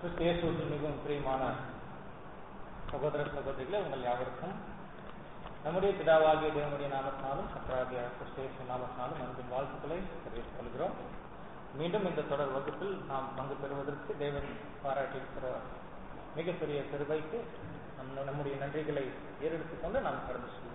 கிறிஸ்து இயேசுவில் மிகவும் பிரியமான சகோதர சகோதரிகளே உங்கள் யாவருக்கும் நம்முடைய பிதாவாகிய தேவனுடைய நாமத்தினாலும் கத்தராகிய கிறிஸ்து இயேசு நாமத்தினாலும் அன்பின் வாழ்த்துக்களை தெரிவித்துக் கொள்கிறோம் மீண்டும் இந்த தொடர் வகுப்பில் நாம் பங்கு பெறுவதற்கு தேவன் பாராட்டியிருக்கிற மிகப்பெரிய பெருவைக்கு நம் நம்முடைய நன்றிகளை ஏறெடுத்துக் கொண்டு நாம் கடந்து செல்கிறோம்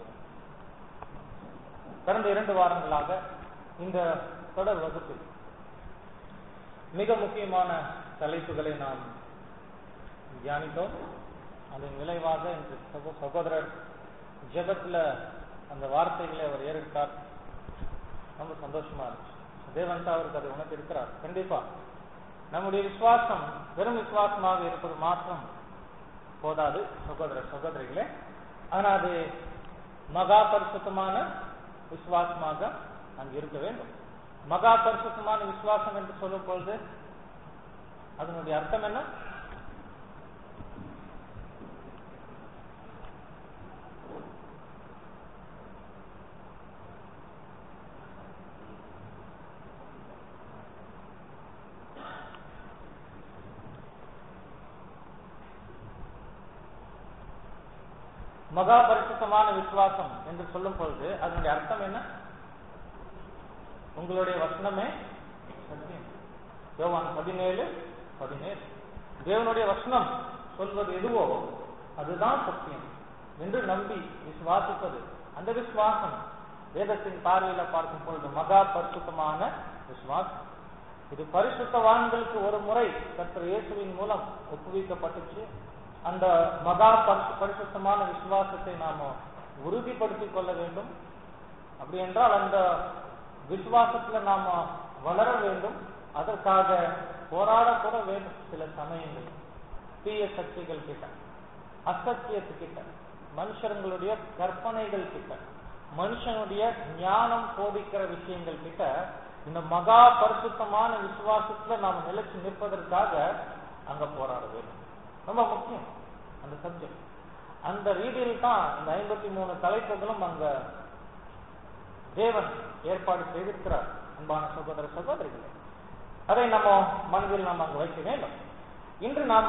கடந்த இரண்டு வாரங்களாக இந்த தொடர் வகுப்பில் மிக முக்கியமான தலைப்புகளை நாம் தியானித்தோம் அதன் விளைவாக இன்று சகோ- சகோதரர் ஜெபத்துல அந்த வார்த்தைகளை அவர் ஏறெடுத்தார் ரொம்ப சந்தோஷமா இருந்துச்சு தேவன் தான் அவருக்கு அதை உணர்த்திருக்கிறார் கண்டிப்பா நம்முடைய விசுவாசம் வெறும் விசுவாசமாக இருப்பது மாத்திரம் போதாது சகோதர சகோதரிகளே ஆனா அது மகா பரிசுத்தமான விசுவாசமாக அங்கு இருக்க வேண்டும் மகா பரிசுத்தமான விசுவாசம் என்று சொல்லும் பொழுது அதனுடைய அர்த்தம் என்ன மகா பரிசுத்தமான விசுவாசம் என்று சொல்லும் பொழுது அதனுடைய அர்த்தம் என்ன உங்களுடைய வசனமே சத்தியம் யோவான் பதினேழு பதினேழு தேவனுடைய வசனம் சொல்வது எதுவோ அதுதான் சத்தியம் என்று நம்பி விசுவாசிப்பது அந்த விசுவாசம் வேதத்தின் பார்வையில பார்க்கும் பொழுது மகா பரிசுத்தமான விசுவாசம் இது பரிசுத்தவான்களுக்கு ஒரு முறை கர்த்தர் இயேசுவின் மூலம் ஒப்புவிக்கப்பட்டுச்சு அந்த மகா பரிசு பரிசுத்தமான விசுவாசத்தை நாம உறுதிப்படுத்திக் கொள்ள வேண்டும் அப்படி என்றால் அந்த விசுவாசத்துல நாம வளர வேண்டும் அதற்காக போராட கூட வேண்டும் சில சமயங்கள் தீய சக்திகள் கிட்ட அசத்தியத்துக்கிட்ட மனுஷர்களுடைய கற்பனைகள் கிட்ட மனுஷனுடைய ஞானம் போதிக்கிற விஷயங்கள் கிட்ட இந்த மகா பரிசுத்தமான விசுவாசத்துல நாம நிலைச்சு நிற்பதற்காக அங்க போராட வேண்டும் ரொம்ப முக்கியம் அந்த சப்ஜெக்ட் அந்த ரீதியில் தான் இந்த ஐம்பத்தி மூணு தலைப்புகளும் அங்க தேவன் ஏற்பாடு செய்திருக்கிறார் அன்பான சகோதர சகோதரிகளே அதை நம்ம மனதில் நாம் அங்கு வைக்க வேண்டும் இன்று நாம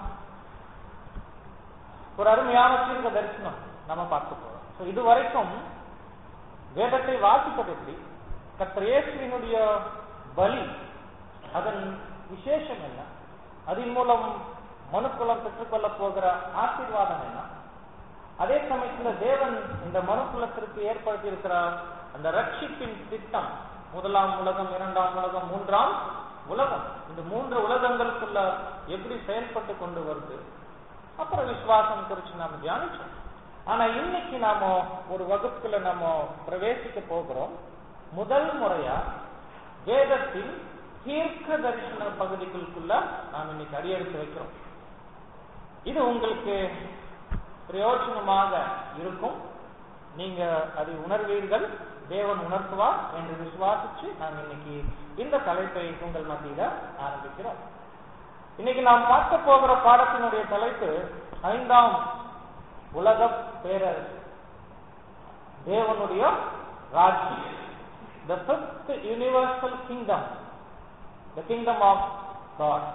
ஒரு அருமையான தீர்க்க தரிசனம் நம்ம பார்க்க போறோம் So, இதுவரைக்கும் வேதத்தை வாசிப்பது எப்படி கர்த்தர் இயேசுவினுடைய பலி அதன் விசேஷம் என்ன அதன் மூலம் மனுக்குலம் பெற்றுக்கொள்ள போகிற ஆசீர்வாதம் என்ன அதே சமயத்துல தேவன் இந்த மனுக்குலத்திற்கு ஏற்படுத்தி இருக்கிற அந்த ரட்சிப்பின் திட்டம் முதலாம் உலகம் இரண்டாம் உலகம் மூன்றாம் உலகம் இந்த மூன்று உலகங்களுக்குள்ள எப்படி செயல்பட்டு கொண்டு வருது அப்புறம் விசுவாசம் குறித்து நாம தியானிச்சோம் ஆனா இன்னைக்கு நாம ஒரு வகுப்புல நாம பிரவேசிக்க போகிறோம் முதல் முறையா வேதத்தின் தீர்க்க தரிசன பகுதிகளுக்குள்ள நாம் இன்னைக்கு அடியெடுத்து வைக்கிறோம் இது உங்களுக்கு பிரயோஜனமாக இருக்கும் நீங்க அதை உணர்வீர்கள் தேவன் உணர்த்துவார் என்று விசுவாசிச்சு நாம் இன்னைக்கு இந்த தலைப்பை உங்கள் மத்தியில ஆரம்பிக்கிறோம் இன்னைக்கு நாம் பார்க்க போகிற பாடத்தினுடைய தலைப்பு ஐந்தாம் உலக பேரரசு தேவனுடைய ராஜ்யம் the fifth universal kingdom the kingdom of God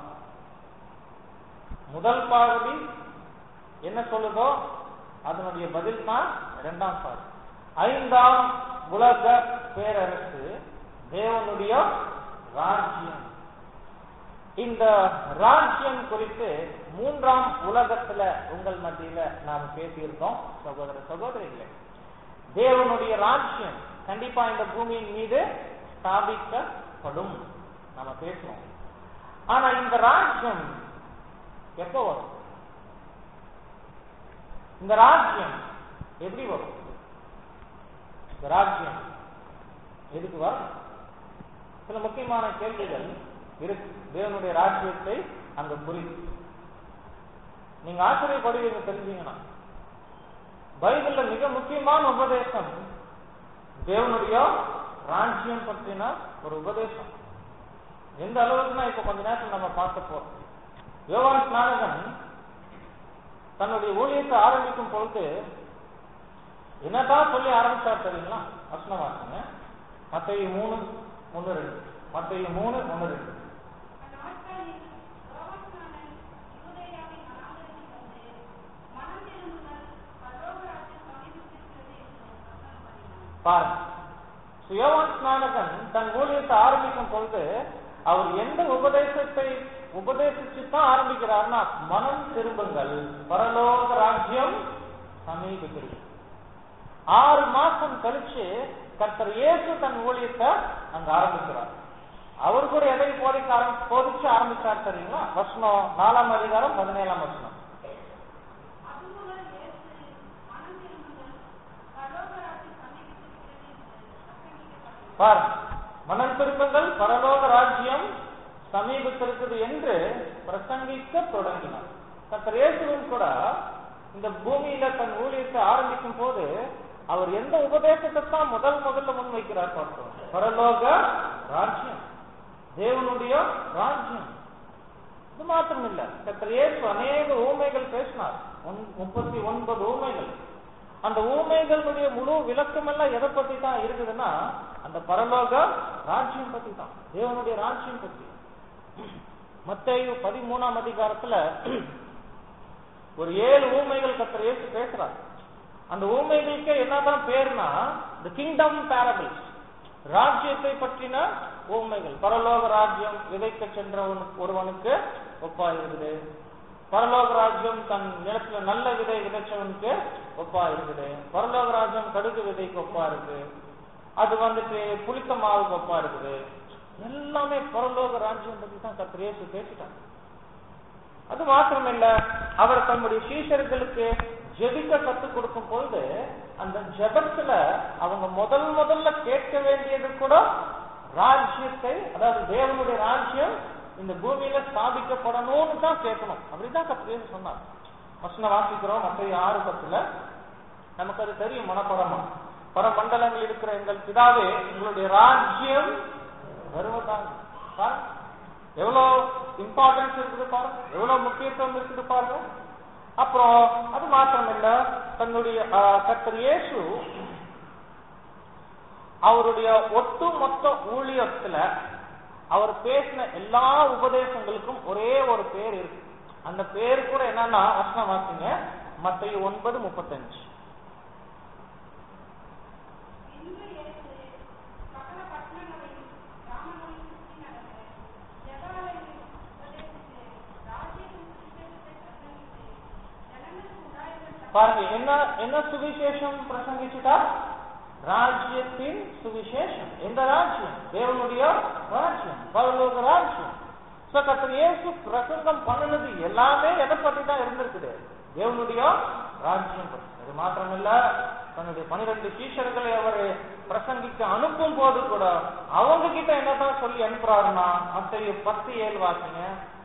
முதல் பகுதி என்ன சொல்லுதோ அதனுடைய பதில் தான் இரண்டாம் பாதி ஐந்தாம் உலக பேரரசு தேவனுடைய ராஜ்யம் இந்த ராஜ்யம் குறித்து மூன்றாம் உலகத்துல உங்கள் மத்தியில நாம் பேசியிருக்கோம் சகோதர சகோதரிகளே தேவனுடைய ராஜ்யம் கண்டிப்பா இந்த பூமியின் மீது ஸ்தாபிக்கப்படும் நாம பேசுவோம் ஆனா இந்த ராஜ்யம் எப்போ வரும் இந்த ராஜ்யம் எப்படி வரும் இந்த ராஜ்யம் எதுக்கு வரும் சில முக்கியமான கேள்விகள் இருக்கு தேவனுடைய ராஜ்யத்தை அங்க புரியுது நீங்க ஆச்சரியப்படுவீங்க தெரிஞ்சீங்கன்னா பைபிள்ல மிக முக்கியமான உபதேசம் தேவனுடைய ராஜ்யம் பற்றின ஒரு உபதேசம் எந்த அளவுக்குன்னா இப்ப கொஞ்ச நேரத்தில் நம்ம பார்க்க போறோம் யோவான் ஸ்நானகன் தன்னுடைய ஊழியத்தை ஆரம்பிக்கும் பொழுது என்னதான் சொல்லி ஆரம்பிச்சார் தெரியுங்களா வசனம் வாசிங்க மத்திய மூணு ஒன்னு ரெண்டு மத்திய மூணு ஒன்னு ரெண்டு அந்நாட்களில் யோவான்ஸ்நானன் பாருங்க சுயவான் ஸ்நானகன் தன் ஊழியத்தை ஆரம்பிக்கும் பொழுது அவர் எந்த உபதேசத்தை உபதேசிச்சு தான் ஆரம்பிக்கிறார்னா மனம் திரும்புங்கள் பரலோக ராஜ்யம் சமீபத்தில் ஆறு மாசம் கழிச்சு கர்த்தர் இயேசு தன் ஊழியத்தை அங்க ஆரம்பிக்கிறார் அவர் கூட எதை போதிக்க ஆரம்பி போதிச்சு ஆரம்பிச்சார் தெரியுங்களா வசனம் நாலாம் அதிகாரம் பதினேழாம் வசனம் அதுமுதல் இயேசு மனம் திரும்புங்கள் பரலோகராட்சி சமீபித்திருக்கிறது என்று பிரசங்கிக்கப்பட்டது. பாருங்க மனம் திரும்புங்கள் பரலோக ராஜ்யம் சமீபத்திருக்குது என்று பிரசங்கிக்க தொடங்கினார் கர்த்தர் இயேசுவும் கூட இந்த பூமியில தன் ஊழியத்தை ஆரம்பிக்கும் போது அவர் எந்த உபதேசத்தை தான் முதல் முதல்ல முன்வைக்கிறார் பார்த்தோம் பரலோக ராஜ்யம் தேவனுடைய ராஜ்யம் இது மாத்திரம் இல்ல கர்த்தர் இயேசு அநேக ஊமைகள் பேசினார் ஒன்- முப்பத்தி ஒன்பது ஊமைகள் அந்த ஊமைகளுடைய முழு விளக்கம் எல்லாம் எதை பத்தி தான் இருக்குதுன்னா அந்த பரலோக ராஜ்யம் பத்தி தான் தேவனுடைய ராஜ்யம் பத்தி மத்தேயு பதிமூணாம் அதிகாரத்துல ஒரு ஏழு ஊமைகள் கர்த்தர் இயேசு பேசுறார் அந்த ஊமைகளுக்கு என்னதான் பேர்னா தி கிங்டம் பேரபிள்ஸ் ராஜ்யத்தை பற்றின ஊமைகள் பரலோக ராஜ்யம் விதைக்க சென்றவனுக்கு ஒருவனுக்கு ஒப்பா இருக்குது பரலோக ராஜ்யம் தன் நிலத்துல நல்ல விதை விதைச்சவனுக்கு ஒப்பா இருக்குது பரலோக ராஜ்யம் கடுகு விதைக்கு ஒப்பா இருக்கு அது வந்துட்டு புளித்த மாவுக்கு ஒப்பா இருக்குது எல்லாமே பரலோக ராஜ்யம் பத்தி தான் கர்த்தர் இயேசு பேசிட்டாங்க அது மாத்திரமில்ல அவர் தம்முடைய சீஷர்களுக்கு ஜெபிக்க கற்றுக் கொடுக்கும் பொழுது அந்த ஜெபத்துல அவங்க முதல் முதல்ல கேட்க வேண்டியது கூட ராஜ்யத்தை அதாவது தேவனுடைய ராஜ்யம் இந்த பூமியில ஸ்தாபிக்கப்படணும்னு தான் கேட்கணும் அப்படிதான் கத்திரியே சொன்னார் வசனம் வாசிக்கிறோம் மற்ற ஆறு பத்துல நமக்கு அது தெரியும் மனப்படமா பரமண்டலங்கள் இருக்கிற எங்கள் பிதாவே உங்களுடைய ராஜ்யம் வருவதாக பாருங்க. எவ்வளவு இம்பார்ட்டன்ஸ் இருக்குது பாருங்க எவ்வளவு முக்கியத்துவம் இருக்குது பாருங்க அப்புறம் அது மாத்திரம் இல்ல தன்னுடைய ஆஹ், கர்த்தர் இயேசு அவருடைய ஒட்டுமொத்த ஊழியத்துல அவர் பேசின எல்லா உபதேசங்களுக்கும் ஒரே ஒரு பேர் இருக்கு அந்த பேர் கூட என்னன்னா வசனம் வாசிங்க மத்திய ஒன்பது முப்பத்தஞ்சு பின்பு இயேசு சகல பட்டணங்களையும் கிராமங்களையும் சுற்றி நடந்து ஜெபாலயங்களில் உபதேசித்து ராஜ்யத்தின் சுவிசேஷத்தை பிரசங்கித்து ஜனங்களுக்கு உண்டாயிருந்த பாருங்க என்ன என்ன சுவிசேஷம் பிரசங்கிச்சுட்டா ராஜ்யத்தின் சுவிசேஷம் எந்த ராஜ்யம் தேவனுடைய ராஜ்யம் பரலோக ராஜ்யம் So, கர்த்தர் இயேசு பிரசங்கம் பண்ணுனது எல்லாமே எதை பத்தி தான் இருந்திருக்குது தேவனுடைய ராஜ்யம் பத்தி அது மாத்திரமில்ல தன்னுடைய பனிரெண்டு சீஷர்களை அவர் பிரசங்கிக்க அனுப்பும் போது கூட அவங்க கிட்ட என்னதான் சொல்லி அனுப்புறாருன்னா அத்தைய பத்து ஏழு வாசிங்க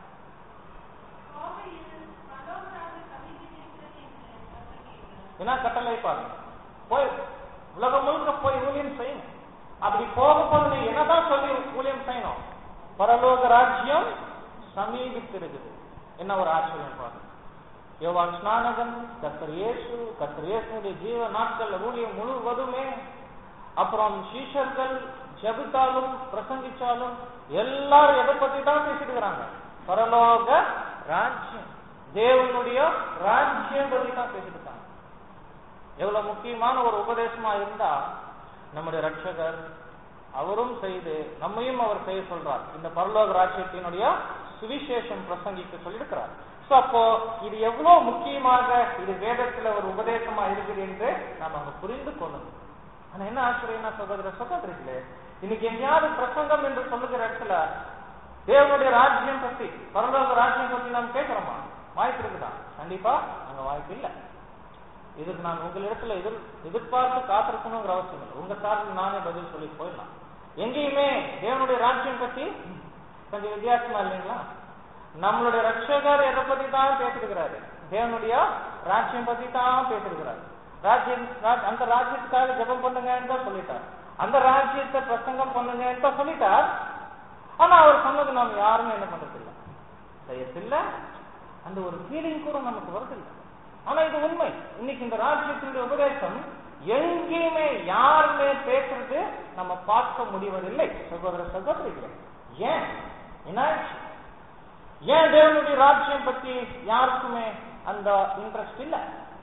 கோவையில் பரலோகராஜ்யம் சமீபித்திருக்கிறது என்று பிரசங்கியுங்கள் என்ன கட்டளை பாருங்க போய் உலகம் முழுக்க போய் ஊழியம் செய்யணும் அப்படி போக போது நீ என்னதான் சொல்லி ஊழியம் செய்யணும் பரலோக ராஜ்யம் சமீபித்திருக்குது என்ன ஒரு ஆச்சரியம் பாருங்க யோவான் ஸ்நானகன் கர்த்தர் இயேசு கர்த்தர் இயேசுடைய ஜீவ நாட்கள் ஊழியம் முழுவதுமே அப்புறம் சீஷர்கள் ஜெபித்தாலும் பிரசங்கிச்சாலும் எல்லாரும் எதை பத்தி தான் பேசிட்டு இருக்கிறாங்க பரலோக ராஜ்யம் தேவனுடைய ராஜ்யம் பத்தி தான் பேசிட்டு இருக்காங்க எவ்வளவு முக்கியமான ஒரு உபதேசமா இருந்தா நம்முடைய ரட்சகர் அவரும் செய்து நம்மையும் அவர் செய்ய சொல்றார் இந்த பரலோக ராஜ்யத்தினுடைய சுவிசேஷம் பிரசங்கிக்க சொல்லியிருக்கிறார் சோ அப்போ இது எவ்வளவு முக்கியமாக இது வேதத்துல ஒரு உபதேசமா இருக்குது என்று நாம் அங்க புரிந்து கொள்ளணும் ஆனா என்ன ஆச்சரியம்னா சகோதர சகோதரிகளே இன்னைக்கு எங்கேயாவது பிரசங்கம் என்று சொல்லுகிற இடத்துல தேவனுடைய ராஜ்யம் பத்தி பரலோக ராஜ்யம் பத்தி நாம் கேட்கிறோமா வாய்ப்பு இருக்குதா கண்டிப்பா அங்க வாய்ப்பு இல்லை இதுக்கு நான் உங்களிடத்துல எதிர் எதிர்பார்த்து காத்திருக்கணுங்கிற அவசியம் இல்லை உங்க சார்பில் நானே பதில் சொல்லி போயிடலாம் எங்கேயுமே தேவனுடைய ராஜ்யம் பத்தி கொஞ்சம் வித்தியாசமா இல்லைங்களா நம்மளுடைய ரட்சகர் எதை பத்தி தான் பேசிருக்கிறாரு தேவனுடைய ராஜ்யம் பத்தி தான் பேசிருக்கிறாரு ராஜ்யம் ராஜ்- அந்த ராஜ்யத்துக்காக ஜெபம் பண்ணுங்கன்னு தான் சொல்லிட்டார் அந்த ராஜ்யத்தை பிரசங்கம் பண்ணுங்கன்னு தான் சொல்லிட்டார் ஆனா அவர் சொன்னது நாம் யாருமே என்ன பண்றது இல்ல செய்யறதில்ல அந்த ஒரு ஃபீலிங் கூட நமக்கு வருதில்லை ஆனா இது உண்மை இன்னைக்கு இந்த ராஜ்யத்தினுடைய உபதேசம் எங்கேயுமே யாருமே பேசுறது நம்ம பார்க்க முடிவதில்லை சகோதர சகோதரிகளே ஏன் என்னாச்சு ஏன் தேவனுடைய ராஜ்யம் பத்தி யாருக்குமே அந்த இன்ட்ரெஸ்ட் இல்ல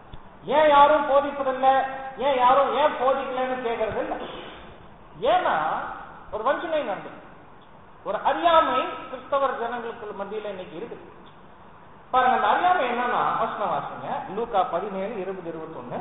ஏன் யாரும் போதிப்பதில்ல ஏன் யாரும் ஏன் போதிக்கலன்னு கேட்கறது இல்ல ஏன்னா ஒரு வஞ்சனை நடந்தது ஒரு அறியாமை கிறிஸ்தவர் ஜனங்களுக்கு மத்தியில இன்னைக்கு இருக்குது பாருங்க அந்த அறியாமை என்னன்னா வசனம் வாசிங்க லூக்கா பதினேழு இருபது இருபத்தி ஒண்ணு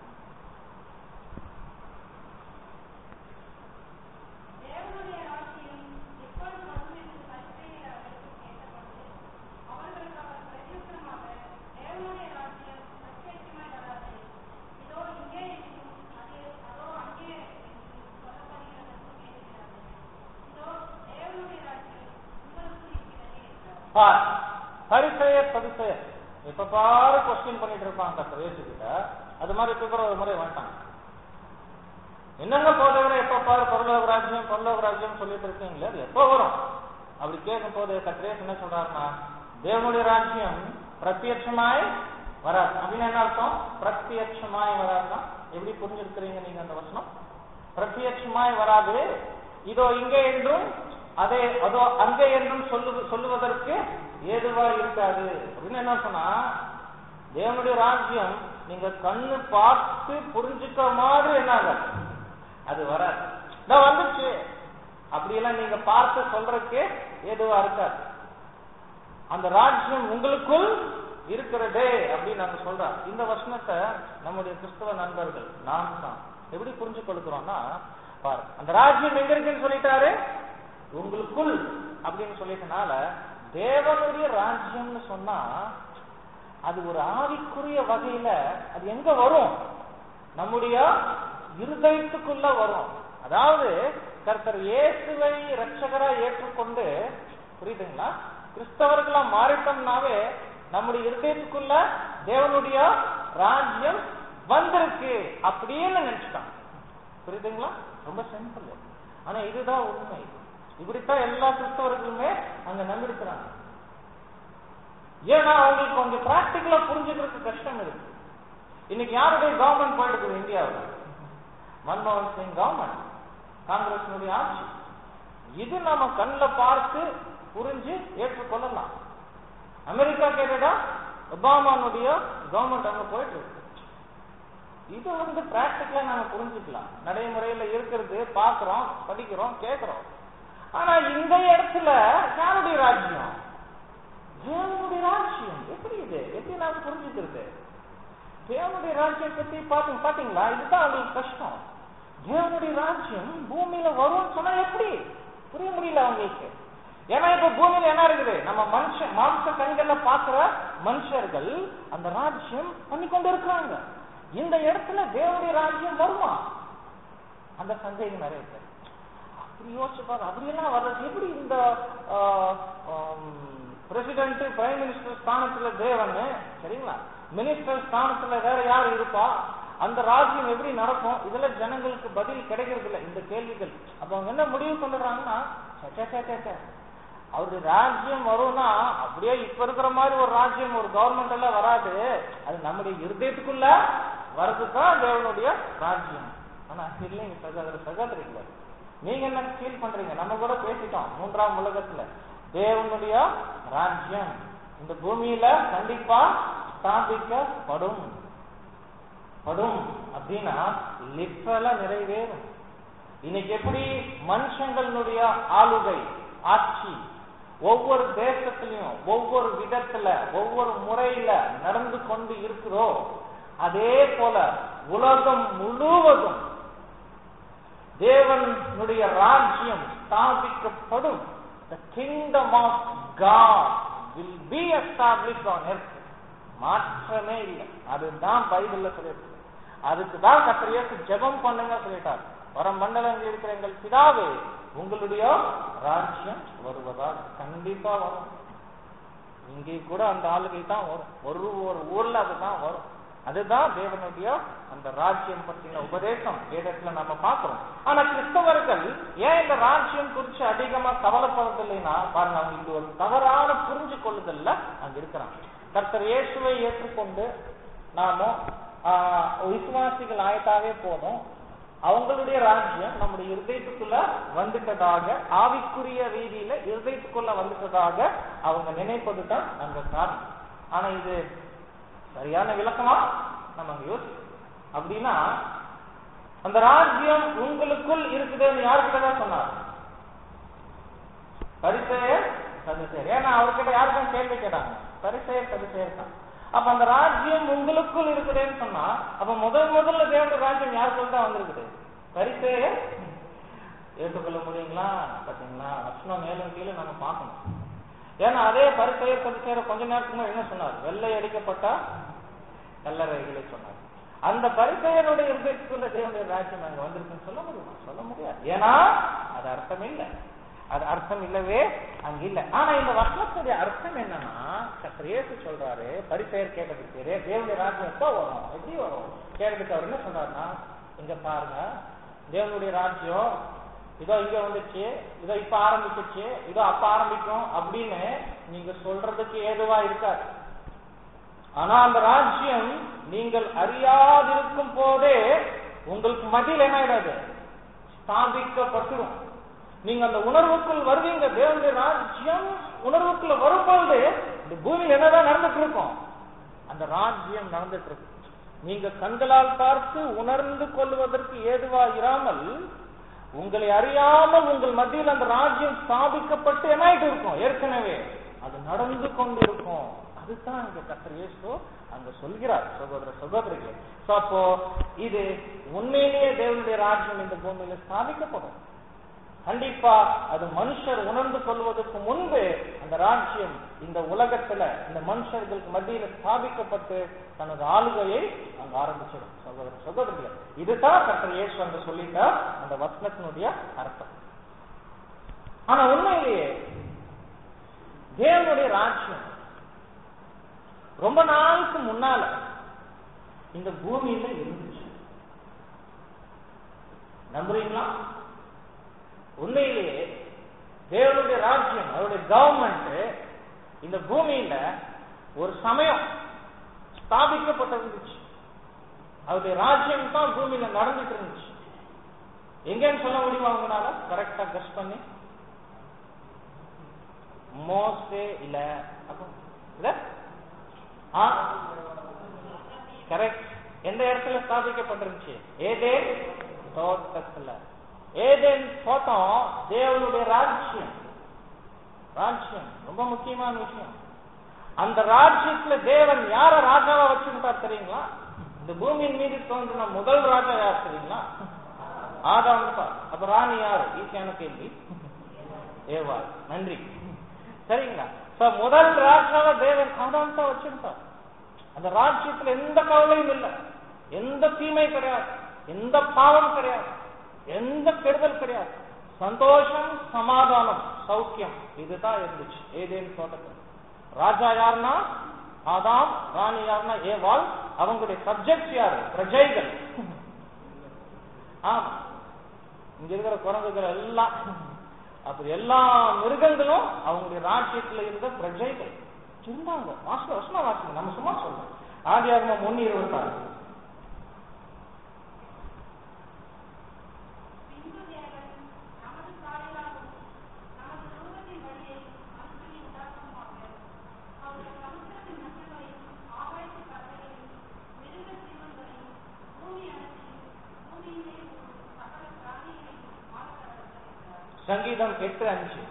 தேவனுடைய ராஜ்யம் எப்பொழுது வரும் என்று பரிசேயர் அவர்களுக்கு கேட்டபோது, அவர்களுக்கு அவர் பிரதியுத்தரமாக, தேவனுடைய ராஜ்யம் பிரத்யட்சமாய் வராது. இதோ இங்கே என்றும், அது- அதோ அங்கே என்றும் சொல்லப்படுகிறதென்று கேட்கிறார்கள். இதோ தேவனுடைய ராஜ்யம் உங்களுக்கு இருக்கிறதே என்றார். பார் பரிசெயர் பரிசெயர் எப்ப பாரு கொஸ்டின் பண்ணிட்டு இருப்பாங்க கர்த்தர் இயேசு கிட்ட அது மாதிரி இப்ப கூட ஒரு முறை வந்துட்டாங்க என்னங்க போதவரை எப்ப பாரு பரலோக ராஜ்யம் பரலோக ராஜ்யம் சொல்லிட்டு இருக்கீங்களே அது எப்போ வரும் அப்படி கேட்கும் போது கத்திரேஸ் என்ன சொல்றாருன்னா தேவனுடைய ராஜ்யம் பிரத்யட்சமாய் வராது அப்படின்னு என்ன அர்த்தம் பிரத்யட்சமாய் வராதுன்னா எப்படி புரிஞ்சிருக்கிறீங்க நீங்க அந்த வசனம் பிரத்யட்சமாய் வராது இதோ இங்கே என்றும் அதே அதோ அங்கே என்றும் சொல்லு சொல்லுவதற்கு ஏதுவா இருக்காது அப்படின்னு என்ன சொன்னா தேவனுடைய ராஜ்யம் நீங்க கண்ணு பார்த்து புரிஞ்சுக்க மாதிரி என்ன ஆகாது? அது வராது நான் வந்துச்சு அப்படியெல்லாம் நீங்க பார்த்து சொல்றதுக்கு ஏதுவா இருக்காது அந்த ராஜ்யம் உங்களுக்குள் இருக்கிறதே அப்படின்னு நாங்க சொல்றோம் இந்த வசனத்தை நம்முடைய கிறிஸ்தவ நண்பர்கள் நாம் தான் எப்படி புரிஞ்சு கொடுக்கிறோம்னா பாரு அந்த ராஜ்யம் எங்க இருக்குன்னு சொல்லிட்டாரு உங்களுக்குள் அப்படின்னு சொல்லிட்டனால தேவனுடைய ராஜ்யம்னு சொன்னா அது ஒரு ஆவிக்குரிய வகையில அது எங்க வரும் நம்முடைய இருதயத்துக்குள்ள வரும் அதாவது கர்த்தர் இயேசுவை ரட்சகரா ஏற்றுக்கொண்டு புரியுதுங்களா கிறிஸ்தவர்களா மாறிட்டோம்னாவே நம்முடைய இருதயத்துக்குள்ள தேவனுடைய ராஜ்யம் வந்திருக்கு அப்படின்னு நினைச்சிட்டான் புரியுதுங்களா ரொம்ப சிம்பிள் ஆனா இதுதான் உண்மை இப்படித்தான் எல்லா கிறிஸ்தவர்களுமே அங்க நம்பிருக்கிறாங்க ஏன்னா அவங்களுக்கு கொஞ்சம் பிராக்டிக்கலா புரிஞ்சுக்கிறதுக்கு கஷ்டம் இருக்கு இன்னைக்கு யாருடைய கவர்மெண்ட் போயிட்டு இருக்குது இந்தியாவில் மன்மோகன் சிங் கவர்மெண்ட் காங்கிரசினுடைய ஆட்சி இது நம்ம கண்ணில் பார்த்து புரிஞ்சு ஏற்றுக்கொள்ளலாம் அமெரிக்கா கேட்டதா ஒபாமானுடைய கவர்மெண்ட் அங்க போயிட்டு இருக்கு இது வந்து பிராக்டிக்கலா நாம புரிஞ்சுக்கலாம் நடைமுறையில இருக்கிறது பாக்குறோம் படிக்கிறோம் கேட்கிறோம் ஆனா இந்த இடத்துல யாருடைய ராஜ்யம் தேவனுடைய ராஜ்யம் எப்படி இது எப்படி நாம புரிஞ்சுக்கிறது தேவனுடைய ராஜ்யம் பத்தி பாத்தீங்க பாத்தீங்களா இதுதான் அவங்களுக்கு கஷ்டம் தேவனுடைய ராஜ்யம் பூமியில வரும்னு சொன்னா எப்படி புரிய முடியல அவங்களுக்கு ஏன்னா இப்ப பூமியில என்ன இருக்குது நம்ம மனுஷன் மாம்ச கண்கள்ல பாக்குற மனுஷர்கள் அந்த ராஜ்யம் பண்ணி கொண்டு இருக்கிறாங்க இந்த இடத்துல தேவனுடைய ராஜ்யம் வருமா அந்த சந்தேகம் நிறைய பேர் அப்படி யோசிச்சு பாரு அப்படியெல்லாம் வர்றது எப்படி இந்த பிரசிடென்ட் பிரைம் மினிஸ்டர் ஸ்தானத்துல தேவன் சரிங்களா மினிஸ்டர் ஸ்தானத்துல வேற யார் இருப்பா அந்த ராஜ்யம் எப்படி நடக்கும் இதுல ஜனங்களுக்கு பதில் கிடைக்கிறது இல்ல இந்த கேள்விகள் அப்ப அவங்க என்ன முடிவு பண்ணுறாங்கன்னா சே, சே, சே, சே. அவருடைய ராஜ்யம் வரும்னா அப்படியே இப்ப இருக்கிற மாதிரி ஒரு ராஜ்யம் ஒரு கவர்மெண்ட் எல்லாம் வராது அது நம்முடைய இருதயத்துக்குள்ள வர்றதுதான் தேவனுடைய ராஜ்யம் ஆனா இல்லைங்க சகோதர சகோதரிகள் நீங்க என்ன ஃபீல் பண்றீங்க நம்ம கூட பேசிட்டோம் மூன்றாம் உலகத்துல தேவனுடைய ராஜ்யம் இந்த பூமியில கண்டிப்பா ஸ்தாபிக்கப்படும் படும் அப்படின்னா லிட்டரலா நிறைவேறும் இன்னைக்கு எப்படி மனுஷங்களுடைய ஆளுகை ஆட்சி ஒவ்வொரு தேசத்திலையும் ஒவ்வொரு விதத்துல ஒவ்வொரு முறையில நடந்து கொண்டு இருக்கிறோ அதே போல உலகம் முழுவதும் தேவனுடைய ராஜ்யம் ஸ்தாபிக்கப்படும் the kingdom of God will be established on earth மாற்றமே இல்லை அதுதான் பைபிள்ல சொல்லியிருக்கு அதுக்கு தான் கத்திரியேசு ஜெபம் பண்ணுங்க சொல்லிட்டார் வர மண்டலங்கள் இருக்கிற எங்கள் பிதாவே உங்களுடைய ராஜ்யம் வருவதால் கண்டிப்பா வரும் இங்கே கூட அந்த ஆளுகை தான் வரும் ஒரு ஒரு ஊர்ல அதுதான் வரும் அதுதான் தேவனுடைய அந்த ராஜ்யம் பற்றின உபதேசம் வேதத்துல நம்ம பார்க்கிறோம் ஆனா கிறிஸ்தவர்கள் ஏன் இந்த ராஜ்யம் குறித்து அதிகமா கவலைப்படுறதில்லைன்னா பாருங்க அவங்க இது ஒரு தவறான புரிஞ்சு கொள்ளுதல்ல அங்க இருக்கிறாங்க கர்த்தர் இயேசுவை ஏற்றுக்கொண்டு நாம ஆஹ், விசுவாசிகள் ஆயிட்டாவே போதும் அவங்களுடைய ராஜ்யம் நம்முடைய இருதயத்துக்குள்ள வந்துட்டதாக ஆவிக்குரிய ரீதியில இருதயத்துக்குள்ள வந்துட்டதாக அவங்க நினைப்பது தான் அந்த காரணம் ஆனா இது சரியான விளக்கமா நம்ம அங்க யோசிக்கணும் அப்படின்னா அந்த ராஜ்யம் உங்களுக்குள் இருக்குதுன்னு யாருக்கிட்ட தான் சொன்னார் பரிசெயர் சதுசேயர் ஏன்னா அவர்கிட்ட யாருக்கும் கேள்வி கேட்டாங்க பரிசெயர் சதுசேயர் தான் அப்ப அந்த ராஜ்யம் உங்களுக்குள் இருக்குதுன்னு சொன்னா அப்ப முதல் முதல்ல தேவனுடைய ராஜ்யம் யாருக்குள்ள தான் வந்திருக்குது பரிசெயர் ஏற்றுக்கொள்ள முடியுங்களா பாத்தீங்களா வசனம் மேலும் கீழே நம்ம பார்க்கணும் ஏன்னா அதே பரிசெயர் சதுசேயர் கொஞ்ச நேரத்துக்கு முன்னாடி என்ன சொன்னார் வெள்ளை அடிக்கப்பட்ட கல்லறைகளை சொன்னார் அந்த பரிசெயருடைய இருதயத்துக்குள்ள தேவனுடைய ராஜ்யம் அங்க வந்திருக்குன்னு சொல்ல முடியுமா சொல்ல முடியாது ஏன்னா அது அர்த்தம் இல்லை அது அர்த்தம் இல்லவே அங்க இல்ல ஆனா இந்த வசனத்துடைய அர்த்தம் என்னன்னா கர்த்தர் இயேசு சொல்றாரு பரிசெயர் கேட்டதுக்கு "ரே, தேவனுடைய ராஜ்யம் எப்போ வரும் எப்படி வரும் கேட்டதுக்கு அவர் என்ன சொல்றாருன்னா இங்க பாருங்க தேவனுடைய ராஜ்யம் இதோ இங்க வந்துச்சு இதோ இப்ப ஆரம்பிச்சிச்சு இதோ அப்ப ஆரம்பிக்கும் அப்படின்னு நீங்க சொல்றதுக்கு ஏதுவா இருக்காது ஆனா அந்த ராஜ்யம் நீங்கள் அறியாதிருக்கும் போதே உங்களுக்கு மத்தியில் என்ன ஆயிடாது ஸ்தாபிக்கப்பட்டுடும் நீங்க அந்த உணர்வுக்குள் வருவீங்க தேவனுடைய ராஜ்யம் உணர்வுக்குள்ள வரும்பொழுது இந்த பூமியில் என்னதான் நடந்துட்டு இருக்கும் அந்த ராஜ்யம் நடந்துட்டு இருக்கு நீங்க கண்களால் பார்த்து உணர்ந்து கொள்வதற்கு ஏதுவா இராமல் உங்களை அறியாமல் உங்கள் மத்தியில் அந்த ராஜ்யம் ஸ்தாபிக்கப்பட்டு என்ன ஆயிட்டு இருக்கும் ஏற்கனவே அது நடந்து கொண்டு இருக்கும் அதுதான் இங்க கர்த்தர் இயேசு அங்க சொல்கிறார் சகோதர சகோதரிகளே So, அப்போ இது உண்மையிலேயே தேவனுடைய ராஜ்யம் இந்த பூமியில ஸ்தாபிக்கப்படும் கண்டிப்பா அது மனுஷர் உணர்ந்து கொள்வதற்கு முன்பு அந்த ராஜ்யம் இந்த உலகத்துல இந்த மனுஷர்களுக்கு மத்தியில ஸ்தாபிக்கப்பட்டு தனது ஆளுகையை அங்க ஆரம்பிச்சிடும் சகோதர சகோதரிகள் இதுதான் கர்த்தர் இயேசு அங்க சொல்லிட்ட அந்த வசனத்தினுடைய அர்த்தம் ஆனா உண்மையிலேயே தேவனுடைய ராஜ்யம் ரொம்ப நாளுக்கு முன்னால இந்த பூமியில இருந்துச்சு நம்புறீங்களா உண்மையிலேயே தேவனுடைய ராஜ்யம் அவருடைய கவர்மெண்ட் இந்த பூமியில ஒரு சமயம் ஸ்தாபிக்கப்பட்டிருந்துச்சு அவருடைய ராஜ்யம் தான் பூமியில நடந்துட்டு இருந்துச்சு எங்கன்னு சொல்ல முடியுமா உங்களால கரெக்டா கஸ் பண்ணி மோசே இல்ல அப்போ இல்ல ஆ கரெக்ட் எந்த இடத்துல ஸ்தாபிக்கப்பட்டிருந்துச்சு ஏதே தோட்டத்துல ஏதேன் தோட்டம் தேவனுடைய ராஜ்யம் ராஜ்யம் ரொம்ப முக்கியமான விஷயம் அந்த ராஜ்யத்துல தேவன் யார ராஜாவா வச்சிருந்தார் தெரியுங்களா இந்த பூமியின் மீது தோன்றின முதல் ராஜா யார் தெரியுங்களா ஆதாம் தான் அப்ப ராணி யாரு ஈஸியான கேள்வி ஏவாள் நன்றி சரிங்களா சோ முதல் ராஜாவை தேவன் ஆதாம் தான் வச்சிருந்தார் அந்த ராஜ்யத்துல எந்த கவலையும் இல்லை எந்த தீமை கிடையாது எந்த பாவம் கிடையாது எந்த கெடுதல் கிடையாது சந்தோஷம் சமாதானம் சௌக்கியம் இதுதான் இருந்துச்சு ஏதேன் தோட்டத்தில் ராஜா யாருன்னா ஆதாம் ராணி யாருன்னா ஏவாள் அவங்களுடைய சப்ஜெக்ட் யாரு பிரஜைகள் ஆமா இங்க இருக்கிற குரங்குகள் எல்லாம் அப்படி எல்லா மிருகங்களும் அவங்களுடைய ராஜ்யத்துல இருந்த பிரஜைகள் இருந்தாங்க வாசன வசன வாசனை நம்ம சும்மா சொல்றோம் ஆதியாகமம் ஒன்னு இருபத்தாறு பின்பு தேவன் நமது சாயலாகவும் நமது ரூபத்தின் வழியை மனுஷனை உண்டாக்குமாக அவர்கள் சமுத்திரத்தின் நட்சங்களையும் ஆகாயத்து பறவைகளையும் மிருக ஜீவன்களையும் பூமி அனைத்தையும் பூமியிலே ஊரும் சகல பிராணிகளையும் ஆளக்கடவுள் என்றார் சங்கீதம் எட்டு அஞ்சு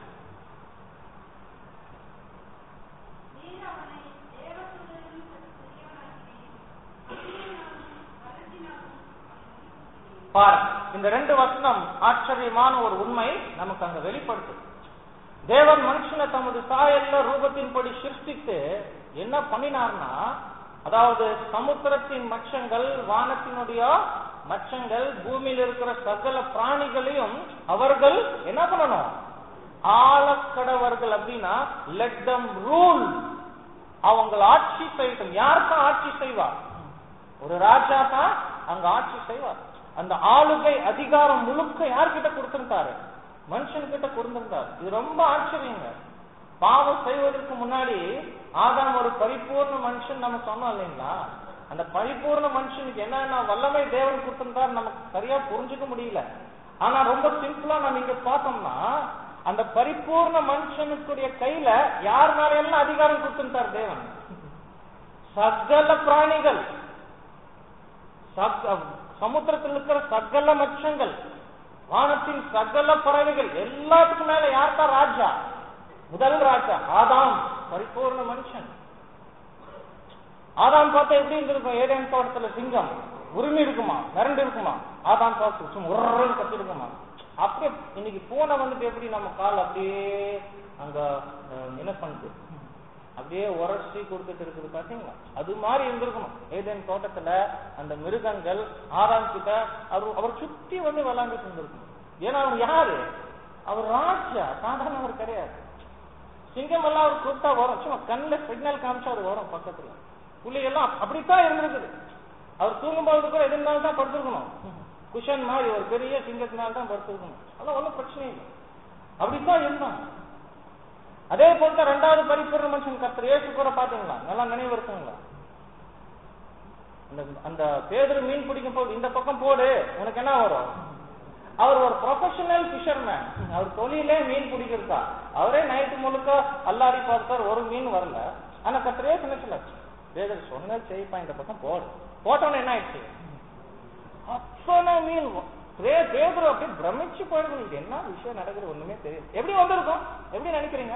நீர் அவனை தேவதூதரிலும் சற்று பெரியவனாக்கினீர் அக்கினியினாலும் பலத்தினாலும் அவனை முடிசூட்டினீர் பார் இந்த ரெண்டு வசனம் ஆச்சரியமான ஒரு உண்மை நமக்கு அங்க வெளிப்படுத்துது தேவன் மனுஷனை தமது சாயல்ல ரூபத்தின்படி சிருஷ்டித்து என்ன பண்ணினார்னா அதாவது சமுத்திரத்தின் மச்சங்கள் வானத்தினுடைய மச்சங்கள் பூமியில் இருக்கிற சகல பிராணிகளையும் அவர்கள் என்ன பண்ணணும் ஆளக்கடவர்கள் அப்படின்னா லெட் தம் ரூல் அவங்க ஆட்சி செய்யட்டும் யாருக்கும் ஆட்சி செய்வார் ஒரு ராஜா தான் அங்க ஆட்சி செய்வார் அந்த ஆளுகை அதிகாரம் முழுக்க யார்கிட்ட கொடுத்திருந்தாரு மனுஷன் கிட்ட கொடுத்திருந்தார் இது ரொம்ப ஆச்சரியங்க பாவம் செய்வதற்கு முன்னாடி ஆதாம் ஒரு பரிபூர்ண மனுஷன் நம்ம சொன்னோம் இல்லைங்களா அந்த பரிபூர்ண மனுஷனுக்கு என்னென்ன வல்லமை தேவன் கொடுத்திருந்தார் நமக்கு சரியா புரிஞ்சுக்க முடியல ஆனா ரொம்ப சிம்பிளா நம்ம இங்க பார்த்தோம்னா அந்த பரிபூர்ண மனுஷனுக்குடைய கையில யார் மேல எல்லாம் அதிகாரம் கொடுத்திருந்தார் தேவன் சகல பிராணிகள் சக- சமுத்திரத்தில் இருக்கிற சகல மச்சங்கள் வானத்தின் சகல பறவைகள் எல்லாத்துக்கும் மேல யார்தா ராஜா முதல் ராஜா ஆதாம் பரிபூர்ண மனுஷன் ஆதாம் பார்த்தா எப்படி இருந்திருக்கும் ஏதேன் தோட்டத்துல சிங்கம் உரிமை இருக்குமா மிரண்டு இருக்குமா ஆதாம் பார்த்து சும்மா உருன்னு கத்தி இருக்குமா அப்படியே இன்னைக்கு பூனை வந்துட்டு எப்படி நம்ம கால் அப்படியே அங்க அஹ், என்ன பண்ணுது அப்படியே உரசி கொடுத்துட்டு இருக்குது பாத்தீங்களா அது மாதிரி இருந்திருக்கணும் ஏதேன் தோட்டத்துல அந்த மிருகங்கள் ஆதாம் கிட்ட அவர் அவர் சுத்தி வந்து விளாண்டுட்டு இருந்திருக்கணும் ஏன்னா அவர் யாரு அவர் ராஜா சாதாரணவர் கிடையாது சிங்கம் எல்லாம் அவர் கூப்பிட்டா வரும் சும்மா கண்ணில் சிக்னல் காமிச்சா அது வரும் பக்கத்துல புலி எல்லாம் அப்~ அப்படித்தான் இருந்திருக்குது அவர் தூங்கும்போது கூட எது இருந்தாலும் தான் படுத்திருக்கணும் குஷன் மாதிரி ஒரு பெரிய சிங்கத்தினால தான் படுத்திருக்கணும் அதெல்லாம் ஒன்றும் பிரச்சனை இல்லை அப்படித்தான் இருந்தான் அதே போல தான் ரெண்டாவது பரிபூர்ண மனுஷன் கர்த்தர் இயேசு கூட பாத்தீங்களா நல்லா நினைவு இருக்குங்களா அந்த அந்த பேதர் மீன் பிடிக்கும் போது இந்த பக்கம் போடு உனக்கு என்ன வரும் அவர் ஒரு ப்ரொஃபஷனல் ஃபிஷர்மேன் அவர் தொழிலே மீன் பிடிக்கிறதா அவரே நைட்டு முழுக்க அல்லாரி பார்த்தார் ஒரு மீன் வரல ஆனா கத்திரே சின்ன பேதர் சொன்ன செய்ப்பா இந்த பக்கம் போடு போட்டோன்னு என்ன ஆயிடுச்சு அத்தனை மீன் பே- பேதுரு அப்படியே பிரமிச்சு போயிடும் இது என்ன விஷயம் நடக்குது ஒண்ணுமே தெரியும் எப்படி வந்திருக்கும் எப்படி நினைக்கிறீங்க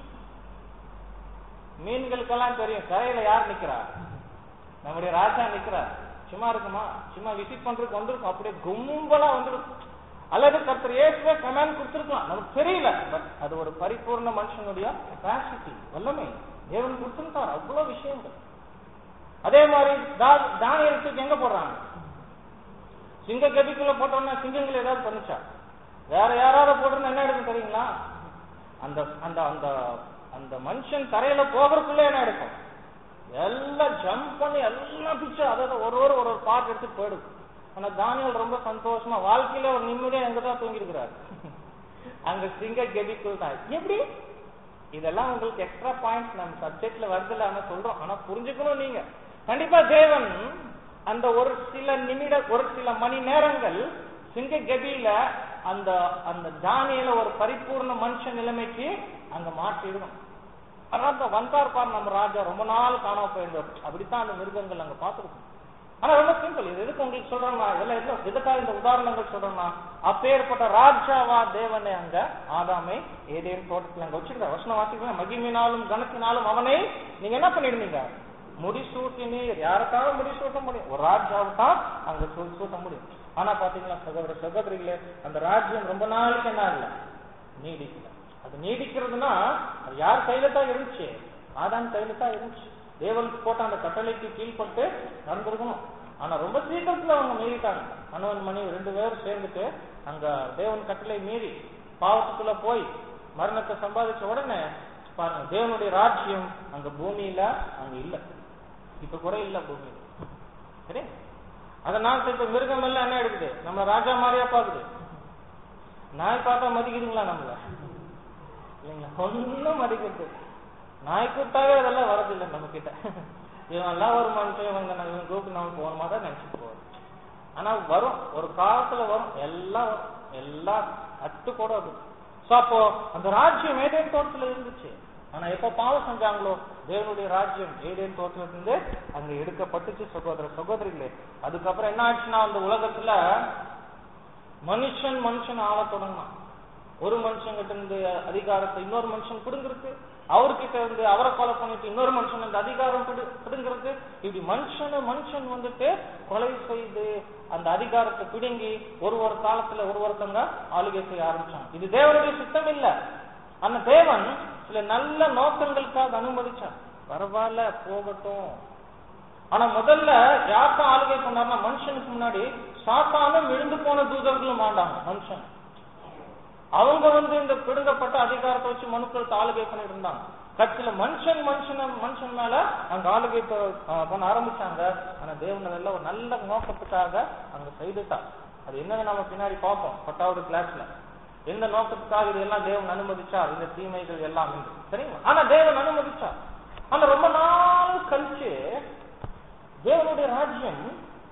மீன்களுக்கெல்லாம் தெரியும் கரையில யார் நிக்கிறா நம்முடைய ராஜா நிக்கிறார் சும்மா இருக்குமா சும்மா விசிட் பண்றதுக்கு வந்திருக்கும் அப்படியே கும்பலா வந்துருக்கும் அல்லது கர்த்தர் இயேசுவே கமாண்ட் கொடுத்திருக்கலாம் நமக்கு தெரியல பட் அது ஒரு பரிபூர்ண மனுஷனுடைய கெப்பாசிட்டி வல்லமை தேவன் கொடுத்திருக்கார் அவ்வளவு விஷயங்கள் அதே மாதிரி தா- தானியேலுக்கு எங்க போடுறாங்க சிங்க கதிக்குள்ள போட்டோம்னா சிங்கங்கள் ஏதாவது பண்ணுச்சா வேற யாராவது போட்டோம்னா என்ன எடுக்கும் தெரியுங்களா அந்த அந்த அந்த அந்த மனுஷன் தரையில போகிறதுக்குள்ள என்ன எடுக்கும் எல்லாம் ஜம்ப் பண்ணி எல்லாம் பிச்சு அதாவது ஒரு ஒரு ஒரு ஒரு பார்ட் எடுத்து போயிடுது ஆனா தானியல் ரொம்ப சந்தோஷமா வாழ்க்கையில ஒரு நிம்மதியா எங்கதான் தூங்கி இருக்கிறாரு அங்க சிங்க கெபிக்குள் தான் எப்படி இதெல்லாம் உங்களுக்கு எக்ஸ்ட்ரா பாயிண்ட்ஸ் நம்ம சப்ஜெக்ட்ல வருதுல ஆனா சொல்றோம் ஆனா புரிஞ்சுக்கணும் நீங்க கண்டிப்பா தேவன் அந்த ஒரு சில நிமிட ஒரு சில மணி நேரங்கள் சிங்க கபியில அந்த அந்த தானியல ஒரு பரிபூர்ண மனுஷ நிலைமைக்கு அங்க மாற்றிடணும் ஆனா அந்த வந்தார் பார் நம்ம ராஜா ரொம்ப நாள் காணாம போயிருந்தார் அப்படித்தான் அந்த மிருகங்கள் அங்க பார்த்திருக்கோம் ஆனா ரொம்ப சிம்பிள் இது எதுக்கு உங்களுக்கு சொல்றேன்னா இதெல்லாம் எதுக்கு- எதுக்காக இந்த உதாரணங்கள் சொல்றேன்னா அப்பேற்பட்ட ராஜாவா தேவனை அங்க ஆதாமை ஏதேன் தோட்டத்துல அங்க வச்சிருக்கார் வசனம் வாசிக்கலாம் மகிமினாலும் கனத்தினாலும் அவனை நீங்க என்ன பண்ணிருந்தீங்க முடிசூட்டினீர் யாருக்காக முடிசூட்ட முடியும் ஒரு ராஜாவை தான் அங்க சூ- சூட்ட முடியும் ஆனா பாத்தீங்களா சகோதர சகோதரிகளே அந்த ராஜ்யம் ரொம்ப நாளைக்கு என்ன இல்ல நீடிக்கல அது நீடிக்கிறதுனா அது யார் கையில தான் இருந்துச்சு ஆதான் கையில தான் இருந்துச்சு தேவனுக்கு போட்ட அந்த கட்டளைக்கு கீழ்பட்டு நடந்திருக்கணும் ஆனா ரொம்ப சீக்கிரத்துல அவங்க மீறிட்டாங்க கணவன் மனைவி ரெண்டு பேரும் சேர்ந்துட்டு அங்க தேவன் கட்டளை மீறி பாவத்துக்குள்ள போய் மரணத்தை சம்பாதிச்ச உடனே பாருங்க தேவனுடைய ராஜ்யம் அங்க பூமியில அங்க இல்ல இப்ப கூட இல்ல பூமியில சரி அதனால இப்ப மிருகம் எல்லாம் என்ன எடுக்குது நம்ம ராஜா மாதிரியா பாக்குது நாய் பார்த்தா மதிக்குதுங்களா நம்மள இல்லைங்களா ஒன்னும் மதிக்கிறது நாய் கூட்டாவே அதெல்லாம் வரதில்லை நம்ம கிட்ட இவன் எல்லாம் ஒரு மனுஷன் இவங்க நம்ம இவன் கூப்பிட்டு நம்ம போகணுமா தான் நினைச்சிட்டு போவோம் ஆனா வரும் ஒரு காலத்துல வரும் எல்லாம் வரும் எல்லாம் அட்டு கூட அது சோ அப்போ அந்த ராஜ்யம் ஏதேன் தோட்டத்துல இருந்துச்சு ஆனா எப்ப பாவம் செஞ்சாங்களோ தேவனுடைய ராஜ்யம் ஏதேன் தோட்டத்துல இருந்து அங்க எடுக்கப்பட்டுச்சு சகோதர சகோதரிகளே அதுக்கப்புறம் என்ன ஆச்சுன்னா அந்த உலகத்துல மனுஷன் மனுஷன் ஆள தொடங்கினான் ஒரு மனுஷங்கிட்ட இருந்து அதிகாரத்தை இன்னொரு மனுஷன் பிடுங்கிறது அவர்கிட்ட இருந்து அவரை கொலை பண்ணிட்டு இன்னொரு மனுஷன் அந்த அதிகாரம் பிடு- பிடுங்கிறது இப்படி மனுஷனு மனுஷன் வந்துட்டு கொலை செய்து அந்த அதிகாரத்தை பிடுங்கி ஒரு ஒரு காலத்துல ஒரு ஒருத்தங்க ஆளுகை செய்ய ஆரம்பிச்சாங்க இது தேவனுடைய சித்தம் இல்ல அந்த தேவன் சில நல்ல நோக்கங்களுக்காக அனுமதிச்சார் பரவாயில்ல போகட்டும் ஆனா முதல்ல யார்தான் ஆளுகை பண்ணார்னா மனுஷனுக்கு முன்னாடி சாத்தானும் விழுந்து போன தூதர்களும் ஆண்டாங்க மனுஷன் அவங்க வந்து இந்த பிடுங்கப்பட்ட அதிகாரத்தை வச்சு மனுக்கள் ஆளுகை பண்ணிட்டு இருந்தாங்க கட்சியில மனுஷன் மனுஷன் மனுஷன் மேல அங்க ஆளுகை ப- அஹ் பண்ண ஆரம்பிச்சாங்க ஆனா தேவன் அதெல்லாம் ஒரு நல்ல நோக்கத்துக்காக அங்க செய்துட்டார் அது என்னன்னு நம்ம பின்னாடி பார்ப்போம் பத்தாவது கிளாஸ்ல எந்த நோக்கத்துக்காக இதெல்லாம் தேவன் அனுமதிச்சார் இந்த தீமைகள் எல்லாம் என்று சரிங்களா ஆனா தேவன் அனுமதிச்சார் ஆனா ரொம்ப நாள் கழிச்சு தேவனுடைய ராஜ்யம்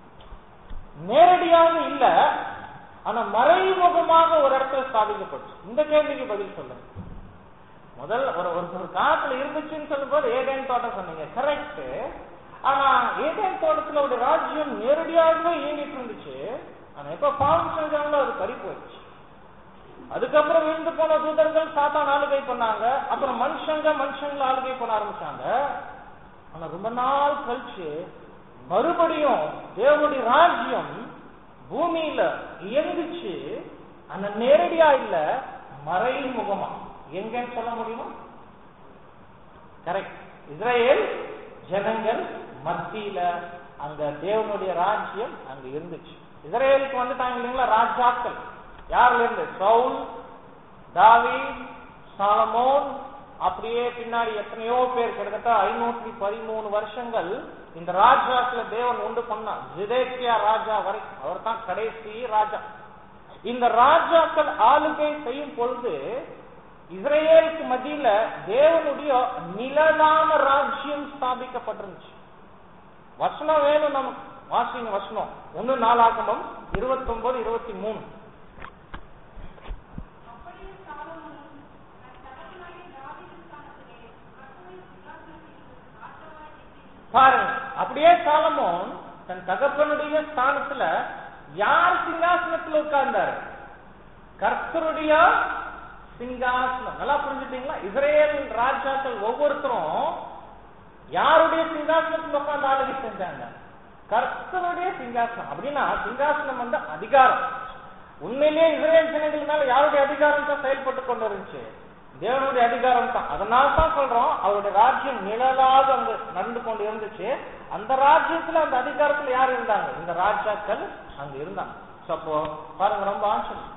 நேரடியாக இல்ல ஆனா மறைமுகமாக ஒரு இடத்துல ஸ்தாபிக்கப்பட்டுச்சு இந்த கேள்விக்கு பதில் சொல்லுங்க முதல் ஒரு ஒரு ஒரு காலத்துல இருந்துச்சுன்னு சொல்லும் போது ஏதேன் தோட்டம் சொன்னீங்க கரெக்ட் ஆனா ஏதேன் தோட்டத்துல ஒரு ராஜ்யம் நேரடியாகவே இயங்கிட்டு இருந்துச்சு ஆனா எப்ப பாவம் செஞ்சாங்களோ அது பறி போயிடுச்சு அதுக்கப்புறம் விழுந்து போன தூதர்கள் சாத்தான் ஆளுகை பண்ணாங்க அப்புறம் மனுஷங்க மனுஷங்களை ஆளுகை பண்ண ஆரம்பிச்சாங்க ஆனா ரொம்ப நாள் கழிச்சு மறுபடியும் தேவனுடைய ராஜ்யம் பூமியில இயங்குச்சு ஆனா நேரடியா இல்ல மறைமுகமா எங்கன்னு சொல்ல முடியுமா கரெக்ட் இஸ்ரேல் ஜனங்கள் மத்தியில அங்க தேவனுடைய ராஜ்யம் அங்க இருந்துச்சு இஸ்ரேலுக்கு வந்துட்டாங்க இல்லைங்களா ராஜாக்கள் யாருல இருந்து சவுல் தாவீத் சாலமோன் அப்படியே பின்னாடி எத்தனையோ பேர் கிட்டத்தட்ட ஐநூற்றி பதிமூணு வருஷங்கள் இந்த ராஜாக்களை தேவன் உண்டு பண்ணார் ஜிதேக்கியா ராஜா வரை அவர் தான் கடைசி ராஜா இந்த ராஜாக்கள் ஆளுகை செய்யும் பொழுது இஸ்ரேலுக்கு மத்தியில தேவனுடைய நிலனான ராஜ்யம் ஸ்தாபிக்கப்பட்டிருந்துச்சு வசனம் வேணும் நமக்கு வாசிங்க வசனம் ஒன்னு நாளாகமம் இருபத்தி ஒன்பது இருபத்தி மூணு அப்படியே சாலமோன் தன் தகப்பனாகிய தாவீது ஸ்தானத்திலே கர்த்தரின் சிங்காசனத்தில் ராஜாவாய் வீற்றிருந்தார். பாருங்க அப்படியே சாலமோன் தன் தகப்பனுடைய ஸ்தானத்துல யார் சிங்காசனத்துல உட்கார்ந்தாரு கர்த்தருடைய சிங்காசனம் நல்லா புரிஞ்சுட்டீங்களா இஸ்ரேல் ராஜாக்கள் ஒவ்வொருத்தரும் யாருடைய சிங்காசனத்துல உட்கார்ந்து ஆளுகை செஞ்சாங்க கர்த்தருடைய சிங்காசனம் அப்படின்னா சிங்காசனம் வந்து அதிகாரம் உண்மையிலேயே இஸ்ரேல் ஜனங்கள் மேல யாருடைய அதிகாரம் தான் செயல்பட்டு கொண்டு இருந்துச்சு தேவனுடைய அதிகாரம் தான் அதனால தான் சொல்றோம் அவருடைய ராஜ்யம் நிழலாக அங்க நடந்து கொண்டு இருந்துச்சு அந்த ராஜ்யத்துல அந்த அதிகாரத்துல யார் இருந்தாங்க இந்த ராஜாக்கள் அங்க இருந்தாங்க So, அப்போ பாருங்க ரொம்ப ஆச்சரியம்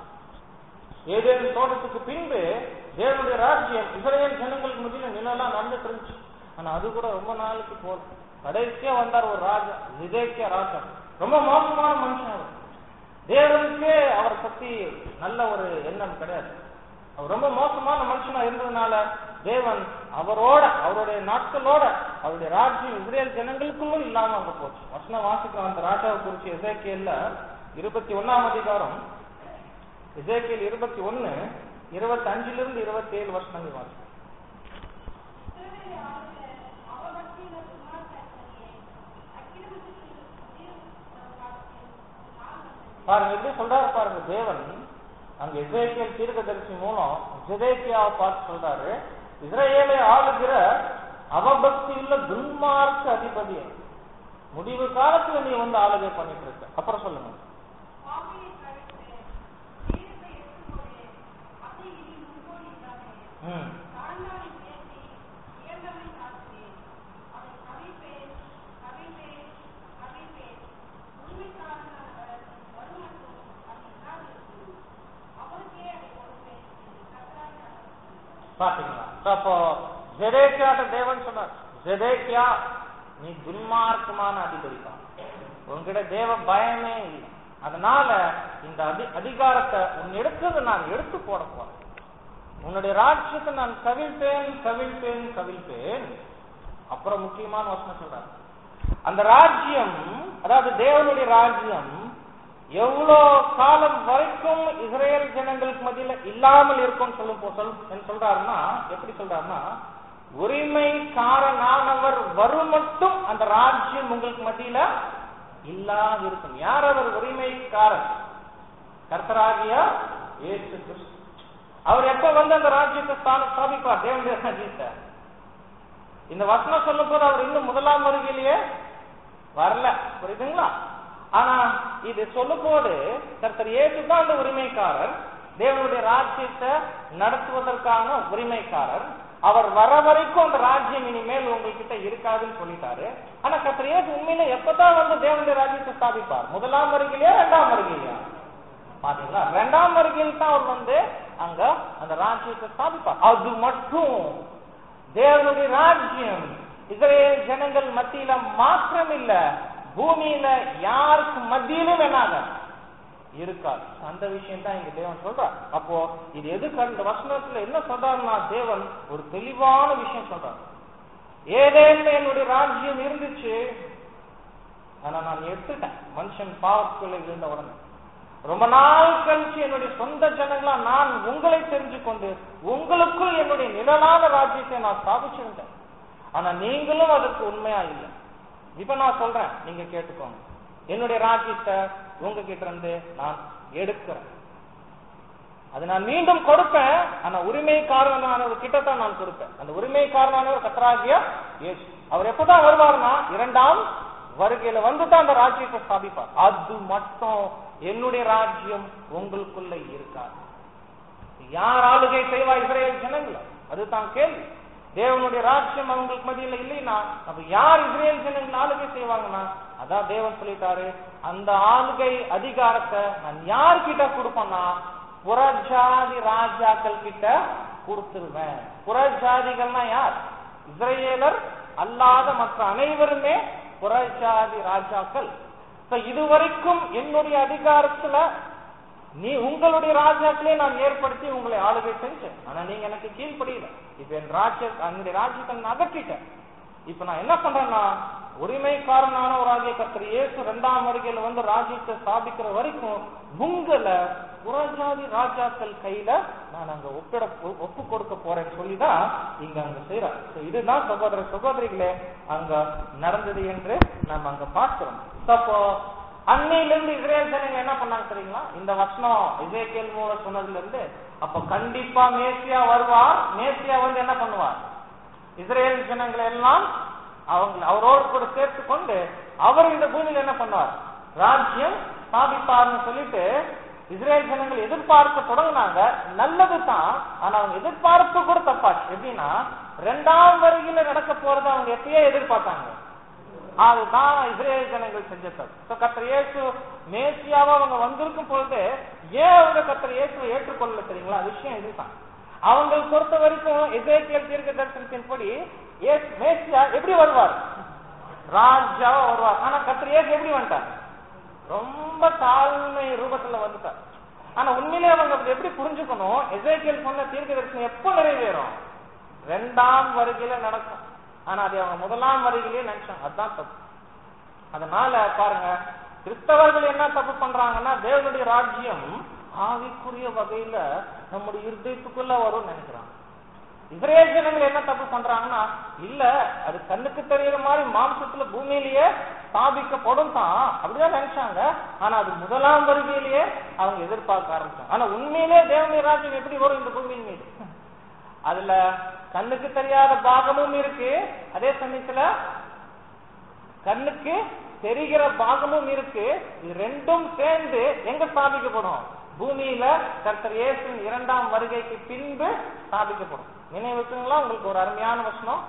ஏதேனும் தோட்டத்துக்கு பின்பு தேவனுடைய ராஜ்யம் இஸ்ரேல் ஜனங்களுக்கு மத்தியில நிழலா நடந்துட்டு இருந்துச்சு ஆனா அது கூட ரொம்ப நாளைக்கு போதும் கடைசியா வந்தார் ஒரு ராஜா விதேக்கிய ராஜா ரொம்ப மோசமான மனுஷன் அவர் தேவனுக்கே அவரை பத்தி நல்ல ஒரு எண்ணம் கிடையாது அவர் ரொம்ப மோசமான மனுஷனா இருந்ததுனால தேவன் அவரோட அவருடைய நாட்களோட அவருடைய ராஜ்யம் இஸ்ரேல் ஜனங்களுக்குள்ளும் இல்லாம அங்க போச்சு வசனம் வாசிக்கிறோம் அந்த ராஜாவை குறிச்சு எசேக்கியல்ல இருபத்தி ஒன்னாம் அதிகாரம் எசேக்கியல் இருபத்தி ஒன்னு இருபத்தி அஞ்சிலிருந்து இருபத்தி ஏழு வருஷங்கள் வாசிக்கிறோம் இஸ்ரவேலை ஆளுகிற அவபக்தியுள்ள குமாரசாஸ்திரியே, அக்கிரமத்துக்கு முடிவு காலத்தில் நான் வந்தேன். பாருங்க எப்படி சொல்றாரு பாருங்க தேவன் அங்க இஸ்ரேலியல் தீர்க்கதரிசி மூலம் ஜெதேக்கியாவை பார்த்து சொல்றாரு இஸ்ரேலை ஆளுகிற அவபக்தியுள்ள துன்மார்க்க அதிபதி முடிவு காலத்துல நீ வந்து ஆளுகை பண்ணிட்டு இருக்க அப்புறம் சொல்லுங்க பாவியை கழித்து, தீர்ப்பை எடுத்துக்கொண்டு, அதை இனி முன்போடிக்காதே. ம் தாழ்ந்தானை உயர்த்தி, உயர்ந்தவனை தாழ்த்துவேன். அதை கவிழ்ப்பேன், கவிழ்ப்பேன், கவிழ்ப்பேன். உண்மைக்காரனானவர் வருமட்டும் அது இல்லாதிருக்கும். அவருக்கே அதை கொடுப்பேன் என்று கர்த்தராகிய ஆண்டவர் சொல்கிறார். பாத்தீங்களா So, அப்போ ஜெதேக்கியாட்ட தேவன் சொன்னார் ஜெதேக்கியா நீ துன்மார்க்கமான அதிபதி தான் உன்கிட்ட தேவ பயமே இல்லை அதனால இந்த அதி அதிகாரத்தை உன்னிடத்துல நான் எடுத்து போட போறேன் உன்னுடைய ராஜ்யத்தை நான் கவிழ்ப்பேன் கவிழ்ப்பேன் கவிழ்ப்பேன் அப்புறம் முக்கியமான வசனம் சொல்றாரு அந்த ராஜ்யம் அதாவது தேவனுடைய ராஜ்யம் எவ்வளோ காலம் வரைக்கும் இஸ்ரேல் ஜனங்களுக்கு மத்தியில இல்லாமல் இருக்கும் சொல்லும் போ- சொல் என்ன சொல்றாருன்னா எப்படி சொல்றாருன்னா உரிமைக்காரனானவர் வரும் மட்டும் அந்த ராஜ்யம் உங்களுக்கு மத்தியில இல்லாது இருக்கும் யார் அவர் உரிமைக்காரன் கர்த்தராகிய இயேசு கிறிஸ்து அவர் எப்ப வந்து அந்த ராஜ்யத்தை ஸ்தான- ஸ்தாபிப்பார் தேவனுடைய ராஜ்யத்தை இந்த வசனம் சொல்லும் போது அவர் இன்னும் முதலாம் வருகையிலேயே வரல புரியுதுங்களா ஆனா இது சொல்லும் போது கர்த்தர் இயேசு தான் அந்த உரிமைக்காரர் தேவனுடைய ராஜ்யத்தை நடத்துவதற்கான உரிமைக்காரர் அவர் வர வரைக்கும் அந்த ராஜ்யம் இனிமேல் உங்ககிட்ட இருக்காதுன்னு சொல்லிட்டாரு ஆனா கர்த்தர் இயேசு உண்மையில எப்பதான் வந்து தேவனுடைய ராஜ்யத்தை ஸ்தாபிப்பார் முதலாம் வருகையிலையா இரண்டாம் வருகையிலையா பாத்தீங்களா இரண்டாம் வருகையில் தான் அவர் வந்து அங்க அந்த ராஜ்யத்தை ஸ்தாபிப்பார் அது மட்டும் தேவனுடைய ராஜ்யம் இஸ்ரேல் ஜனங்கள் மத்தியில மாத்திரம் இல்ல பூமியில யாருக்கு மத்தியிலும் என்னாக இருக்காது அந்த விஷயம் தான் இங்க தேவன் சொல்றார் அப்போ இது எதுக்கு அந்த வசனத்துல என்ன சொல்றாருன்னா தேவன் ஒரு தெளிவான விஷயம் சொல்றார் ஏதேனும் என்னுடைய ராஜ்யம் இருந்துச்சு ஆனா நான் எடுத்துட்டேன் மனுஷன் பாவத்துக்குள்ள இருந்த உடனே ரொம்ப நாள் கழிச்சு என்னுடைய சொந்த ஜனங்களா நான் உங்களை தெரிஞ்சு கொண்டு உங்களுக்குள் என்னுடைய நிழலான ராஜ்யத்தை நான் ஸ்தாபிச்சிருந்தேன் ஆனா நீங்களும் அதற்கு உண்மையா இல்லை இப்ப நான் சொல்றேன் நீங்க கேட்டுக்கோங்க என்னுடைய ராஜ்யத்தை உங்ககிட்ட இருந்து நான் எடுக்கிறேன் அது நான் மீண்டும் கொடுப்பேன் ஆனா உரிமைக்காரனானவர் கிட்ட தான் நான் கொடுப்பேன் அந்த உரிமைக்காரனானவர் கத்தராகிய இயேசு அவர் எப்பதான் வருவார்னா இரண்டாம் வருகையில வந்து தான் அந்த ராஜ்யத்தை ஸ்தாபிப்பார் அது மட்டும் என்னுடைய ராஜ்யம் உங்களுக்குள்ள இருக்காது யார் ஆளுகை செய்வா இஸ்ரேல் ஜனங்கள அதுதான் கேள்வி தேவனுடைய ராஜ்யம் அவங்களுக்கு மத்தியில இல்லைன்னா அப்ப யார் இஸ்ரேல் ஜனங்கள் ஆளுகை செய்வாங்கன்னா அதான் தேவன் சொல்லிட்டாரு அந்த ஆளுகை அதிகாரத்தை நான் யார்கிட்ட கொடுப்பேன்னா புறஜாதி ராஜாக்கள் கிட்ட கொடுத்துருவேன் புறஜாதிகள்னா யார் இஸ்ரேலர் அல்லாத மற்ற அனைவருமே புறஜாதி ராஜாக்கள் இப்ப இதுவரைக்கும் என்னுடைய அதிகாரத்துல நீ உங்களுடைய ராஜாக்களே நான் ஏற்படுத்தி உங்களை ஆளுகை செஞ்சேன் ஆனா நீங்க எனக்கு கீழ்ப்படியல இப்ப என் ராஜ்ய என்னுடைய ராஜ்யத்தை நான் அகற்றிட்டேன் இப்ப நான் என்ன பண்றேன்னா உரிமைக்காரனான ஒரு ராஜ்ய கத்திர இயேசு இரண்டாம் வருகையில வந்து ராஜ்யத்தை ஸ்தாபிக்கிற வரைக்கும் உங்களை புறஜாதி ராஜாக்கள் கையில நான் அங்க ஒப்பிட ஒப்பு கொடுக்க போறேன்னு சொல்லிதான் இங்க அங்க செய்யறார் இதுதான் சகோதர சகோதரிகளே அங்க நடந்தது என்று நாம் அங்க பார்க்கிறோம் அப்போ அன்னையிலிருந்து இஸ்ரேல் ஜனங்க என்ன பண்ணாங்க தெரியுங்களா இந்த வசனம் இசைக்கேல் மூலம் சொன்னதுல இருந்து அப்ப கண்டிப்பா மேசியா வருவார் மேசியா வந்து என்ன பண்ணுவார் இஸ்ரேல் ஜனங்களை எல்லாம் அவங்க அவரோடு கூட சேர்த்து கொண்டு அவர் இந்த பூமியில என்ன பண்ணுவார் ராஜ்யம் ஸ்தாபிப்பார்னு சொல்லிட்டு இஸ்ரேல் ஜனங்கள் எதிர்பார்க்க தொடங்கினாங்க நல்லது தான் ஆனா அவங்க எதிர்பார்ப்பு கூட தப்பாச்சு எப்படின்னா ரெண்டாம் வருகையில நடக்க போறத அவங்க எப்பயே எதிர்பார்த்தாங்க அதுதான் இஸ்ரேல் ஜனங்கள் செஞ்ச தப்பு கத்திர இயேசு மேசியாவா அவங்க வந்திருக்கும் பொழுது ஏன் அவங்க கத்திர இயேசுவை ஏற்றுக்கொள்ளல தெரியுங்களா விஷயம் இதுதான் அவங்க பொறுத்த வரைக்கும் எசேக்கியல் தீர்க்க தரிசனத்தின்படி மேசியா எப்படி வருவார் ராஜாவா வருவார் ஆனா கத்திர இயேசு எப்படி வந்துட்டார் ரொம்ப தாழ்மை ரூபத்துல வந்துட்டார் ஆனா உண்மையிலே அவங்க அப்படி எப்படி புரிஞ்சுக்கணும் எசேக்கியல் சொன்ன தீர்க்க தரிசனம் எப்ப நிறைவேறும் ரெண்டாம் வருகையில நடக்கும் ஆனா அது அவங்க முதலாம் வருகையிலே நினைச்சாங்க அதுதான் தப்பு அதனால பாருங்க கிறிஸ்தவர்கள் என்ன தப்பு பண்றாங்கன்னா தேவனுடைய ராஜ்யம் ஆவிக்குரிய வகையில நம்முடைய இருதயத்துக்குள்ள வரும்னு நினைக்கிறாங்க இஸ்ரேல் ஜனங்கள் என்ன தப்பு பண்றாங்கன்னா இல்ல அது கண்ணுக்கு தெரியற மாதிரி மாம்சத்துல பூமியிலேயே ஸ்தாபிக்கப்படும் தான் அப்படிதான் நினைச்சாங்க ஆனா அது முதலாம் வருகையிலேயே அவங்க எதிர்பார்க்க ஆரம்பிச்சாங்க ஆனா உண்மையிலே தேவனுடைய ராஜ்யம் எப்படி வரும் இந்த பூமியின் மீது அதுல கண்ணுக்கு தெரியாத பாகமும் இருக்கு அதே சமயத்துல கண்ணுக்கு தெரிகிற பாகமும் இருக்கு இது ரெண்டும் சேர்ந்து எங்க ஸ்தாபிக்கப்படும் பூமியில கர்த்தர் இயேசுவின் இரண்டாம் வருகைக்கு பின்பு ஸ்தாபிக்கப்படும் நினைவுக்குங்களா உங்களுக்கு ஒரு அருமையான வசனம்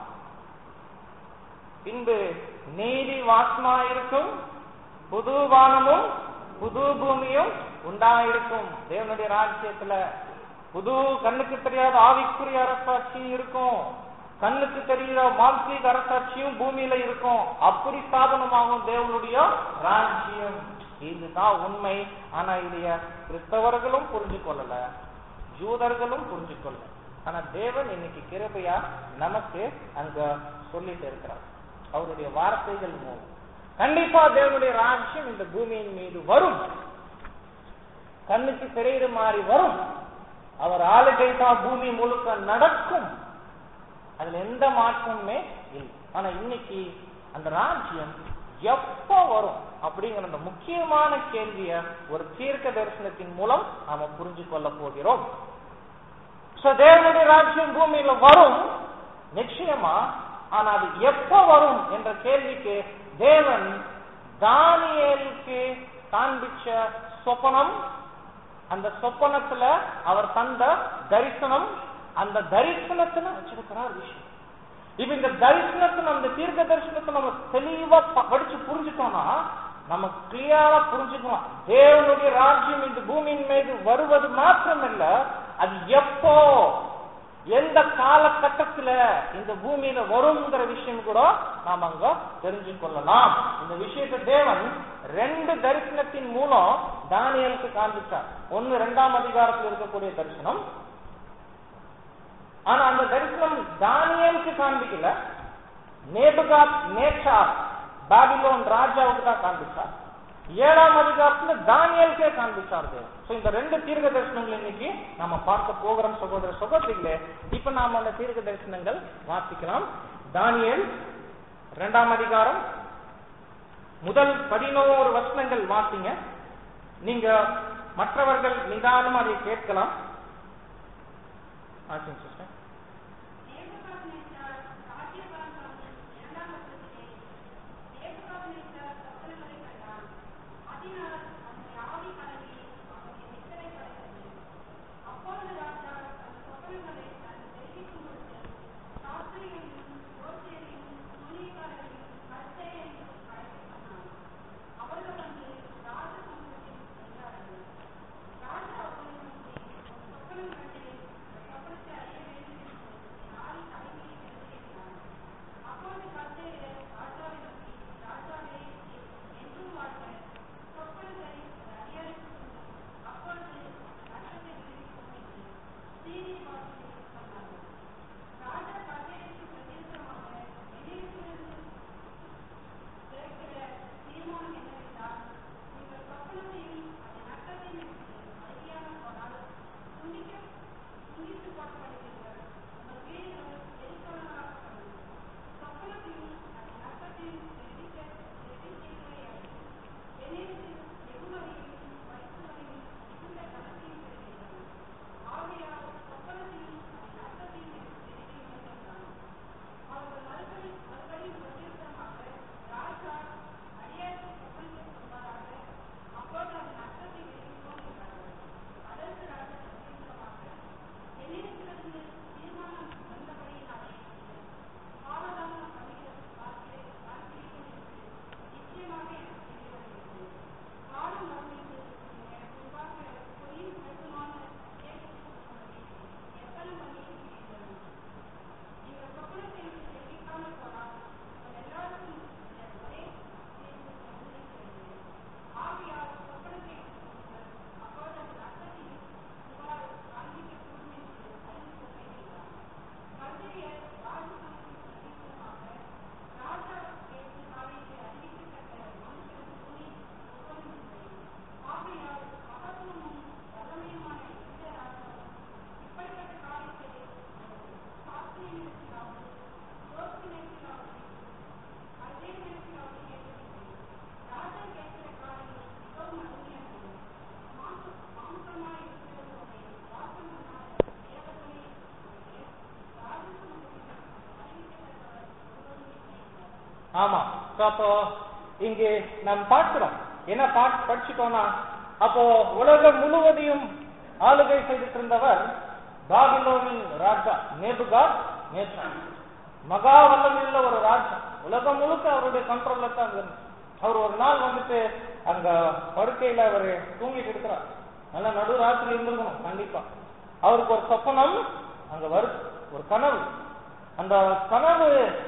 பின்பு நீதி வாசமா இருக்கும் புது வானமும் புது பூமியும் உண்டாயிருக்கும் தேவனுடைய ராஜ்யத்துல புது கண்ணுக்கு தெரியாத ஆவிக்குரிய அரசாட்சி இருக்கும் கண்ணுக்கு தெரிகிற மாம்சீக அரசாட்சியும் பூமியில இருக்கும் அப்படி ஸ்தாபனமாகும் தேவனுடைய ராஜ்யம் இதுதான் உண்மை ஆனா இதைய கிறிஸ்தவர்களும் புரிஞ்சு கொள்ளல ஜூதர்களும் புரிஞ்சு கொள்ளல ஆனா தேவன் இன்னைக்கு கிருபையா நமக்கு அங்க சொல்லிட்டு இருக்கிறார் அவருடைய வார்த்தைகள் மூலம் கண்டிப்பா தேவனுடைய ராஜ்யம் இந்த பூமியின் மீது வரும் கண்ணுக்கு தெரியுற மாதிரி வரும் அவர் ஆளுகை தான் பூமி முழுக்க நடக்கும் அதுல எந்த மாற்றமுமே இல்லை ஆனா இன்னைக்கு அந்த ராஜ்யம் எப்ப வரும் அப்படிங்கிற அந்த முக்கியமான கேள்விய ஒரு தீர்க்க தரிசனத்தின் மூலம் நாம புரிஞ்சு கொள்ள போகிறோம் தேவனுடைய ராஜ்யம் பூமியில வரும் நிச்சயமா ஆனா அது எப்ப வரும் என்ற கேள்விக்கு தேவன் தானியலுக்கு காண்பிச்ச சொப்பனம் அந்த சொப்பனத்துல அவர் தந்த தரிசனம் அந்த தரிசனத்துல வச்சிருக்கிறார் விஷயம் இப்ப இந்த தரிசனத்தை அந்த தீர்க்க தரிசனத்தை நம்ம தெளிவா படிச்சு புரிஞ்சுட்டோம்னா நம்ம கிளியரா புரிஞ்சுக்கலாம் தேவனுடைய ராஜ்யம் இந்த பூமியின் மீது வருவது மாத்திரமல்ல அது எப்போ எந்த காலகட்டத்துல இந்த பூமியில வருங்கிற விஷயம் கூட நாம் அங்க தெரிஞ்சு கொள்ளலாம் இந்த விஷயத்தை தேவன் ரெண்டு தரிசனத்தின் மூலம் தானியலுக்கு காண்பிச்சார் ஒன்னு இரண்டாம் அதிகாரத்தில் இருக்கக்கூடிய தரிசனம் ஆனா அந்த தரிசனம் தானியலுக்கு காண்பிக்கல நேபுகாத் நேச்சார் பாபிலோன் ராஜாவுக்கு தான் காண்பிச்சார் ஏழாம் அதிகாரத்துல தானியலுக்கே காண்பிச்சார் சோ இந்த ரெண்டு தீர்க்க தரிசனங்கள் இன்னைக்கு நம்ம பார்க்க போகிறோம் சகோதர சகோதரிகளே இப்ப நாம அந்த தீர்க்க தரிசனங்கள் வாசிக்கலாம் தானியல் இரண்டாம் அதிகாரம் முதல் பதினோரு வசனங்கள் வாசிங்க நீங்க மற்றவர்கள் நிதானமா அதை கேட்கலாம் ஆச்சுங்க சிஸ்டர் நேபுகாத்நேச்சார் ராஜ்யபாரம் வாங்கி இரண்டாம் வருஷத்திலே நேபுகாத்நேச்சார் சொப்பனங்களை கண்டான். அதனால் அவனுடைய ஆவி கலங்கி அவனுடைய நித்திரை கலைந்தது. அப்பொழுது ராஜா தன் சொப்பனங்களை தன் தெரிவிக்கும் பொழுது சாஸ்திரியையும் யோசேயையும் துணிகாரரையும் கர்த்தேயையும் அழைத்துச் சொன்னான். அவர்கள் வந்து ராஜ சமூகத்தில் நின்றார்கள். ராஜா அவர்களை நோக்கி, "உன் சொப்பனம் கண்டேன். இந்த சொப்பனத்தை அறிய வேண்டும் என்று என் ஆவி தலைமையில் எழுதியிருந்தான்." அப்பொழுது கர்த்தேயர் ராஜாவை நோக்கி, "ராஜாவே, நீர் என்றும் வாழ்க. சொப்பனத்தை ஒரு அடியானுக்குச் சொல்லும். அப்பொழுது நட்சத்திரத்தை விடுவிக்கும்" என்று சீரிய வார்த்தையில் சொன்னார்கள். ராஜா கர்த்தேயருக்கு பிரதியுத்தரமாக, "என்னிடத்திலிருந்து கிடைக்கிற தீர்மானம் என்னவென்றால், நீங்கள் சொப்பனத்தையும் அதன் அர்த்தத்தையும் எனக்கு அறியாமல் போனால், துண்டிக்க- துண்டித்துப் போடப்படுவீர்கள். உங்கள் வீடுகள் எரிபொருளாக்கப்படும். சொப்பனத்தையும் அதன் அர்த்தத்தையும் தெரிவிக்க- தெரிவிக்கிறவரையாகில், என்னிடத்தில் வெகுமதியையும் வைப்புகளையும் மிகுந்த கனத்தையும் பெறுவீர்கள். ஆகையால் சொப்பனத்தையும் அதன் அர்த்தத்தையும் எனக்கு தெரிவியுங்கள் என்றான். அவர்கள் மறுபடி மறுபடியும் பிரதியுத்தரமாக, ராஜா அடியாருக்கு சொப்பனத்தை சொல்வாராக. அப்பொழுது அதன் அர்த்தத்தை விடுவிப்போம் என்றார்கள். அதற்கு ராஜா பிரதியுத்தரமாக, என்னிடத்திலிருந்து தீர்மானம் வந்தபடியினாலே காலதாமதம் பண்ணுகிற பார்க்கிறேன் பார்க்கிறீர்கள் என்று நிச்சயமாக எனக்கு தெரிய வருகிறது. காலம் வரும்போது நீங்கள் எனக்கு முன்பாக பொய்யும் கருத்துமான கேள்வி எத்தனை பண்ணியிருக்கிறீர்கள் நீங்கள் சொப்பனத்தை எனக்கு தெரிவிக்காமல் போனால் உங்கள் எல்லாருக்கும் இந்த ஒரே தீர்ப்பு வந்திருக்கிறது. ஆகையால் சொப்பனத்தை எடுத்துக்கொள்ளுங்கள். அப்பொழுது அதன் அர்த்தத்தையும் இவ்வாறு காண்பிக்கக்கூடும் என்று அறிந்து கொள்வேன் என்றார். கர்த்தரியர் ராஜசமூகத்தில் பிரதியுத்தரமாக, ராஜா கேட்டு காரியத்தை அறிவிக்கத்தக்க மனுஷன் கூலி ஒருவனும் இல்லை. ஆகையால் மகத்துவமும் வல்லமையுமான இந்த ராஜாவும் இப்படிப்பட்ட காரியத்தை சாஸ்திரியத்திலாவது யோசனையிலாவது அஜயத்திலாவது கேட்கவில்லை. ராஜா கேட்கிற காரியம் மிகவும் அருமையானது. மாம்ச- மாம்சமாய் இருக்கிறவர்களுடைய வாசமான தேவர்களே ஒழிய ராஜசமூகத்தில் அறிவிக்கத்தக்கவர் ஒருவரும் இல்லை என்றார். ஆமா So, அப்போ இங்கே நாம் பார்க்கிறோம் என்ன பாட் படிச்சுட்டோம்னா அப்போ உலகம் முழுவதையும் ஆளுகை செய்துட்டு இருந்தவர் பாபிலோனின் ராஜா நேபுகா நேச்சா மகா வல்லமையுள்ள ஒரு ராஜா உலகம் முழுக்க அவருடைய கண்ட்ரோல்ல தான் இருந்தது அவர் ஒரு நாள் வந்துட்டு அங்க படுக்கையில அவர் தூங்கிட்டு இருக்கிறார் நல்ல நடுராத்திரி இருந்திருக்கணும் கண்டிப்பா அவருக்கு ஒரு சொப்பனம் அங்க வருது ஒரு கனவு அந்த கனவு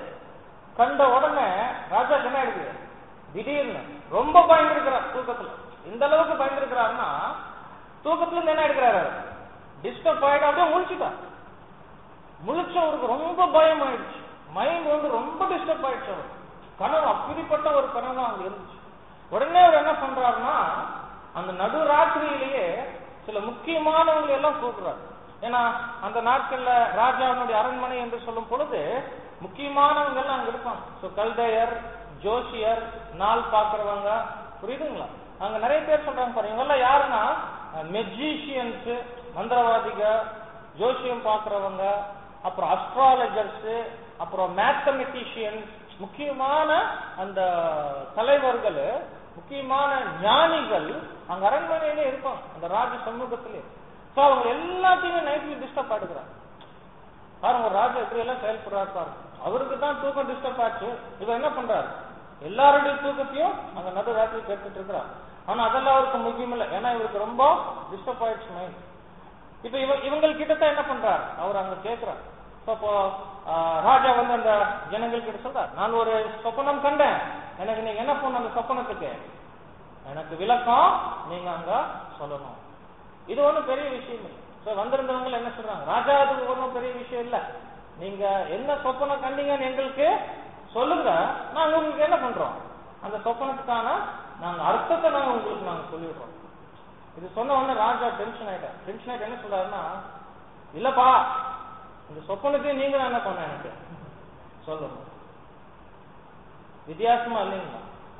கண்ட உடனே ராஜா என்ன ஆயிடுது திடீர்னு ரொம்ப பயந்துருக்கிறார் தூக்கத்துல இந்த அளவுக்கு பயந்துருக்கிறாருன்னா தூக்கத்துல இருந்து என்ன எடுக்கிறாரு டிஸ்டர்ப் ஆயிட்டு அப்படியே முழிச்சுட்டார் முழிச்சவருக்கு ரொம்ப பயம் ஆயிடுச்சு மைண்ட் வந்து ரொம்ப டிஸ்டர்ப் ஆயிடுச்சு அவர் கனவு அப்படிப்பட்ட ஒரு கனவு தான் அங்க இருந்துச்சு உடனே அவர் என்ன பண்றாருன்னா அந்த நடு ராத்திரியிலேயே சில முக்கியமானவங்களை எல்லாம் கூப்பிடுறாரு ஏன்னா அந்த நாட்கள்ல ராஜாவினுடைய அரண்மனை என்று சொல்லும் பொழுது முக்கியமானவங்க எல்லாம் அங்க இருப்பாங்க சோ கல்தையர் ஜோசியர் நாள் பாக்குறவங்க புரியுதுங்களா அங்க நிறைய பேர் சொல்றாங்க பாருங்க இவங்கெல்லாம் யாருன்னா மெஜிஷியன்ஸ் மந்திரவாதிக ஜோசியம் பாக்குறவங்க அப்புறம் அஸ்ட்ராலஜர்ஸ் அப்புறம் மேத்தமெட்டிஷியன்ஸ் முக்கியமான அந்த தலைவர்கள் முக்கியமான ஞானிகள் அங்க அரண்மனையிலே இருப்பாங்க அந்த ராஜ சமூகத்திலே சோ அவங்க எல்லாத்தையுமே நைட்ல டிஸ்டர்ப் ஆடுகிறாங்க பாருங்க ஒரு ராஜா எப்படி எல்லாம் செயல்படுறாரு பாருங்க அவருக்கு தான் தூக்கம் டிஸ்டர்ப் ஆச்சு இவன் என்ன பண்றாரு எல்லாருடைய தூக்கத்தையும் அந்த நடு ராத்திரி கேட்டுட்டு இருக்கிறார் ஆனா அதெல்லாம் அவருக்கு முக்கியம் இல்லை ஏன்னா இவருக்கு ரொம்ப டிஸ்டர்ப் ஆயிடுச்சு மைண்ட் இப்ப இவ இவங்கள் கிட்ட தான் என்ன பண்றார் அவர் அங்க கேட்கிறார் So, அப்போ ஆஹ், ராஜா வந்து அந்த ஜனங்கள் கிட்ட சொல்றார் நான் ஒரு சொப்பனம் கண்டேன் எனக்கு நீங்க என்ன பண்ணணும் அந்த சொப்பனத்துக்கு எனக்கு விளக்கம் நீங்க அங்க சொல்லணும் இது ஒண்ணும் பெரிய விஷயம் இல்லை So, வந்திருந்தவங்க என்ன சொல்றாங்க ராஜா அது ஒன்றும் பெரிய விஷயம் இல்ல நீங்க என்ன சொப்பனம் கண்டீங்கன்னு எங்களுக்கு சொல்லுங்க நாங்க உங்களுக்கு என்ன பண்றோம் அந்த சொப்பனத்துக்கான நாங்க அர்த்தத்தை நாங்க உங்களுக்கு நாங்க சொல்லிடுறோம் இது சொன்ன உடனே ராஜா டென்ஷன் ஆயிட்டார் டென்ஷன் ஆயிட்டு என்ன சொல்றாருன்னா இல்லப்பா இந்த சொப்பனத்தையும் நீங்க தான் என்ன பண்ண எனக்கு சொல்லணும் வித்தியாசமா இல்லைங்களா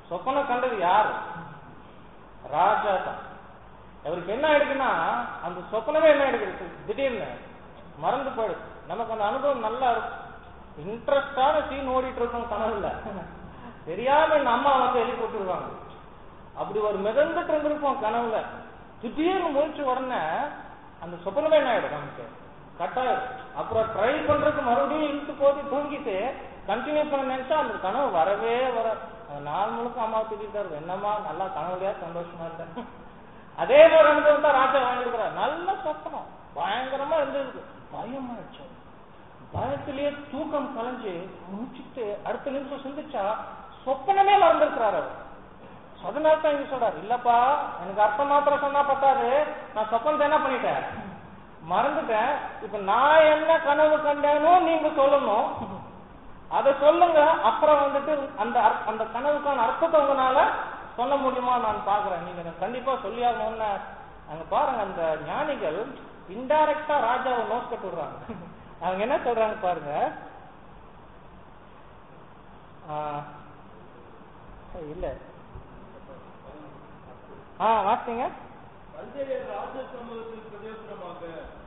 சொப்பனம் கண்டது யாரு ராஜா தான் அவருக்கு என்ன ஆயிடுக்குன்னா அந்த சொப்பனமே என்ன ஆயிடுது திடீர்னு மறந்து போயிடுது நமக்கு அந்த அனுபவம் நல்லா இருக்கும் இன்ட்ரெஸ்டான சீன் ஓடிட்டு இருக்கும் கனவுல தெரியாம இந்த அம்மா வந்து எழுதி போட்டுருவாங்க அப்படி ஒரு மிதந்துட்டு இருந்திருப்போம் கனவுல திடீர்னு முழிச்சு உடனே அந்த சொப்பனமே என்ன ஆயிடும் நமக்கு கட்டாயம் அப்புறம் ட்ரை பண்றதுக்கு மறுபடியும் இழுத்து போட்டு தூங்கிட்டு கண்டினியூ பண்ண நினைச்சா அந்த கனவு வரவே வர அந்த நாள் முழுக்க அம்மா திட்டாரு என்னம்மா நல்லா கனவுலையா சந்தோஷமா இருந்தேன் அதே மாதிரி அனுபவம் தான் ராஜா வாங்கிருக்கிறார் நல்ல சொப்பனம் பயங்கரமா இருந்தது பயமாயிடுச்சு பயத்திலேயே தூக்கம் கலைஞ்சு முடிச்சுட்டு அடுத்த நிமிஷம் சிந்திச்சா சொப்பனமே மறந்துருக்கிறார் அவர் அதனால தான் இங்க சொல்றாரு இல்லப்பா எனக்கு அர்த்தம் மாத்திரம் சொன்னா பத்தாது நான் சொப்பனத்தை என்ன பண்ணிட்டேன் மறந்துட்டேன் இப்ப நான் என்ன கனவு கண்டேனோ நீங்க சொல்லணும் அதை சொல்லுங்க அப்புறம் வந்துட்டு அந்த அர்த்த- அந்த கனவுக்கான அர்த்தத்தை உங்களால சொல்ல முடியுமா நான் பாக்குறேன் நீங்க எனக்கு கண்டிப்பா சொல்லியாகணும்னு அங்க பாருங்க அந்த ஞானிகள் இன்டைரக்டா ராஜாவை நோஸ் கட்டு விடுறாங்க அவங்க என்ன சொல்றாங்க பாருங்க ஆ, இல்ல ஆ வாசிங்க கல்தேயர் ராஜ சமூகத்தில் பிரயோசனமாக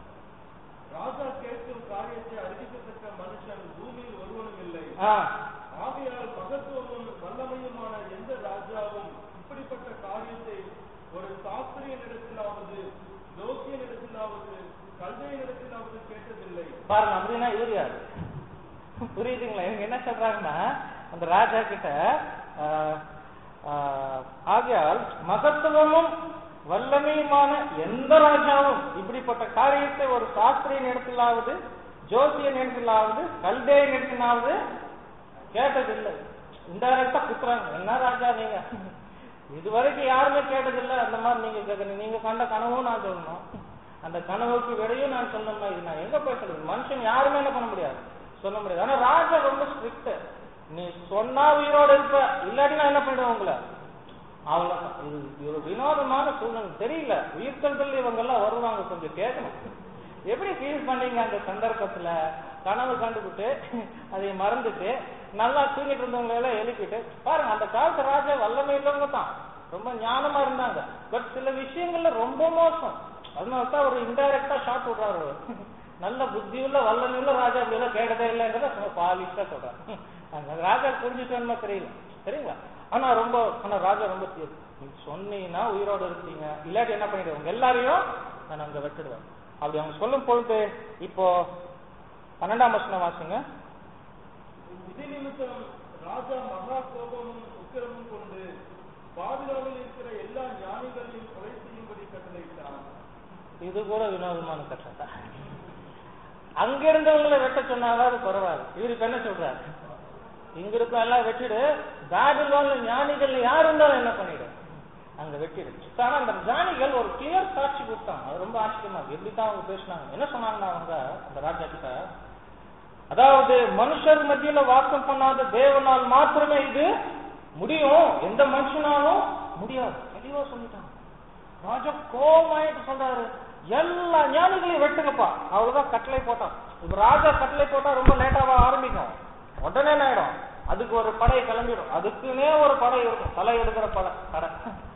ராஜா கேட்கும் காரியத்தை அறிவிக்கத்தக்க மனுஷன் பூமியில் ஒருவனும் இல்லை ஆ ஆகையால் மகத்துவமும் வல்லமையுமான எந்த ராஜாவும் இப்படிப்பட்ட காரியத்தை ஒரு சாஸ்திரியனிடத்திலாவது ஜோசியனிடத்திலாவது கல்தையனிடத்திலாவது கேட்டதில்லை பாருங்க அப்படின்னா இவர் யாரு புரியுதுங்களா இவங்க என்ன சொல்றாங்கன்னா அந்த ராஜா கிட்ட ஆஹ், ஆஹ், ஆகையால் மகத்துவமும் வல்லமையுமான எந்த ராஜாவும் இப்படிப்பட்ட காரியத்தை ஒரு சாஸ்திரியின் இடத்திலாவது ஜோசியன் இடத்திலாவது கல்தேயன் இடத்திலாவது கேட்டதில்லை இன்டைரக்டா குத்துறாங்க என்ன ராஜா நீங்க இதுவரைக்கும் யாருமே கேட்டதில்லை அந்த மாதிரி நீங்க கேட்கறீங்க நீங்க கண்ட கனவும் நான் சொல்லணும் அந்த கனவுக்கு விடையும் நான் சொல்லணும்னா இது நான் எங்க போய் சொல்றது மனுஷன் யாருமே என்ன பண்ண முடியாது சொல்ல முடியாது ஆனா ராஜா ரொம்ப ஸ்ட்ரிக்ட் நீ சொன்னா உயிரோட இருப்ப இல்லாட்டி நான் என்ன பண்ணிடுவேன் உங்களை அவ்வளவுதான் இது இது ஒரு வினோதமான சூழ்நிலை தெரியல உயிர்த்தல் இவங்க எல்லாம் வருவாங்க கொஞ்சம் கேட்கணும் எப்படி ஃபீல் பண்ணீங்க அந்த சந்தர்ப்பத்துல கனவு கண்டுபிட்டு அதை மறந்துட்டு நல்லா தூங்கிட்டு இருந்தவங்க எல்லாம் எழுப்பிட்டு பாருங்க அந்த காலத்து ராஜா வல்லமை இல்லவங்க தான் ரொம்ப ஞானமா இருந்தாங்க பட் சில விஷயங்கள்ல ரொம்ப மோசம் அதனால தான் ஒரு இன்டைரக்டா ஷாட் விடுறாரு அவர். நல்ல புத்தியுள்ள வல்லமையுள்ள ராஜா அப்படி எல்லாம் கேட்டதே இல்லைன்றத சும்மா பாலிஷா சொல்றாரு அந்த ராஜா புரிஞ்சுட்டோன்னு தெரியல சரிங்களா ஆனா ரொம்ப ஆனா ராஜா ரொம்ப தீர் நீங்க சொன்னீங்கன்னா உயிரோட இருப்பீங்க இல்லாட்டி என்ன பண்ணிடுவாங்க எல்லாரையும் நான் அங்க வெட்டிடுவேன் அப்படி அவங்க சொல்லும் பொழுது இப்போ பன்னெண்டாம் வசனம் வாசிங்க இது நிமித்தம் ராஜா மகா கோபமும் உக்கிரமும் கொண்டு பாபிலோனில் இருக்கிற எல்லா ஞானிகளையும் கொலை செய்யும்படி கட்டளையிட்டான் இது கூட வினோதமான கட்டம் தான் அங்க இருந்தவங்களை வெட்ட சொன்னாவது பரவாயில்ல இவரு இப்ப என்ன சொல்றாரு இங்க இருக்க எல்லாம் வெட்டிடு பாபிலோன்ல ஞானிகள் யார் இருந்தாலும் என்ன பண்ணிடு அங்க வெட்டிடு ஆனா அந்த ஞானிகள் ஒரு கிளியர் சாட்சி கொடுத்தாங்க அது ரொம்ப ஆச்சரியமா இருக்கு எப்படித்தான் அவங்க பேசினாங்க என்ன சொன்னாங்கன்னா அவங்க அந்த ராஜா கிட்ட அதாவது மனுஷர் மத்தியில வாசம் பண்ணாத தேவனால் மாத்திரமே இது முடியும் எந்த மனுஷனாலும் முடியாது தெளிவா சொல்லிட்டாங்க ராஜா கோமாயிட்டு சொல்றாரு எல்லா ஞானிகளையும் வெட்டுங்கப்பா அவ்வளவுதான் கட்டளை போட்டான் இப்ப ராஜா கட்டளை போட்டா ரொம்ப லேட்டாவா ஆரம்பிக்கும் உடனே என்ன ஆயிடும் அதுக்கு ஒரு படை கிளம்பிடும் அதுக்குன்னே ஒரு படை இருக்கும் தலை எடுக்கிற படை படை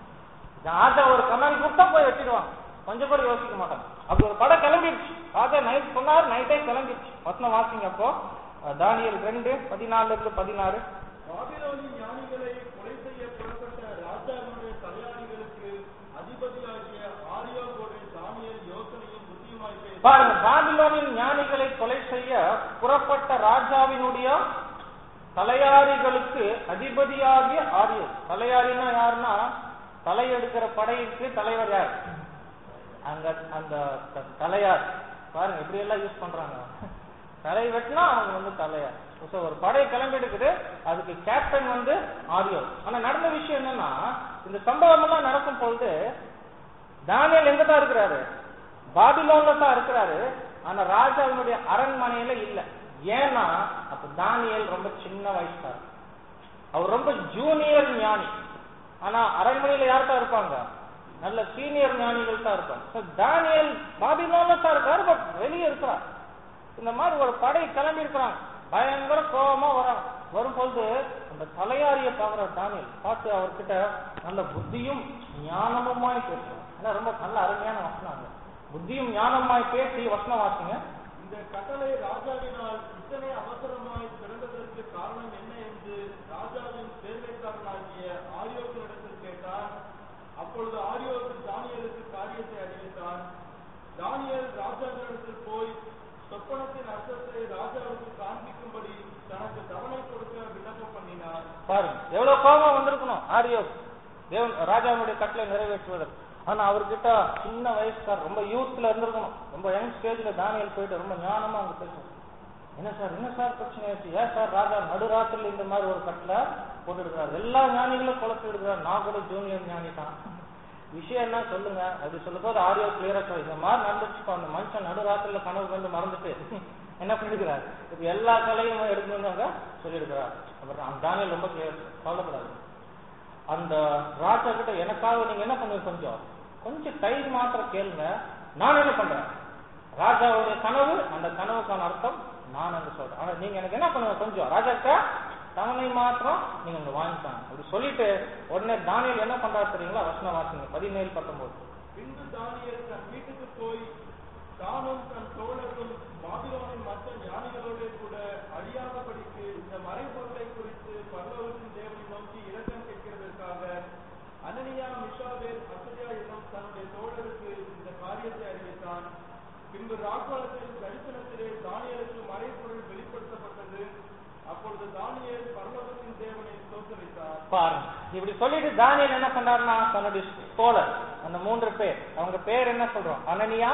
ராஜா ஒரு கமாண்ட் கொடுத்தா போய் வெட்டிடுவாங்க கொஞ்சம் கூட யோசிக்க மாட்டாங்க அப்படி ஒரு படை கிளம்பிடுச்சு ராஜா நைட் சொன்னார் நைட்டே கிளம்பிடுச்சு வசனம் வாசிங்க அப்போ அஹ், தானியேல் ரெண்டு பதினாலுல இருந்து பதினாறு பாபிலோனின் ஞானிகளை கொலை செய்ய புறப்பட்ட ராஜாவினுடைய தலையாரிகளுக்கு அதிபதியாகிய ஆரியோகோடு தானியல் யோசனையும் புத்தியுமாய் பேசி பாருங்க பாபிலோனின் ஞானிகளை கொலை செய்ய புறப்பட்ட ராஜாவினுடைய தலையாரிகளுக்கு அதிபதியாகிய ஆரியர் தலையாரின்னா யாருன்னா தலையெடுக்கிற படைக்கு தலைவர் யார் அங்க அந்த த- தலையார் பாருங்க இப்படி எல்லாம் யூஸ் பண்றாங்க தலை வெட்டினா அவங்க வந்து தலையார் So, ஒரு படை கிளம்பி இருக்குது அதுக்கு கேப்டன் வந்து ஆரியோ ஆனா நடந்த விஷயம் என்னன்னா இந்த சம்பவம் எல்லாம் நடக்கும் பொழுது தானியல் எங்க தான் இருக்கிறாரு பாபிலோன்ல தான் இருக்கிறாரு ஆனா ராஜாவினுடைய அரண்மனையில இல்ல ஏன்னா அப்ப தானியல் ரொம்ப சின்ன வயசுக்கார் அவர் ரொம்ப ஜூனியர் ஞானி ஆனா அரண்மனையில யார் தான் இருப்பாங்க நல்ல சீனியர் ஞானிகள் தான் இருப்பாங்க So, தானியல் பாபிலோன்ல தான் இருக்காரு பட் வெளியே இருக்கிறார் இந்த மாதிரி ஒரு படை கிளம்பி இருக்கிறாங்க பயங்கர கோபமா வராங்க வரும்பொழுது அந்த தலையாரிய பார்க்குற தானியல் பார்த்து அவர்கிட்ட நல்ல புத்தியும் ஞானமுமாய் பேசுவோம் ஏன்னா ரொம்ப நல்ல அருமையான வசனம் அது புத்தியும் ஞானமாய் பேசி வசனம் வாசிங்க இந்த கட்டளை ராஜாவினால் இத்தனை அவசரமாய் பிறந்ததற்கு காரணம் என்ன என்று ராஜாவின் சேர்வைக்காரனாகிய ஆரியோக்கினிடத்தில் கேட்டான் அப்பொழுது ஆரியோக்கு தானியலுக்கு காரியத்தை அறிவித்தான் தானியல் ராஜாவினிடத்தில் போய் சொப்பனத்தின் அர்த்தத்தை ராஜாவுக்கு காண்பிக்கும்படி தனக்கு தவணை கொடுக்க விண்ணப்பம் பண்ணினார் பாருங்க எவ்வளவு கோபம் வந்திருக்கணும் ஆரியோ தேவன் ராஜாவுடைய கட்டளை நிறைவேற்றுவதற்கு ஆனா அவர்கிட்ட சின்ன வயசுக்கார் ரொம்ப யூத்ல இருந்திருக்கணும் ரொம்ப யங் ஸ்டேஜ்ல தானியல் போயிட்டு ரொம்ப ஞானமா அவங்க பேசணும் என்ன சார் என்ன சார் பிரச்சனை ஆச்சு ஏன் சார் ராஜா நடுராத்திரில இந்த மாதிரி ஒரு கட்டளை போட்டு எடுக்கிறார் எல்லா ஞானிகளும் குழப்பி எடுக்கிறார் நான் கூட ஜூனியர் ஞானி தான் விஷயம் என்ன சொல்லுங்க அப்படி சொல்லும் போது ஆரியோ கிளியரா சொல்லு இந்த மாதிரி நடந்துச்சுப்பா அந்த மனுஷன் நடுராத்திரில கனவு கண்டு மறந்துட்டு என்ன பண்ணிருக்கிறார் இது எல்லா கலையும் எடுக்கணுங்க சொல்லியிருக்கிறார் அப்புறம் அந்த தானியல் ரொம்ப clear. கவலைப்படாது அந்த ராஜா கிட்ட எனக்காக நீங்க என்ன பண்ணுங்க கொஞ்சம் கொஞ்சம் டைம் மாத்திரம் கேளுங்க நான் என்ன பண்றேன் ராஜாவுடைய கனவு அந்த கனவுக்கான அர்த்தம் நான் அங்க சொல்றேன் ஆனா நீங்க எனக்கு என்ன பண்ணுங்க கொஞ்சம் ராஜா கிட்ட தவணை மாத்திரம் நீங்க அங்க வாங்கிட்டாங்க அப்படி சொல்லிட்டு உடனே தானியல் என்ன பண்றாரு தெரியுங்களா வசன வாசிங்க பதினேழு பத்தொன்பது பின்பு தானியல் தன் வீட்டுக்கு போய் தானும் தன் தோழர்களும் பாபிலோனின் மற்ற ஞானிகளோடு கூட அழியாதபடிக்கு இந்த மறைபொருளை குறித்து பரலோகத்தின் தேவனை நோக்கி இரக்கம் கேட்கிறதற்காக அனனியா மிஷாவேல் அசரியா என்னும் தன்னுடைய தோழருக்கு இந்த காரியத்தை அறிவித்தான் பின்பு ராக்காலத்தில் தரிசனத்திலே தானியலுக்கு மறைபொருள் வெளிப்படுத்தப்பட்டது அப்பொழுது தானியேல் பரலோகத்தின் தேவனை ஸ்தோத்தரித்தார் பாருங்க இப்படி சொல்லிட்டு தானியல் என்ன பண்றாருன்னா தன்னுடைய தோழர் அந்த மூன்று பேர் அவங்க பேர் என்ன சொல்றோம் அனனியா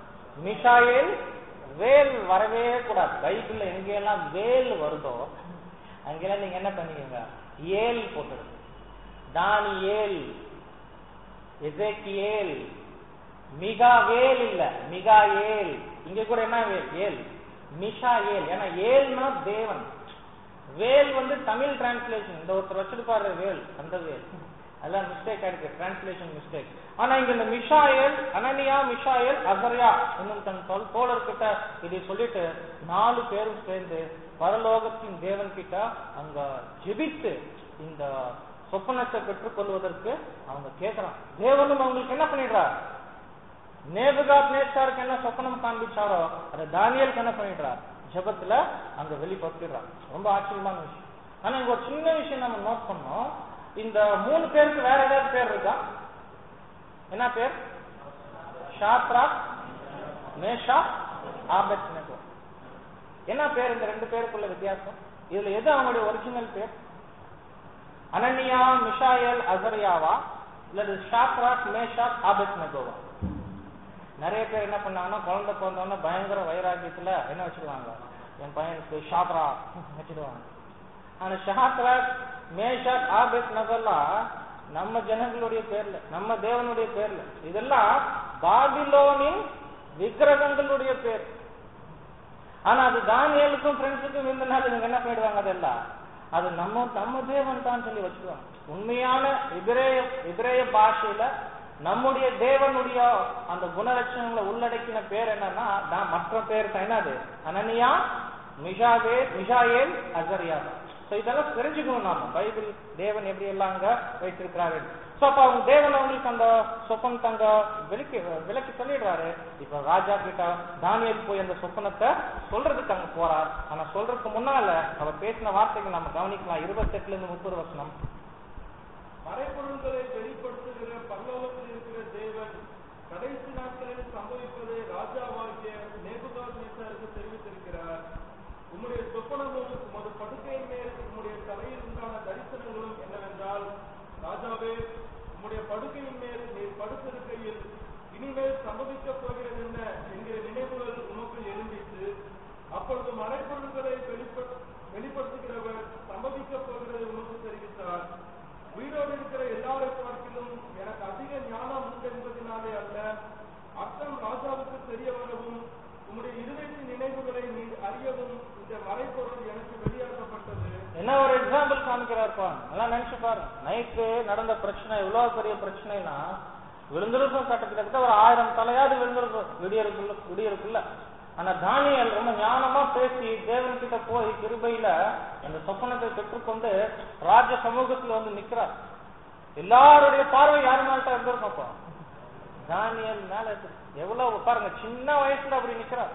மிஷாயேல் வேல் வரவே கூடாது பைபிள்ல எங்கெல்லாம் வேல் வருதோ அங்கெல்லாம் நீங்க என்ன பண்ணிக்கோங்க ஏல் போட்டுடு தானியேல் எசேக்கியேல் மிகா வேல் இல்ல மிகா ஏல் இங்க கூட என்ன வேல் ஏல் மிஷா ஏல் ஏன்னா ஏல்னா தேவன் வேல் வந்து தமிழ் டிரான்ஸ்லேஷன் இந்த ஒருத்தர் வச்சிருப்பாரு வேல் அந்த வேல் அதெல்லாம் மிஸ்டேக் ஆயிருக்கு டிரான்ஸ்லேஷன் மிஸ்டேக் ஆனா இங்க இந்த மிஷாயல் அனனியா மிஷாயல் அசரியா இன்னும் தன் தோல் தோழர்கிட்ட இதை சொல்லிட்டு நாலு பேரும் சேர்ந்து பரலோகத்தின் தேவன் கிட்ட அங்க ஜெபித்து இந்த சொப்பனத்தை பெற்றுக்கொள்வதற்கு அவங்க கேட்கறான் தேவனும் அவங்களுக்கு என்ன பண்ணிடுறார் நேபுகாத் நேச்சாருக்கு என்ன சொப்பனம் காண்பிச்சாரோ அதை தானியலுக்கு என்ன பண்ணிடுறார் ஜெபத்துல அங்க வெளிப்படுத்திடுறார் ரொம்ப ஆச்சரியமான விஷயம் ஆனா இங்க ஒரு சின்ன விஷயம் நம்ம நோட் பண்ணோம் இந்த மூணு பேருக்கு வேற ஏதாவது பேர் இருக்கா என்ன பேர் ஷாத்ரா மேஷா ஆபத் என்ன பேர் இந்த ரெண்டு பேருக்குள்ள வித்தியாசம் இதுல எது அவங்களுடைய ஒரிஜினல் பேர் அனன்யா மிஷாயல் அசரியாவா இல்லது ஷாத்ராக் மேஷாக் ஆபத் நகோவா நிறைய பேர் என்ன பண்ணாங்கன்னா குழந்தை பிறந்தவொடனே பயங்கர வைராக்கியத்துல என்ன வச்சிருவாங்க என் பையனுக்கு ஷாத்ரா வச்சிருவாங்க ஆனா ஷஹாத்ராக் மேஷாக் ஆபத் நகர்லாம் நம்ம ஜனங்களுடைய பேர்ல நம்ம தேவனுடைய பேர்ல இதெல்லாம் பாபிலோனின் விக்கிரகங்களுடைய பேர் ஆனா அது தானியலுக்கும் ஃப்ரெண்ட்ஸுக்கும் இந்த நாள் இவங்க என்ன பண்ணிடுவாங்க அதெல்லாம் அது நம்ம நம்ம தேவன் தான் சொல்லி வச்சுக்குவாங்க உண்மையான இபிரேய இபிரேய பாஷையில நம்முடைய தேவனுடைய அந்த குணலட்சணங்களை உள்ளடக்கின பேர் என்னன்னா நான் மற்ற பேர் தான் என்னது அனனியா மிஷாவே மிஷாயேல் அசரியா சோ இதெல்லாம் தெரிஞ்சுக்கணும் நாம பைபிள் தேவன் எப்படி எல்லாம் அங்க வைத்திருக்கிறாரு சோ அப்ப அவங்க தேவன் அவங்களுக்கு அந்த சொப்பன் தங்க விளக்கி விளக்கி சொல்லிடுறாரு இப்ப ராஜா கிட்ட தானியல் போய் அந்த சொப்பனத்தை சொல்றதுக்கு அங்க போறார் ஆனா சொல்றதுக்கு முன்னால அவர் பேசின வார்த்தைகள் நம்ம கவனிக்கலாம் இருபத்தெட்டுல இருந்து முப்பது வருஷம் மறைபொருள்களை வெளிப்படுத்துகிற பரலோகத்தில் இருக்கிற தேவன் கடைசி நாட்களில் சம்பவிப்பதை ராஜாவாகிய நேபுகாத்நேச்சாருக்கு தெரிவித்திருக்கிறார் உம்முடைய சொப்பனமும் உமது படுக்கையின் மேல் உம்முடைய தலையில் உண்டான தரிசனங்களும் என்னவென்றால் ராஜாவே உம்முடைய படுக்கையின் மேல் நீர் படுத்திருக்கையில் இனிமேல் சம்பவிக்கப் போகிறது என்ன என்கிற நினைவுகள் உமக்கு எழும்பிட்டு அப்பொழுது மறைப்பொருள்களை வெளிப்ப- வெளிப்படுத்துகிறவர் சம்பவிக்கப் போகிறது உமக்கு தெரிவித்தார் உயிரோடு இருக்கிற எல்லாரை பார்க்கிலும் எனக்கு அதிக ஞானம் உண்டு என்பதனாலே அல்ல அர்த்தம் ராஜாவுக்கு தெரிய வரவும் உம்முடைய இருதயத்தின் நினைவுகளை நீ அறியவும் இந்த மறைப்பொருள் எனக்கு வெளியாக்கப்பட்டது என்ன ஒரு எக்ஸாம்பிள் காமிக்கிறார் பாருங்க நல்லா நினைச்சு பாருங்க நைட்டு நடந்த பிரச்சனை இவ்வளவு பெரிய பிரச்சனைனா விழுந்திருக்கும் கட்டத்திட்ட ஒரு ஆயிரம் தலையாவது விழுந்திருக்கும் விடியறதுக்குள்ள விடியறதுக்குள்ள ஆனா தானியல் ரொம்ப ஞானமா பேசி தேவன் கிட்ட போய் கிருபையில அந்த சொப்பனத்தை பெற்றுக்கொண்டு ராஜ சமூகத்துல வந்து நிக்கிறார் எல்லாருடைய பார்வை யாரு மேல்ட்ட இருந்திருக்கும் அப்போ தானியல் மேல இருக்கு எவ்வளவு பாருங்க சின்ன வயசுல அப்படி நிக்கிறார்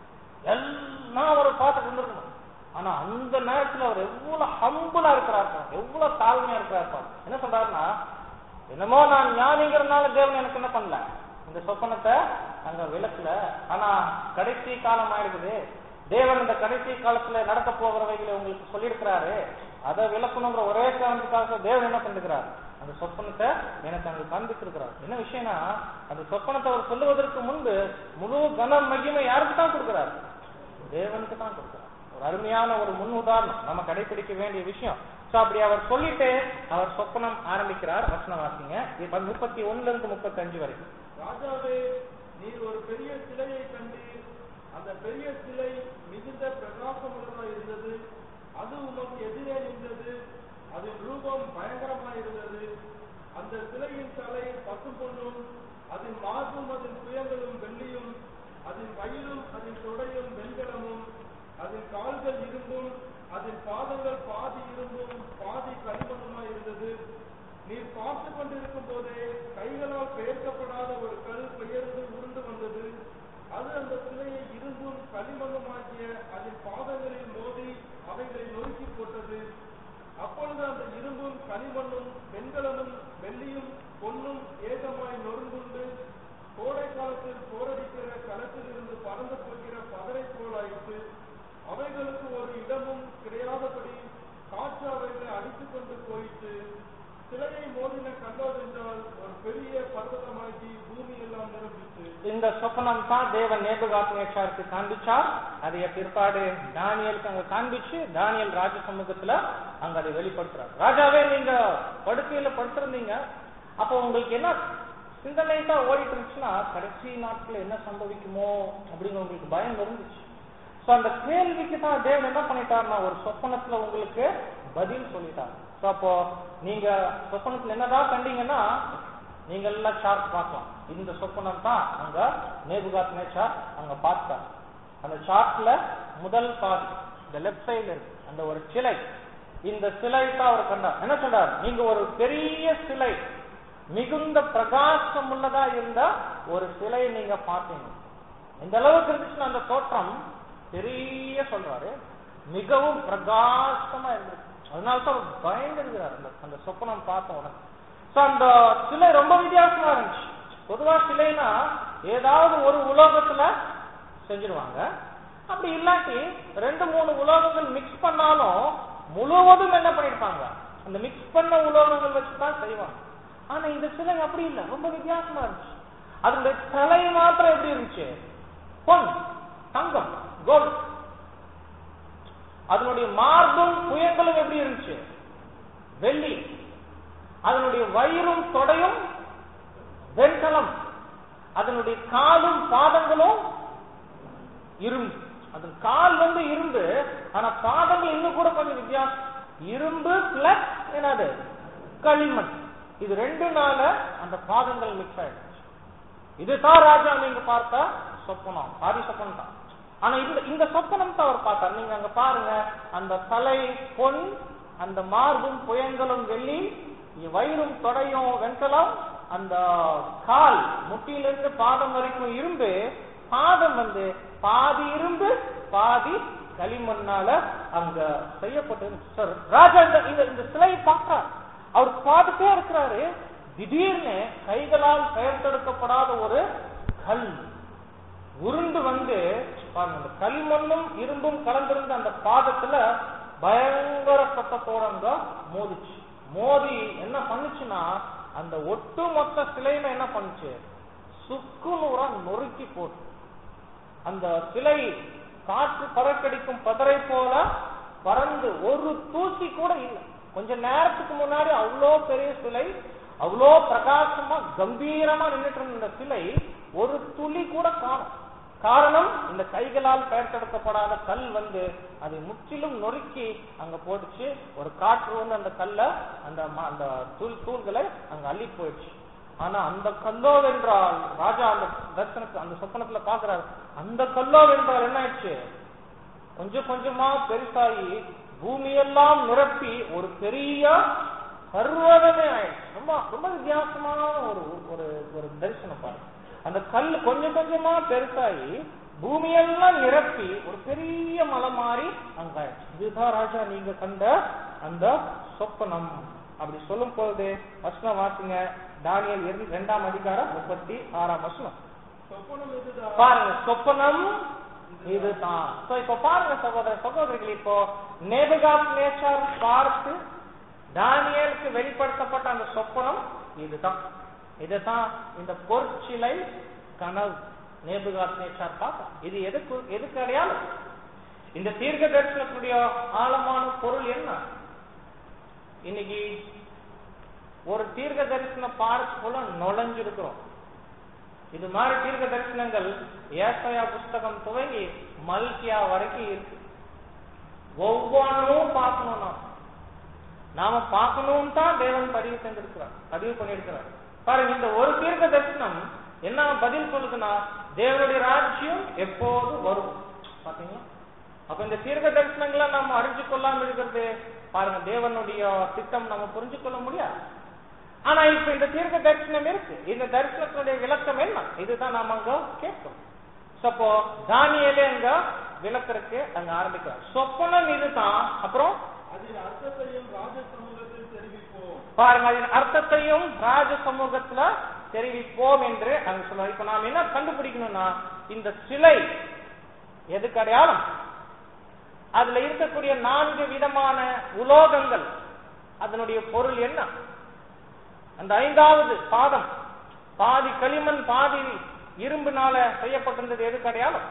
எல்லாம் அவர் பார்த்துட்டு இருந்திருக்கணும் ஆனா அந்த நேரத்துல அவர் எவ்வளவு ஹம்புலா இருக்கிறார் பாருங்க. எவ்வளவு தாழ்மையா இருக்கிறார் பாருங்க. என்ன சொல்றாருன்னா என்னமோ நான் ஞானிங்கிறதுனால தேவன் எனக்கு என்ன பண்ணல இந்த சொப்பனத்தை அங்க விளக்கல ஆனா கடைசி காலம் ஆயிடுது தேவன் இந்த கடைசி காலத்துல நடக்க போகிறவைகளை உங்களுக்கு சொல்லியிருக்கிறாரு அதை விளக்கணுங்கிற ஒரே காரணத்துக்காக தேவன் என்ன பண்ணிருக்கிறார் அந்த சொப்பனத்தை எனக்கு அங்க காண்பிச்சிருக்கிறார் என்ன விஷயம்னா அந்த சொப்பனத்தை அவர் சொல்லுவதற்கு முன்பு முழு கன மகிமை யாருக்கு தான் கொடுக்கிறார் தேவனுக்கு தான் கொடுக்கிறார் ஒரு அருமையான ஒரு முன் உதாரணம் நம்ம கடைபிடிக்க வேண்டிய விஷயம் சோ அப்படி அவர் சொல்லிட்டு அவர் சொப்பனம் ஆரம்பிக்கிறார் வசனம் வாசிங்க இப்ப முப்பத்தி ஒண்ணுல இருந்து முப்பத்தி அஞ்சு வரைக்கும் ராஜாவே நீர் ஒரு பெரிய சிலையை கண்டீர் அந்த பெரிய சிலை மிகுந்த பிரகாசமுள்ளதாய் இருந்தது அது உமக்கு எதிரே நின்றது அதன் ரூபம் பயங்கரமாய் இருந்தது அந்த சிலையின் தலை பசும் பொன்னும் அதன் மார்பும் அதன் புயங்களும் வெள்ளியும் அதன் வயிறும் அதன் தொடையும் வெண்கலமும் அதன் கால்கள் இரும்பும் அதன் பாதங்கள் பாதி இரும்பும் பாதி களிமண்ணுமாய் இருந்தது நீர் பார்த்து கொண்டிருக்கும் போதே கைகளால் பெயர்க்கப்படாத ஒரு கல் பெயர்ந்து உருண்டு வந்தது அது அந்த சிலையை இரும்பும் களிமண்ணுமாகிய அதன் பாதங்களில் மோதி அவைகளை நொறுக்கி போட்டது அப்பொழுது அந்த இரும்பும் களிமண்ணும் வெண்கலமும் வெள்ளியும் பொன்னும் ஏகமாய் நொறுங்குண்டு கோடை காலத்தில் போரடிக்கிற களத்தில் இருந்து பறந்து போகிற பதரை போலாயிற்று அவைகளுக்கு ஒரு இடமும் கிடையாதபடி காற்று அவைகளை அடித்துக் கொண்டு போயிற்று சிலையை மோதின கண்டோதென்றால் ஒரு பெரிய பர்வதமாகி பூமி எல்லாம் நிரம்பிற்று இந்த சொப்பனம் தான் தேவன் நேபுகாத்நேச்சாருக்கு காண்பிச்சார் அதைய பிற்பாடு தானியலுக்கு அங்க காண்பிச்சு தானியல் ராஜ சமூகத்துல அங்க அதை வெளிப்படுத்துறார் ராஜாவே நீங்க படுக்கையில படுத்திருந்தீங்க அப்போ உங்களுக்கு என்ன சிந்தனை தான் ஓடிட்டு இருந்துச்சுன்னா கடைசி நாட்கள் என்ன சம்பவிக்குமோ அப்படின்னு உங்களுக்கு பயம் இருந்துச்சு சோ அந்த கேள்விக்கு தான் தேவன் என்ன பண்ணிட்டாருன்னா ஒரு சொப்பனத்துல உங்களுக்கு பதில் சொல்லிட்டார் சோ அப்போ நீங்க சொப்பனத்துல என்னதான் கண்டீங்கன்னா நீங்க எல்லாம் சார்ட் பார்க்கலாம் இந்த சொப்பனம் தான் அங்க நேபுகாத் நேச்சார் அங்க பார்த்தார் அந்த சார்ட்ல முதல் பாதி இந்த லெப்ட் சைடுல இருக்கு அந்த ஒரு சிலை இந்த சிலை தான் அவர் கண்டார் என்ன சொல்றார் நீங்க ஒரு பெரிய சிலை மிகுந்த பிரகாசம் உள்ளதா இருந்த ஒரு சிலை நீங்க பார்த்தீங்க இந்த அளவுக்கு இருந்துச்சுன்னா அந்த தோற்றம் பெரிய சொல்றாரு மிகவும் பிரகாசமா இருந்திருக்கு அதனால தான் அவர் பயந்துருக்கிறார் அந்த அந்த சொப்பனம் பார்த்த உடனே சோ அந்த சிலை ரொம்ப வித்தியாசமா இருந்துச்சு பொதுவா சிலைனா ஏதாவது ஒரு உலோகத்துல செஞ்சிருவாங்க அப்படி இல்லாட்டி ரெண்டு மூணு உலோகங்கள் மிக்ஸ் பண்ணாலும் முழுவதும் என்ன பண்ணிருப்பாங்க அந்த மிக்ஸ் பண்ண உலோகங்கள் வச்சு தான் செய்வாங்க ஆனா இந்த சிலை அப்படி இல்ல ரொம்ப வித்தியாசமா இருந்துச்சு அதனுடைய தலை மாத்திரம் எப்படி இருந்துச்சு பொன் தங்கம் கோல்ட் அதனுடைய மார்பும் புயங்களும் எப்படி இருந்துச்சு வெள்ளி அதனுடைய வயிறும் தொடையும் வெண்கலம் அதனுடைய காலும் பாதங்களும் இரும்பு அதன் கால் வந்து இரும்பு ஆனா பாதங்கள் இன்னும் கூட கொஞ்சம் வித்தியாசம் இரும்பு பிளஸ் என்னது களிமண் இது ரெண்டு நாள அந்த பாதங்கள் மிக்ஸ் ஆயிடுச்சு இதுதான் ராஜா நீங்க பார்த்தா சொப்பனம் பாதி சொப்பனம் தான் ஆனா இந்த இந்த சொப்பனம் தான் அவர் பார்த்தார் நீங்க அங்க பாருங்க அந்த தலை பொன் அந்த மார்பும் புயங்களும் வெள்ளி வயிறும் தொடையும் வெண்கலம் அந்த கால் முட்டியிலிருந்து பாதம் வரைக்கும் இரும்பு பாதம் வந்து பாதி இரும்பு பாதி களிமண்ணால அங்க செய்யப்பட்டது சார் ராஜா இந்த இந்த- இந்த சிலையை பார்க்கிறார் அவர் பார்த்துட்டே இருக்கிறாரு திடீர்னு கைகளால் பெயர்த்தெடுக்கப்படாத ஒரு கல் உருண்டு வந்து பாருங்க அந்த களிமண்ணும் இரும்பும் கலந்திருந்த அந்த பாதத்துல பயங்கர சத்தத்தோட அங்க மோதிச்சு மோதி என்ன பண்ணுச்சுன்னா அந்த ஒட்டுமொத்த சிலையில என்ன பண்ணுச்சு சுக்குநூறா நொறுக்கி போட்டு அந்த சிலை காற்று பறக்கடிக்கும் பதரை போல பறந்து ஒரு தூசி கூட இல்லை கொஞ்ச நேரத்துக்கு முன்னாடி அவ்வளோ பெரிய சிலை அவ்வளோ பிரகாசமா கம்பீரமா நின்றுட்டு இருந்த இந்த சிலை ஒரு துளி கூட காணும் காரணம் இந்த கைகளால் பெயர்த்தெடுக்கப்படாத கல் வந்து அதை முற்றிலும் நொறுக்கி அங்க போட்டுச்சு ஒரு காற்று வந்து அந்த கல்ல அந்த ம- அந்த தூள் தூள்களை அங்க அள்ளி போயிடுச்சு ஆனா அந்த கல்லோ வென்றால் ராஜா அந்த தரிசனத்தை அந்த சொப்பனத்துல பாக்குறாரு அந்த கல்லோ வென்றால் என்ன ஆயிடுச்சு கொஞ்சம் கொஞ்சமா பெருசாகி பூமியெல்லாம் நிரப்பி ஒரு பெரிய பர்வதமே ஆயிடுச்சு ரொம்ப ரொம்ப வித்தியாசமான ஒரு ஒரு ஒரு தரிசனம் பாருங்க அந்த கல் கொஞ்சம் கொஞ்சமா பெருசாகி பூமியெல்லாம் நிரப்பி ஒரு பெரிய மலை மாறி அங்க ஆயிடுச்சு இதுதான் ராஜா நீங்க கண்ட அந்த சொப்பனம் அப்படி சொல்லும் பொழுது வசனம் வாசிங்க தானியல் இரு- இரண்டாம் அதிகாரம் முப்பத்தி ஆறாம் வசனம் சொப்பனம் இதுதான் பாருங்க சொப்பனம் இதுதான் So, இப்ப பாருங்க சகோதர சகோதரிகள் இப்போ நேபுகாத் நேச்சார் பார்த்து தானியலுக்கு வெளிப்படுத்தப்பட்ட அந்த சொப்பனம் இதுதான் இதுதான் இந்த பொற்சிலை கனவு நேபுகாத் நேச்சார் பார்த்தா இது எதுக்கு எதுக்கு அடையாளம் இந்த தீர்க்க தரிசனத்துடைய ஆழமான பொருள் என்ன இன்னைக்கு ஒரு தீர்க்க தரிசன பார்க்குள்ள நுழைஞ்சிருக்கிறோம் இது மாதிரி தீர்க்க தரிசனங்கள் ஏசாயா புஸ்தகம் துவங்கி மல்கியா வரைக்கும் இருக்கு ஒவ்வொன்றும் பார்க்கணும் நாம் நாம பார்க்கணும் தான் தேவன் பதிவு செஞ்சிருக்கிறார் பதிவு பண்ணியிருக்கிறார் பாருங்க இந்த ஒரு தீர்க்க தரிசனம் என்ன பதில் சொல்லுதுன்னா தேவனுடைய ராஜ்யம் எப்போது வரும் பாத்தீங்களா அப்ப இந்த தீர்க்க தரிசனங்களை நம்ம அறிஞ்சு கொள்ளாம இருக்கிறது பாருங்க தேவனுடைய திட்டம் நம்ம புரிஞ்சு கொள்ள முடியாது ஆனா இப்ப இந்த தீர்க்க தரிசனம் இருக்கு இந்த தரிசனத்தினுடைய விளக்கம் என்ன இதுதான் நாம அங்க கேட்கிறோம் அப்போ தானியலே அங்க விளக்கறதுக்கு அங்க ஆரம்பிக்கிறார் சொப்பனம் இதுதான் அப்புறம் அதன் அர்த்தத்தையும் ராஜ சமூகத்தில் தெரிவிப்போம் பாருங்க அதன் அர்த்தத்தையும் ராஜ சமூகத்துல தெரிவிப்போம் என்று அங்க சொல்றாரு இப்ப நாம் என்ன கண்டுபிடிக்கணும்னா இந்த சிலை எதுக்கு அடையாளம் அதுல இருக்கக்கூடிய நான்கு விதமான உலோகங்கள் அதனுடைய பொருள் என்ன அந்த ஐந்தாவது பாதம் பாதி களிமண் பாதி இரும்புனால செய்யப்பட்டிருந்தது எதுக்கு அடையாளம்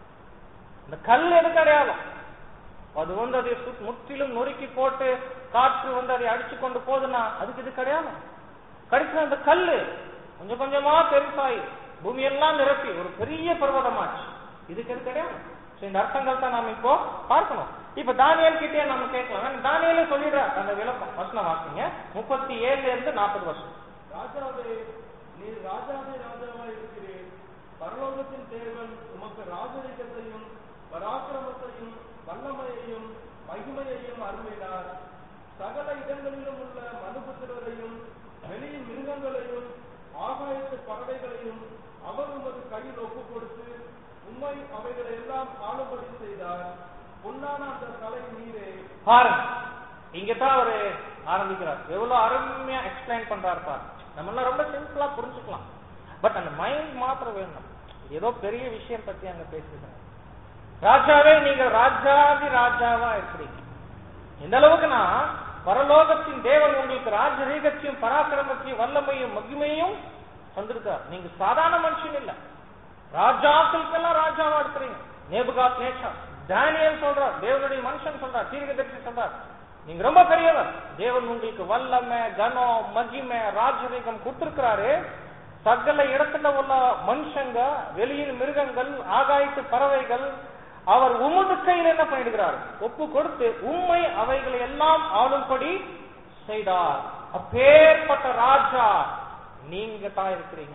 இந்த கல் எதுக்கு அடையாளம் அது வந்து அதை சு- முற்றிலும் நொறுக்கி போட்டு காற்று வந்து அதை அடிச்சு கொண்டு போகுதுன்னா அதுக்கு இது கிடையாது கடைசியில் அந்த கல்லு கொஞ்சம் கொஞ்சமா பெருசாயி பூமியெல்லாம் நிரப்பி ஒரு பெரிய பர்வதமாச்சு இதுக்கு இது கிடையாது So, இந்த அர்த்தங்கள் தான் நாம இப்போ பார்க்கணும் இப்ப தானியல் கிட்டே நம்ம கேட்கலாம் தானியலே சொல்லிடுறார் அந்த விளக்கம் வசனம் வாசிங்க முப்பத்தி ஏழுல இருந்து நாற்பது வருஷம் ராஜாவே நீர் ராஜாவே ராஜாவாய் இருக்கிறீர் பரலோகத்தின் தேவன் உமக்கு ராஜரிகத்தையும் பராக்கிரமத்தையும் வல்லமையையும் மகிமையையும் அருளினார் சகல இடங்களிலும் உள்ள மனுபுத்திரரையும் வெளியின் மிருகங்களையும் ஆகாயத்து பறவைகளையும் அவர் உமது கையில் ஒப்புக் கொடுத்து உம்மை அவைகளை எல்லாம் ஆளும்படி செய்தார் பொன்னான அந்த தலை நீரே பாருங்க இங்கதான் அவரு ஆரம்பிக்கிறார் எவ்வளவு அருமையா எக்ஸ்பிளைன் பண்றாரு பாரு நம்ம எல்லாம் ரொம்ப சிம்பிளா புரிஞ்சுக்கலாம் பட் அந்த மைண்ட் மாத்திரம் வேணும் ஏதோ பெரிய விஷயம் பத்தி அங்க பேசிருக்காங்க ராஜாவே நீங்க ராஜாதி ராஜாவா இருக்கிறீங்க எந்த அளவுக்குன்னா பரலோகத்தின் தேவன் உங்களுக்கு ராஜரீகத்தையும் பராக்கிரமத்தையும் வல்லமையும் மகிமையும் தந்திருக்கார் நீங்க சாதாரண மனுஷன் இல்ல ராஜாக்களுக்கெல்லாம் ராஜாவா இருக்கிறீங்க நேபுகாத் நேச்சா தானியல் சொல்றார் தேவனுடைய மனுஷன் சொல்றார் தீர்க்கதரிசி சொல்றார் நீங்க ரொம்ப பெரியவர் தேவன் உங்களுக்கு வல்லமை கனம் மகிமை ராஜரீகம் கொடுத்திருக்கிறாரு சகல இடத்துல உள்ள மனுஷங்க வெளியில் மிருகங்கள் ஆகாயத்து பறவைகள் அவர் உமது கையில் என்ன பண்ணிடுகிறார் ஒப்பு கொடுத்து உண்மை அவைகளை எல்லாம் ஆளும்படி செய்தார் அப்பேற்பட்ட ராஜா நீங்க தான் இருக்கிறீங்க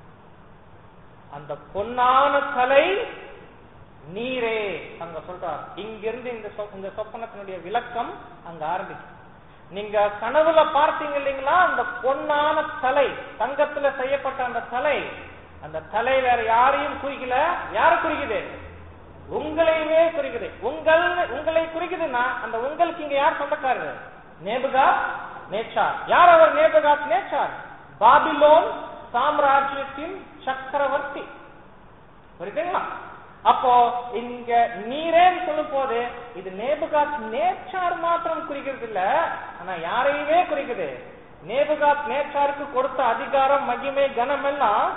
அந்த பொன்னான கலை நீரே அங்க சொல்றார் இங்கிருந்து இந்த சொ- இந்த சொப்பனத்தினுடைய விளக்கம் அங்க ஆரம்பிக்கும் நீங்க கனவுல பார்த்தீங்க இல்லைங்களா அந்த பொன்னான தலை தங்கத்துல செய்யப்பட்ட அந்த தலை அந்த தலை வேற யாரையும் குறிக்கல யார குறிக்குது உங்களையுமே குறிக்குது உங்கள் உங்களை குறிக்குதுன்னா அந்த உங்களுக்கு இங்க யார் சொந்தக்காரர் நேபுகாத் நேச்சார் யார் அவர் நேபுகாத் நேச்சார் பாபிலோன் சாம்ராஜ்யத்தின் சக்கரவர்த்தி புரியுதுங்களா அப்போ இங்க நீரேன்னு சொல்லும் போது இது நேபுகாத் நேச்சார் மாத்திரம் குறிக்கிறது இல்ல ஆனா யாரையுமே குறிக்குது நேபுகாத் நேச்சாருக்கு கொடுத்த அதிகாரம் மகிமை கனம் எல்லாம்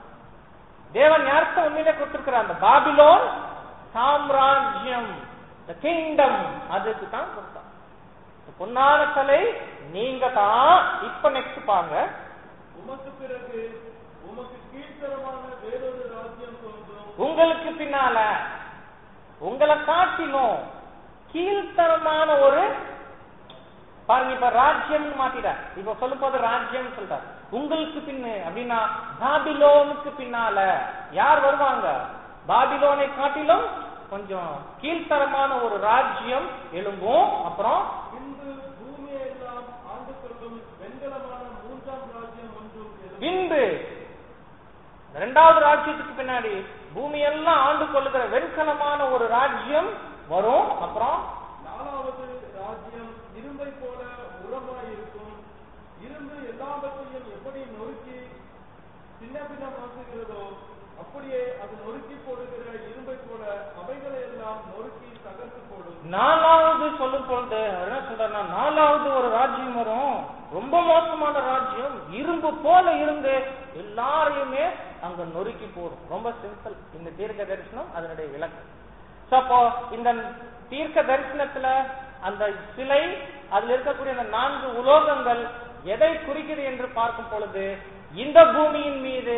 தேவன் யாருக்கு உண்மையிலே கொடுத்திருக்கிறார் அந்த பாபிலோன் சாம்ராஜ்யம் கிங்டம் அதுக்கு தான் கொடுத்தான் இந்த பொன்னான கலை நீங்க தான் இப்ப நெக்ஸ்ட் பாருங்க உமக்கு பிறகு உமக்கு கீழ்த்தரமான வேறொரு ராஜ்யம் தோன்றும் உங்களுக்கு பின்னால உங்களை காட்டிலும் கீழ்த்தரமான ஒரு பாருங்க இப்ப ராஜ்யம் மாத்திட்டார் இப்ப சொல்லும் போது ராஜ்யம் சொல்றார் உங்களுக்கு பின்னு அப்படின்னா பாபிலோனுக்கு பின்னால யார் வருவாங்க பாபிலோனை காட்டிலும் கொஞ்சம் கீழ்த்தரமான ஒரு ராஜ்யம் எழும்பும் அப்புறம் பின்பு பூமியை எல்லாம் ஆண்டு கொள்ளும் வெண்கலமான மூன்றாம் ராஜ்யம் ஒன்றும் எழும்பும். பின்பு இரண்டாவது ராஜ்யத்துக்கு பின்னாடி பூமியெல்லாம் ஆண்டு கொள்ளுகிற வெண்கலமான ஒரு ராஜ்யம் வரும் அப்புறம் நாலாவது ராஜ்யம் இரும்பை போல உரமாய் இருக்கும் இரும்பு எல்லாவற்றையும் எப்படி நொறுக்கி சின்ன பின்னமாக்குகிறதோ அப்படியே அது நொறுக்கி போடுகிற இரும்பை போல அவைகளை எல்லாம் நொறுக்கி தகர்த்து போடும் நாலாவது சொல்லும் பொழுது அவர் என்ன சொல்றாருன்னா நாலாவது ஒரு ராஜ்யம் வரும் ரொம்ப மோசமான ராஜ்யம் இரும்பு போல இருந்து எல்லாரையுமே அங்க நொறுக்கி போடும் ரொம்ப சிம்பிள் இந்த தீர்க்க தரிசனம் அதனுடைய விளக்கம் So, அப்போ இந்த தீர்க்க தரிசனத்துல அந்த சிலை அதுல இருக்கக்கூடிய அந்த நான்கு உலோகங்கள் எதை குறிக்குது என்று பார்க்கும் பொழுது இந்த பூமியின் மீது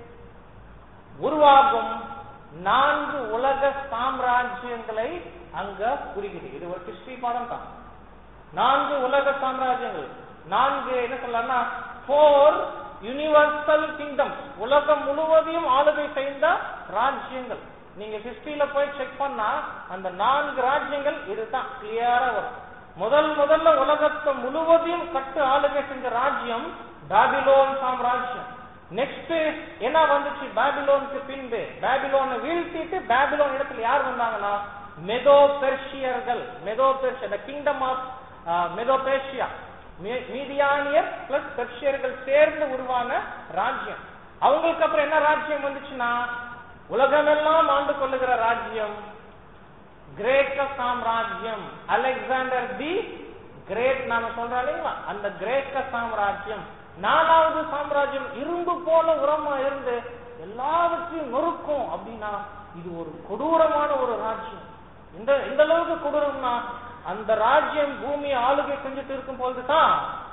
உருவாகும் நான்கு உலக சாம்ராஜ்யங்களை அங்க குறிக்குது இது ஒரு ஹிஸ்டரி பாடம் தான் நான்கு உலக சாம்ராஜ்யங்கள் நான்கு என்ன சொல்லலாம்னா போர் யுனிவர்சல் கிங்டம் உலகம் முழுவதையும் ஆளுகை செய்த ராஜ்யங்கள் நீங்க ஹிஸ்டரியில போய் செக் பண்ணா அந்த நான்கு ராஜ்யங்கள் இதுதான் கிளியரா வரும் முதல் முதல்ல உலகத்தை முழுவதையும் கட்டு ஆளுகை செஞ்ச ராஜ்யம் பாபிலோன் சாம்ராஜ்யம் நெக்ஸ்ட் என்ன வந்துச்சு பாபிலோனுக்கு பின்பு பாபிலோனை வீழ்த்திட்டு பாபிலோன் இடத்துல யார் வந்தாங்கன்னா மெதோ பெர்ஷியர்கள் Medo Persia kingdom of Medo Persia மீதியானியர் பிளஸ் பெர்ஷியர்கள் சேர்ந்து உருவான ராஜ்யம் அவங்களுக்கு அப்புறம் என்ன ராஜ்யம் வந்துச்சுன்னா உலகமெல்லாம் ஆண்டு கொள்ளுகிற ராஜ்யம் கிரேக்க சாம்ராஜ்யம் அலெக்சாண்டர் தி கிரேட் நாம சொல்றோம் இல்லைங்களா அந்த கிரேக்க சாம்ராஜ்யம் நாலாவது சாம்ராஜ்யம் இரும்பு போல உரமா இருந்து எல்லாவற்றையும் நொறுக்கும் அப்படின்னா இது ஒரு கொடூரமான ஒரு ராஜ்யம் இந்த இந்த அளவுக்கு கொடூரம்னா அந்த ராஜ்யம் பூமியை ஆளுகை செஞ்சுட்டு இருக்கும் பொழுதுதான்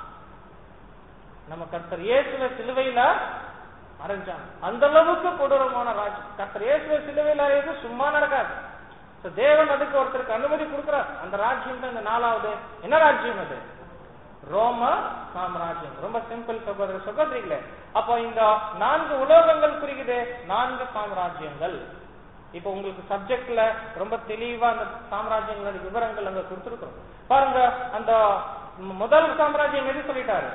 நம்ம கர்த்தர் இயேசுவ சிலுவையில மறைஞ்சாங்க அந்த அளவுக்கு கொடூரமான ராஜ்யம் கர்த்தர் இயேசுவ சிலுவையில அறையுது சும்மா நடக்காது So, தேவன் அதுக்கு ஒருத்தருக்கு அனுமதி கொடுக்கிறார் அந்த ராஜ்யம் தான் இந்த நாலாவது என்ன ராஜ்யம் அது ரோம சாம்ராஜ்யம் ரொம்ப சிம்பிள் சகோதர சகோதரிகளே அப்போ இந்த நான்கு உலோகங்கள் குறிக்குது நான்கு சாம்ராஜ்யங்கள் இப்போ உங்களுக்கு சப்ஜெக்ட்ல ரொம்ப தெளிவா அந்த சாம்ராஜ்யங்களோட விவரங்கள் அங்க கொடுத்துருக்கோம் பாருங்க அந்த மு- முதல் சாம்ராஜ்யம் எது சொல்லிட்டாரு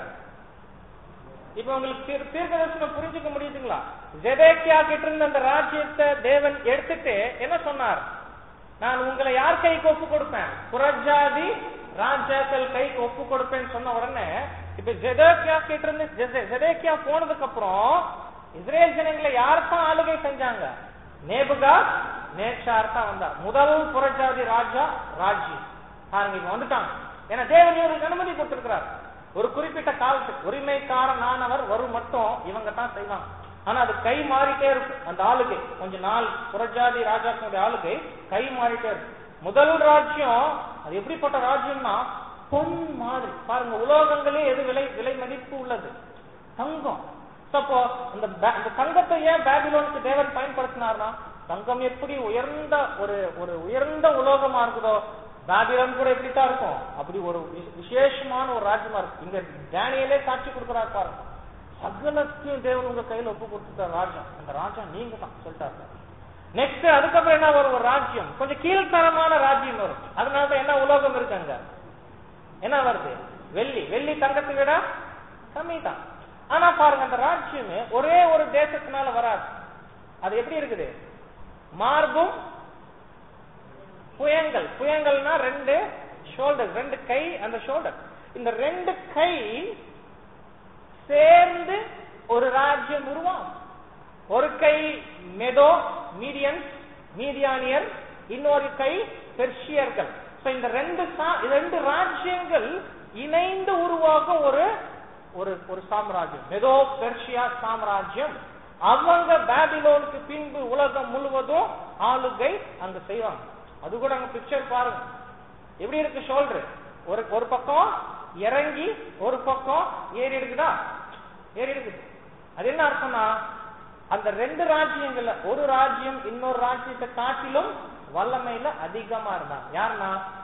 இப்ப உங்களுக்கு தீர்- தீர்க்க தரிசனம் புரிஞ்சுக்க முடியுதுங்களா ஜெதேக்கியா கிட்ட இருந்த அந்த ராஜ்யத்தை தேவன் எடுத்துட்டு என்ன சொன்னார் நான் உங்களை யார் கைக்கு ஒப்பு கொடுப்பேன் புறஜாதி ராஜாக்கள் கைக்கு ஒப்பு கொடுப்பேன்னு சொன்ன உடனே இப்ப ஜெதேக்கியா கிட்ட இருந்து ஜெதே- ஜெதேக்கியா போனதுக்கு அப்புறம் இஸ்ரேல் ஜனங்களை யார் தான் ஆளுகை செஞ்சாங்க நேபுகா நேச்சார் தான் வந்தார் முதல் புறஜாதி ராஜா ராஜி பாருங்க இப்ப வந்துட்டாங்க ஏன்னா தேவன் இவருக்கு அனுமதி கொடுத்திருக்கிறார் ஒரு குறிப்பிட்ட காலத்துக்கு உரிமைக்காரனானவர் வரும் மட்டும் இவங்க தான் செய்வாங்க ஆனா அது கை மாறிட்டே இருக்கும் அந்த ஆளுகை கொஞ்ச நாள் புறஜாதி ராஜாக்களுடைய ஆளுகை கை மாறிட்டே இருக்கும் முதல் ராஜ்யம் அது எப்படிப்பட்ட ராஜ்யம்னா பொன் மாதிரி பாருங்க உலோகங்களே எது விலை விலை மதிப்பு உள்ளது தங்கம் So, அப்போ அந்த பே- அந்த தங்கத்தை ஏன் பேபிலோனுக்கு தேவன் பயன்படுத்தினார்னா தங்கம் எப்படி உயர்ந்த ஒரு ஒரு உயர்ந்த உலோகமா இருக்குதோ பாபிலோன் கூட எப்படித்தான் இருக்கும் அப்படி ஒரு வி- விசேஷமான ஒரு ராஜ்யமா இருக்கும் இங்க டேனியலே சாட்சி கொடுக்கிறார் பாருங்க சகலத்தையும் தேவன் உங்க கையில ஒப்பு கொடுத்துட்டார் ராஜ்யம் அந்த ராஜ்யம் நீங்க தான் சொல்லிட்டாரு நெக்ஸ்ட் அதுக்கப்புறம் என்ன வரும் ஒரு ராஜ்யம் கொஞ்சம் கீழ்த்தரமான ராஜ்யம் வரும் அதனாலதான் என்ன உலோகம் இருக்கு அங்க என்ன வருது வெள்ளி வெள்ளி தங்கத்தை விட கம்மி தான் ஆனா பாருங்க அந்த ராஜ்யமே ஒரே ஒரு தேசத்தினால வராது அது எப்படி இருக்குது மார்பும் புயங்கள் புயங்கள்னா ரெண்டு ஷோல்டர் ரெண்டு கை அந்த ஷோல்டர் இந்த ரெண்டு கை சேர்ந்து ஒரு ராஜ்யம் உருவாகும் ஒரு கை மெதோ மீடியன்ஸ் மீதியானியர் இன்னொரு கை பெர்ஷியர்கள் So, இந்த ரெண்டு சா- ரெண்டு ராஜ்யங்கள் இணைந்து உருவாக ஒரு ஒரு ஒரு சாம்ராஜ்யம் மெதோ பெர்ஷியா சாம்ராஜ்யம் அவங்க பாபிலோனுக்கு பின்பு உலகம் முழுவதும் ஆளுகை அங்க செய்வாங்க அது கூட அங்க பிக்சர் பாருங்க எப்படி இருக்கு ஷோல்டர் ஒரு ஒரு பக்கம் இறங்கி ஒரு பக்கம் ஏறி இருக்குதா ஏறி இருக்குது அது என்ன அர்த்தம்னா அந்த ரெண்டு ராஜ்யங்கள்ல ஒரு ராஜ்யம் இன்னொரு ராஜ்யத்தை காட்டிலும் வல்லமையில அதிகமா இருந்தாங்க யாருன்னா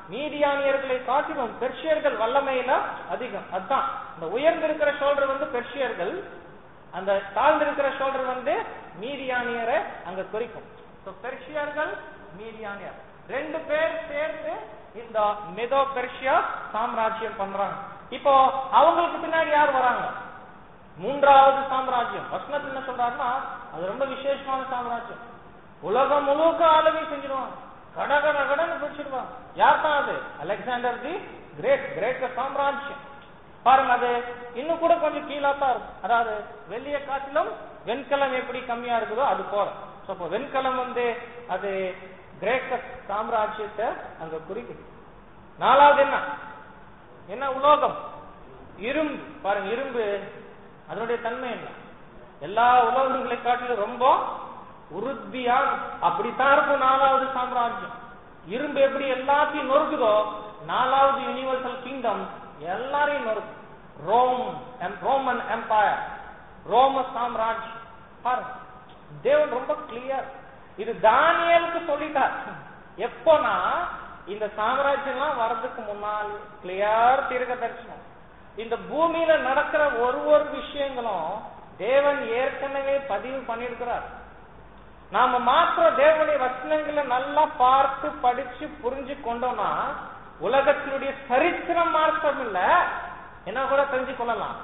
மீதியானியர்களை காட்டிலும் பெர்ஷியர்கள் வல்லமையில அதிகம் அதுதான் இந்த உயர்ந்திருக்கிற ஷோல்டர் வந்து பெர்ஷியர்கள் அந்த தாழ்ந்திருக்கிற ஷோல்டர் வந்து மீதியானியரை அங்க குறிக்கும் So, பெர்ஷியர்கள் மீதியானியர் ரெண்டு பேர் சேர்த்து இந்த மெதோ பெர்ஷியா சாம்ராஜ்யம் பண்றாங்க இப்போ அவங்களுக்கு பின்னாடி யார் வராங்க மூன்றாவது சாம்ராஜ்யம் வசனத்துல என்ன சொல்றாருன்னா அது ரொம்ப விசேஷமான சாம்ராஜ்யம் உலகம் முழுக்க ஆளுகை செஞ்சிருவாங்க கட கட கடன்னு பிடிச்சிருவாங்க யார் தான் அது அலெக்சாண்டர் தி கிரேட் கிரேட் சாம்ராஜ்யம் பாருங்க அது இன்னும் கூட கொஞ்சம் கீழா தான் இருக்கும் அதாவது வெள்ளிய காட்டிலும் வெண்கலம் எப்படி கம்மியா இருக்குதோ அது போல So, அப்போ வெண்கலம் வந்து அது கிரேக்க சாம்ராஜ்யத்தை அங்க குறிக்குது நாலாவது என்ன என்ன உலோகம் இரும்பு பாருங்க இரும்பு அதனுடைய தன்மை என்ன எல்லா உலோகங்களை காட்டிலும் ரொம்ப உறுதியான அப்படித்தான் இருக்கும் நாலாவது சாம்ராஜ்யம் இரும்பு எப்படி எல்லாத்தையும் நொறுக்குதோ நாலாவது யூனிவர்சல் கிங்டம் எல்லாரையும் நொறுக்கும் ரோம் ரோமன் எம்பையர் ரோம சாம்ராஜ்யம் பாருங்க தேவன் ரொம்ப கிளியர் இது தானியலுக்கு சொல்லிட்டார் எப்போனா இந்த சாம்ராஜ்யம்லாம் வர்றதுக்கு முன்னால் கிளியர் தீர்க்க தரிசனம் இந்த பூமியில நடக்கிற ஒரு ஒரு விஷயங்களும் தேவன் ஏற்கனவே பதிவு பண்ணியிருக்கிறார் நாம மாத்திர தேவனுடைய வசனங்களை நல்லா பார்த்து படிச்சு புரிஞ்சு கொண்டோம்னா உலகத்தினுடைய சரித்திரம் மாற்றம் இல்ல என்ன கூட தெரிஞ்சு கொள்ளலாம்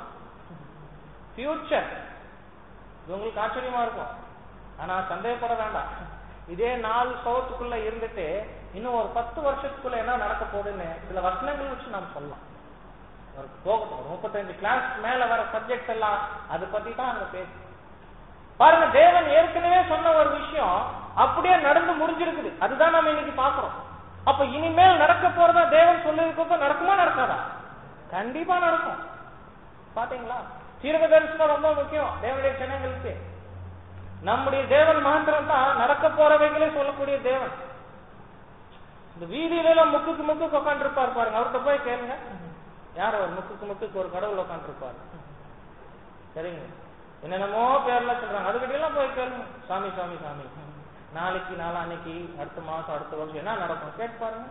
ஃபியூச்சர் இது உங்களுக்கு ஆச்சரியமா இருக்கும் ஆனா சந்தேகப்பட வேண்டாம் இதே நாலு சவத்துக்குள்ள இருந்துட்டு இன்னும் ஒரு பத்து வருஷத்துக்குள்ள என்ன நடக்க போகுதுன்னு சில வசனங்கள் வச்சு நாம் சொல்லலாம் ஒரு போகட்டும் ஒரு முப்பத்தஞ்சு கிளாஸ் மேல வர சப்ஜெக்ட் எல்லாம் அதை பத்தி தான் அங்க பேசு பாருங்க தேவன் ஏற்கனவே சொன்ன ஒரு விஷயம் அப்படியே நடந்து முடிஞ்சிருக்குது அதுதான் நம்ம இன்னைக்கு பாக்குறோம் அப்ப இனிமேல் நடக்க போறதா தேவன் சொல்லிருக்கப்ப நடக்குமா நடக்காதா கண்டிப்பா நடக்கும் பாத்தீங்களா தீர்க்க தரிசனம் ரொம்ப முக்கியம் தேவனுடைய ஜனங்களுக்கு நம்முடைய தேவன் மாத்திரம் தான் நடக்க போறவைகளே சொல்லக்கூடிய தேவன் இந்த வீதியில எல்லாம் முக்குக்கு முக்குக்கு உட்காந்துருப்பார் பாருங்க அவர்கிட்ட போய் கேளுங்க யார் அவர் முக்குக்கு முக்குக்கு ஒரு கடவுள் உட்காந்துருப்பார் சரிங்க என்னென்னமோ பேர்லாம் சொல்றாங்க அதுக்கிட்ட எல்லாம் போய் கேளுங்க சாமி சாமி சாமி நாளைக்கு நாளான்னைக்கு அடுத்த மாசம் அடுத்த வருஷம் என்ன நடக்கும் கேட்டு பாருங்க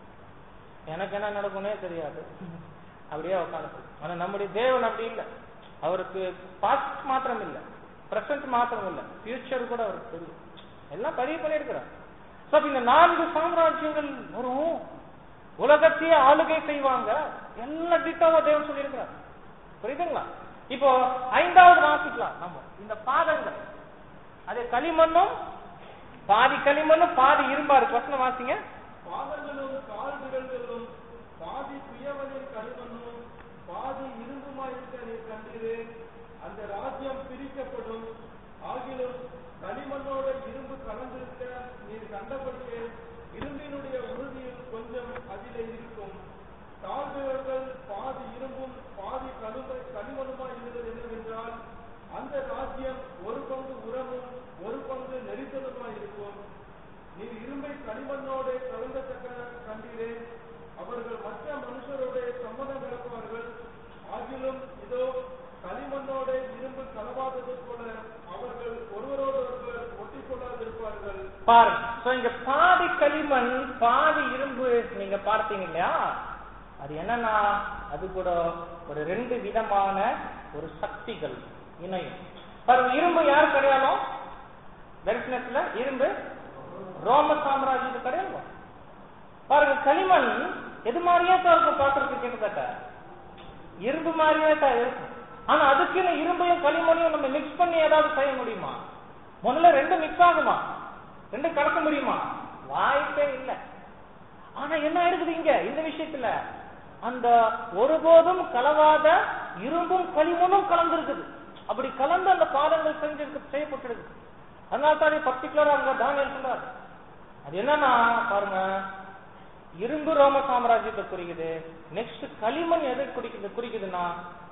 எனக்கு என்ன நடக்கும்னே தெரியாது அப்படியே உட்காந்து ஆனா நம்முடைய தேவன் அப்படி இல்லை அவருக்கு பாஸ்ட் மாத்திரம் இல்லை பிரசன்ட் மாத்திரம் இல்லை ஃபியூச்சர் கூட அவருக்கு தெரியும் எல்லாம் பதிவு பண்ணியிருக்கிறார் சோ இந்த நான்கு சாம்ராஜ்யங்கள் வரும் உலகத்தையே ஆளுகை செய்வாங்க எல்லா திட்டமா தேவன் சொல்லியிருக்கிறார் புரியுதுங்களா இப்போ ஐந்தாவது வாசிக்கலாம் நம்ம இந்த பாதங்கள் அது களிமண்ணும் பாதி களிமண்ணும் பாதி இரும்பா இருக்கு வசனம் வாசிங்க பாதங்களும் கால் விரல்களும் பாதி சுயவனின் களிமண்ணும் பாதி இரும்புமாயிருக்க நீர் கண்டீரே அந்த ராஜ்யம் பிரிக்கப்படும் ஆகிலும் களிமண்ணோட இரும்பு கலந்திருக்க நீர் கண்டபடியே இரும்பினுடைய உறுதியில் கொஞ்சம் அதிலே இருக்கும் கால் விரல்கள் பாதி இரும்பும் பாதி கழுமை களிமண்ணுமாய் இருந்தது என்னவென்றால் அந்த ராஜ்யம் ஒரு பங்கு உரமும் ஒரு பங்கு நெரிசலுமாய் இருக்கும் நீர் இரும்பை களிமண்ணோடு கலந்தத்தக்க கண்டீரே அவர்கள் மற்ற மனுஷரோட சம்மதம் இழப்பார்கள் ஆகிலும் இதோ களிமண்ணோட இரும்பு கலவாதது போல அவர்கள் ஒருவரோடு ஒருவர் ஒட்டிக் கொள்ளாதிருப்பார்கள் பாருங்க சோ இங்க பாதி களிமண் பாதி இரும்பு நீங்க பார்த்தீங்க இல்லையா அது என்னன்னா அது கூட ஒரு ரெண்டு விதமான ஒரு சக்திகள் இணையும் பாருங்க இரும்பு யார் கிடையாதோ தரிசனத்துல இரும்பு ரோம சாம்ராஜ்யத்துக்கு கிடையாது பாருங்க களிமண் எது மாதிரியே தான் இருக்கும் பாக்குறதுக்கு கிட்டத்தட்ட இரும்பு மாதிரியே தான் இருக்கும் ஆனா அதுக்குன்னு இரும்பையும் களிமண்ணையும் நம்ம மிக்ஸ் பண்ணி ஏதாவது செய்ய முடியுமா முதல்ல ரெண்டு மிக்ஸ் ஆகுமா ரெண்டு கலக்க முடியுமா வாய்ப்பே இல்லை ஆனா என்ன இருக்குது இங்க இந்த விஷயத்துல அந்த ஒருபோதும் கலவாத இரும்பும் களிமண்ணும் கலந்திருக்குது அப்படி கலந்து அந்த பாதங்கள் செஞ்சிருக்கு செய்யப்பட்டிருக்கு அதனால தான் பர்டிகுலரா அங்க தானியல் சொல்றாரு அது என்னன்னா பாருங்க இரும்பு ரோம சாம்ராஜ்யத்தை குறிக்குது நெக்ஸ்ட் களிமண் எதை குறிக்குது குறிக்குதுன்னா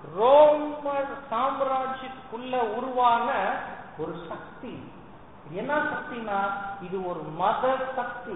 ரோம சாம்ராஜ்யத்துக்குள்ள உருவான ஒரு சக்தி இது என்ன சக்தினா இது ஒரு மத சக்தி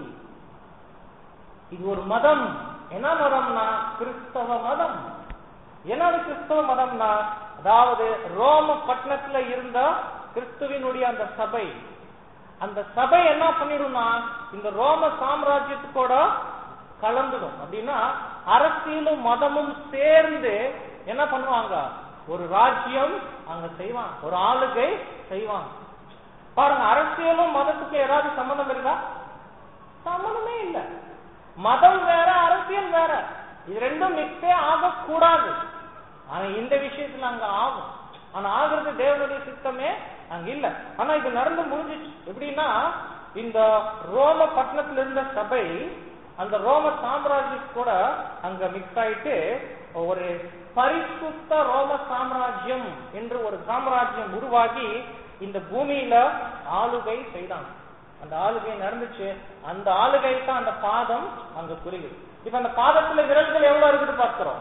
இது ஒரு மதம் என்ன மதம்னா கிறிஸ்தவ மதம் என்னது கிறிஸ்தவ மதம்னா அதாவது ரோம பட்டணத்துல இருந்த கிறிஸ்துவினுடைய அந்த சபை அந்த சபை என்ன பண்ணிடும்னா இந்த ரோம சாம்ராஜ்யத்துக்கோட கலந்துடும் அப்படின்னா அரசியலும் மதமும் சேர்ந்து என்ன பண்ணுவாங்க ஒரு ராஜ்யம் அங்க செய்வாங்க ஒரு ஆளுகை செய்வாங்க பாருங்க அரசியலும் மதத்துக்கு ஏதாவது சம்பந்தம் இருக்கா சம்பந்தமே இல்ல மதம் வேற அரசியல் வேற இது ரெண்டும் மிக்ஸே ஆகக்கூடாது ஆனா இந்த விஷயத்துல அங்க ஆகும் ஆனா ஆகுறது தேவனுடைய சித்தமே அங்க இல்ல ஆனா இது நடந்து முடிஞ்சிச்சு எப்படின்னா இந்த ரோம பட்டணத்துல இருந்த சபை அந்த ரோம சாம்ராஜ்யம் கூட அங்க மிக்ஸ் ஆயிட்டு ஒரு பரிசுத்த ரோம சாம்ராஜ்யம் என்று ஒரு சாம்ராஜ்யம் உருவாகி இந்த பூமியில ஆளுகை செய்தாங்க அந்த ஆளுகை நடந்துச்சு அந்த ஆளுகை தான் அந்த பாதம் அங்க குறிக்குது இப்ப அந்த பாதத்துல விரல்கள் எவ்வளவு இருக்குது பார்க்கிறோம்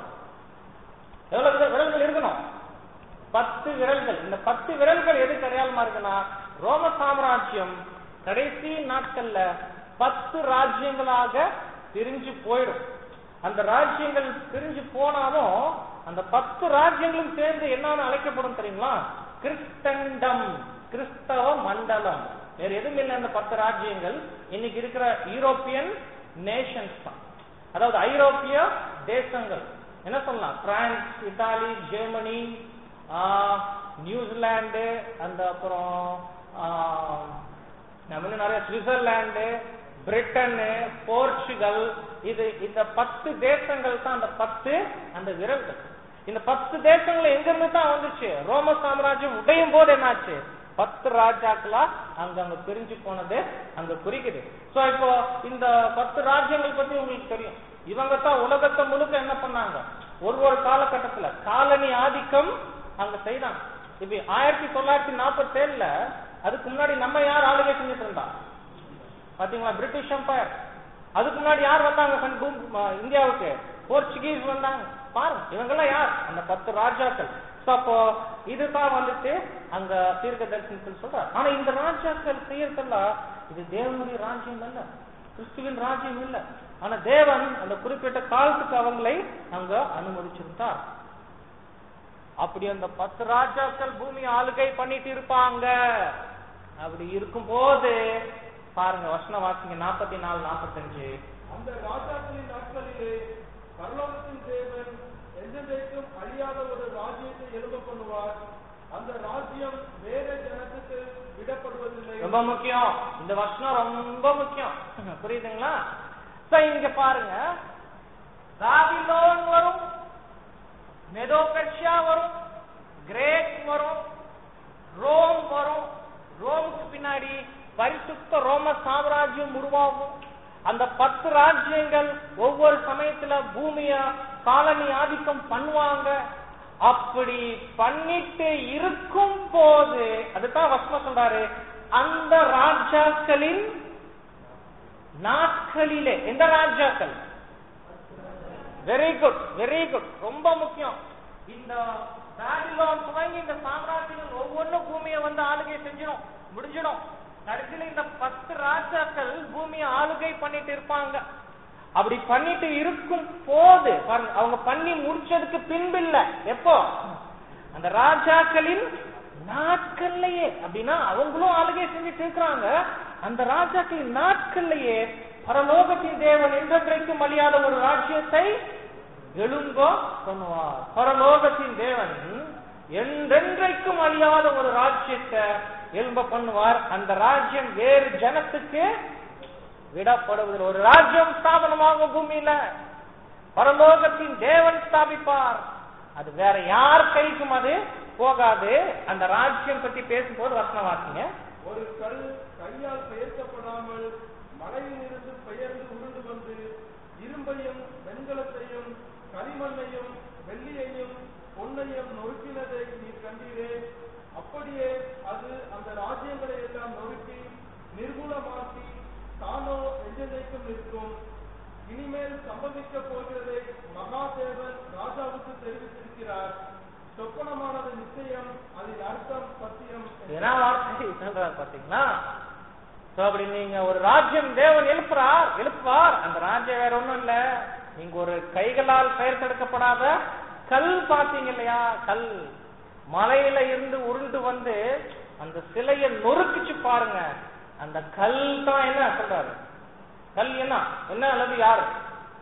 எவ்வளவு விரல்- விரல்கள் இருக்கணும் பத்து விரல்கள் இந்த பத்து விரல்கள் எது அடையாளமா இருக்குன்னா ரோம சாம்ராஜ்யம் கடைசி நாட்கள்ல பத்து ராஜ்யங்களாக பிரிஞ்சு போயிடும் அந்த ராஜ்யங்கள் பிரிஞ்சு போனாலும் அந்த பத்து ராஜ்யங்களும் சேர்ந்து என்னன்னு அழைக்கப்படும் தெரியுங்களா கிறிஸ்தண்டம் கிறிஸ்தவ மண்டலம் வேற எதுவும் இல்லை அந்த பத்து ராஜ்யங்கள் இன்னைக்கு இருக்கிற யூரோப்பியன் நேஷன்ஸ் தான் அதாவது ஐரோப்பிய தேசங்கள் என்ன சொல்லலாம் பிரான்ஸ் இத்தாலி ஜெர்மனி ஆஹ், நியூசிலாந்து அந்த அப்புறம் ஆஹ், நம்ம இன்னும் நிறைய சுவிட்சர்லாந்து பிரிட்டனு போர்ச்சுகல் இது இந்த பத்து தேசங்கள் தான் அந்த பத்து அந்த விரல்கள் இந்த பத்து தேசங்கள் எங்க இருந்து தான் வந்துச்சு ரோம சாம்ராஜ்யம் உடையும் போது என்னாச்சு பத்து ராஜாக்களா அங்க அங்க பிரிஞ்சு போனது அங்க குறிக்குது சோ இப்போ இந்த பத்து ராஜ்யங்கள் பத்தி உங்களுக்கு தெரியும் இவங்க தான் உலகத்தை முழுக்க என்ன பண்ணாங்க ஒரு ஒரு காலகட்டத்துல காலனி ஆதிக்கம் அங்க செய்தாங்க இப்ப ஆயிரத்தி தொள்ளாயிரத்தி நாற்பத்தி ஏழுல அதுக்கு முன்னாடி நம்ம யார் ஆளுகை செஞ்சுட்டு இருந்தா பாத்தீங்களா பிரிட்டிஷ் எம்பையர் அதுக்கு முன்னாடி யார் வந்தாங்க கண் பூம்- ம- இந்தியாவுக்கு போர்ச்சுகீஸ் வந்தாங்க பாருங்க இவங்கெல்லாம் யார் அந்த பத்து ராஜாக்கள் So, அப்போ இதுதான் வந்துட்டு அங்க தீர்க்க தரிசனத்தில் சொல்றார் ஆனா இந்த ராஜாக்கள் செய்யறதெல்லாம் இது தேவனுடைய ராஜ்யம் அல்ல கிறிஸ்துவின் ராஜ்யம் இல்ல ஆனா தேவன் அந்த குறிப்பிட்ட காலத்துக்கு அவங்களை அங்க அனுமதிச்சிருந்தார் அப்படி அந்த பத்து ராஜாக்கள் பூமி ஆளுகை பண்ணிட்டு இருப்பாங்க அப்படி இருக்கும்போது பாருங்க வசனம் வாசிங்க நாற்பத்தி நாலு நாற்பத்தஞ்சு அந்த ராஜாக்களின் நாட்களிலே பரலோகத்தின் தேவன் என்றென்றைக்கும் அழியாத ஒரு ராஜ்யத்தை எழும்ப பண்ணுவார் அந்த ராஜ்யம் வேற ஜனத்துக்கு விடப்படுவதில்லை ரொம்ப முக்கியம் இந்த வசனம் ரொம்ப முக்கியம் புரியுதுங்களா சோ இங்க பாருங்க பாபிலோன் வரும் மெதோபெர்ஷியா வரும் கிரேக் வரும் ரோம் வரும் ரோமுக்கு பின்னாடி பரிசுத்த ரோம சாம்ராஜ்யம் உருவாகும் அந்த பத்து ராஜ்யங்கள் ஒவ்வொரு சமயத்துல பூமிய காலனி ஆதிக்கம் பண்ணுவாங்க அப்படி பண்ணிட்டு இருக்கும் போது அதுதான் வசனம் சொல்றாரு அந்த ராஜாக்களின் நாட்களிலே எந்த ராஜாக்கள் வெரி குட் வெரி குட் ரொம்ப முக்கியம் இந்த பாபிலோன் துவங்கி இந்த சாம்ராஜ்யங்கள் ஒவ்வொன்றும் பூமியை வந்து ஆளுகை செஞ்சிடும் முடிஞ்சிடும் கடைசியில இந்த பத்து ராஜாக்கள் பூமியை ஆளுகை பண்ணிட்டு இருப்பாங்க அப்படி பண்ணிட்டு இருக்கும் போது பாருங்க அவங்க பண்ணி முடிச்சதுக்கு பின்பு இல்ல எப்போ அந்த ராஜாக்களின் நாட்கள்லயே அப்படின்னா அவங்களும் ஆளுகை செஞ்சுட்டு இருக்கிறாங்க அந்த ராஜாக்களின் நாட்கள்லயே பரலோகத்தின் தேவன் என்றென்றைக்கும் அழியாத ஒரு ராஜ்யத்தை எழுங்கோ பண்ணுவார் பரலோகத்தின் தேவன் என்றென்றைக்கும் அழியாத ஒரு ராஜ்யத்தை எழும்ப பண்ணுவார் அந்த ராஜ்யம் வேறு ஜனத்துக்கு விடப்படுவதில் ஒரு ராஜ்யம் ஸ்தாபனமாக பூமியில பரலோகத்தின் தேவன் ஸ்தாபிப்பார் அது வேற யார் கைக்கும் அது போகாது அந்த ராஜ்யம் பத்தி பேசும்போது வசனம் வாசிங்க ஒரு கல் கையால் பெயர்க்கப்படாமல் மலையிலிருந்து பெயர்ந்து உருண்டு வந்து இரும்பையும் வெண்கலத்தையும் களிமண்ணையும் வெள்ளியையும் பொன்னையும் நொறுக்கினதை நீர் கண்டீரே அப்படியே அது அந்த ராஜ்யங்களை எல்லாம் நொறுக்கி நிர்மூலமாக்கி தானோ எஞ்சதைக்கும் நிற்கும் இனிமேல் சம்பவிக்க போகிறதை மகாதேவன் ராஜாவுக்கு தெரிவித்திருக்கிறார் சொப்பனமானது நிச்சயம் அதில் அர்த்தம் சத்தியம் என்ன வார்த்தை சொல்றாரு பாத்தீங்களா So, அப்படி நீங்க ஒரு ராஜ்யம் தேவன் எழுப்புறார் எழுப்புவார் அந்த ராஜ்யம் வேற ஒண்ணும் இல்ல நீங்க ஒரு கைகளால் பெயர் தடுக்கப்படாத கல் பாத்தீங்க இல்லையா கல் மலையில இருந்து உருண்டு வந்து அந்த சிலையை நொறுக்கிச்சு பாருங்க அந்த கல் தான் என்ன சொல்றாரு கல் என்ன என்ன அல்லது யாரு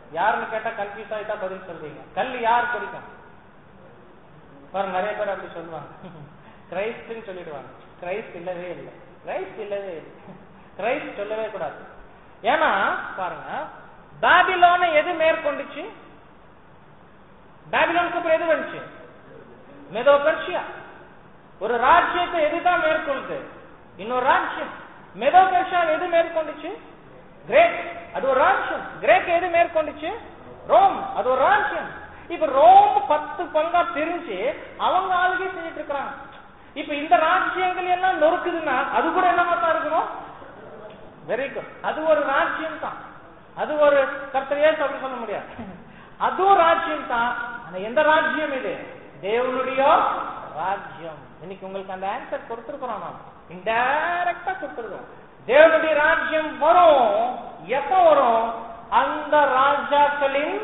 யாருன்னு கேட்டா கன்ஃபியூஸ் ஆயிட்டா பதில் சொல்றீங்க கல் யார் குடிக்கும் பாருங்க நிறைய பேர் அப்படி சொல்லுவாங்க கிரைஸ்ட்னு சொல்லிடுவாங்க கிரைஸ்ட் இல்லவே இல்லை கிரைஸ்ட் இல்லவே இல்லை கிரைஸ்ட் சொல்லவே கூடாது ஏன்னா பாருங்க பாபிலோனை எது மேற்கொண்டுச்சு பாபிலோனுக்கு அப்புறம் எது வந்துச்சு மெதோ பெர்ஷியா ஒரு ராஜ்யத்தை எதுதான் மேற்கொள்ளுது இன்னொரு ராஜ்யம் மெதோ பெர்ஷியா எது மேற்கொண்டுச்சு கிரேக் அது ஒரு ராஜ்யம் கிரேக் எது மேற்கொண்டுச்சு ரோம் அது ஒரு ராஜ்யம் இப்ப ரோம் பத்து பங்கா பிரிஞ்சு அவங்க ஆளுகை செஞ்சுட்டு இருக்கிறாங்க இப்ப இந்த ராஜ்யங்கள் எல்லாம் நொறுக்குதுன்னா அது கூட என்னமா தான் இருக்கணும் வெரி குட் அது ஒரு ராஜ்யம் தான் அது ஒரு கர்த்தரையே அப்படி சொல்ல முடியாது அதுவும் ராஜ்யம் தான் ஆனா எந்த ராஜ்யம் இது தேவனுடைய ராஜ்யம் இன்னைக்கு உங்களுக்கு அந்த ஆன்சர் கொடுத்துருக்கிறோம் நாம் இன்டைரக்டா கொடுத்துருக்கோம் தேவனுடைய ராஜ்யம் வரும் எப்ப வரும் அந்த ராஜாக்களின்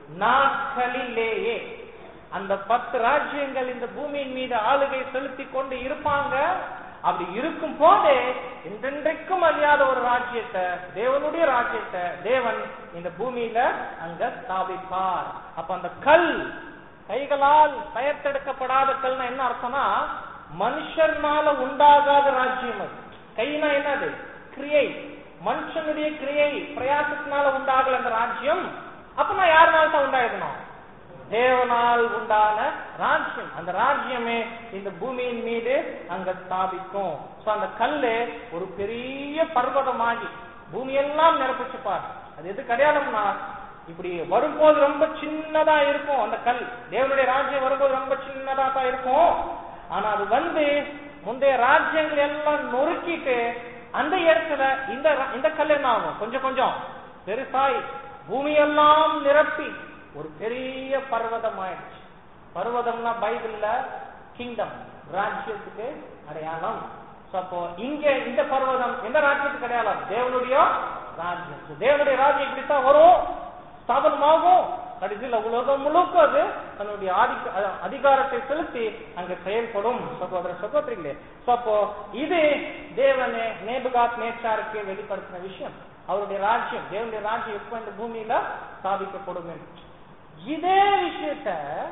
நாட்களிலேயே அந்த பத்து ராஜ்யங்கள் இந்த பூமியின் மீது ஆளுகை செலுத்தி கொண்டு இருப்பாங்க அப்படி இருக்கும் போதே என்றென்றைக்கும் அழியாத ஒரு ராஜ்யத்தை தேவனுடைய ராஜ்யத்தை தேவன் இந்த பூமியில அங்க ஸ்தாபிப்பார் அப்ப அந்த கல் கைகளால் பெயர்த்தெடுக்கப்படாத கல்னா என்ன அர்த்தம்னா மனுஷர்னால உண்டாகாத ராஜ்யம் அது கைனா என்னது கிரியை மனுஷனுடைய கிரியை பிரயாசத்தினால உண்டாகல அந்த ராஜ்யம் அப்ப நான் யாருனால தான் உண்டாயிருக்கணும் தேவனால் உண்டான ராஜ்யம் அந்த ராஜ்யமே இந்த பூமியின் மீது அங்க ஸ்தாபிக்கும் சோ அந்த கல்லு ஒரு பெரிய பர்வதமாகி பூமியெல்லாம் நிரப்பிச்சுப்பார் அது எது அடையாளம்னா இப்படி வரும்போது ரொம்ப சின்னதா இருக்கும் அந்த கல் தேவனுடைய ராஜ்யம் வரும்போது ரொம்ப சின்னதா தான் இருக்கும் ஆனா அது வந்து முந்தைய ராஜ்யங்கள் எல்லாம் நொறுக்கிட்டு அந்த இடத்துல இந்த ரா- இந்த கல் என்ன ஆகும் கொஞ்சம் கொஞ்சம் பெருசாய் பூமியெல்லாம் நிரப்பி ஒரு பெரிய பர்வதம் ஆயிடுச்சு பர்வதம்னா பைபிள்ல கிங்டம் ராஜ்யத்துக்கு அடையாளம் So, அப்போ இங்க இந்த பர்வதம் எந்த ராஜ்யத்துக்கு அடையாளம் தேவனுடைய ராஜ்யம் So, தேவனுடைய ராஜ்யம் இப்படித்தான் வரும் ஸ்தாபனமாகும் கடைசியில் உலகம் முழுக்க அது தன்னுடைய ஆதிக்க அஹ் அதிகாரத்தை செலுத்தி அங்க செயல்படும் சகோதர சகோதரிகளே So, அப்போ இது தேவனே நேபுகாத் நேச்சாருக்கு வெளிப்படுத்தின விஷயம் அவருடைய ராஜ்யம் தேவனுடைய ராஜ்யம் எப்போ இந்த பூமியில ஸ்தாபிக்கப்படும் என்று இதே விஷயத்த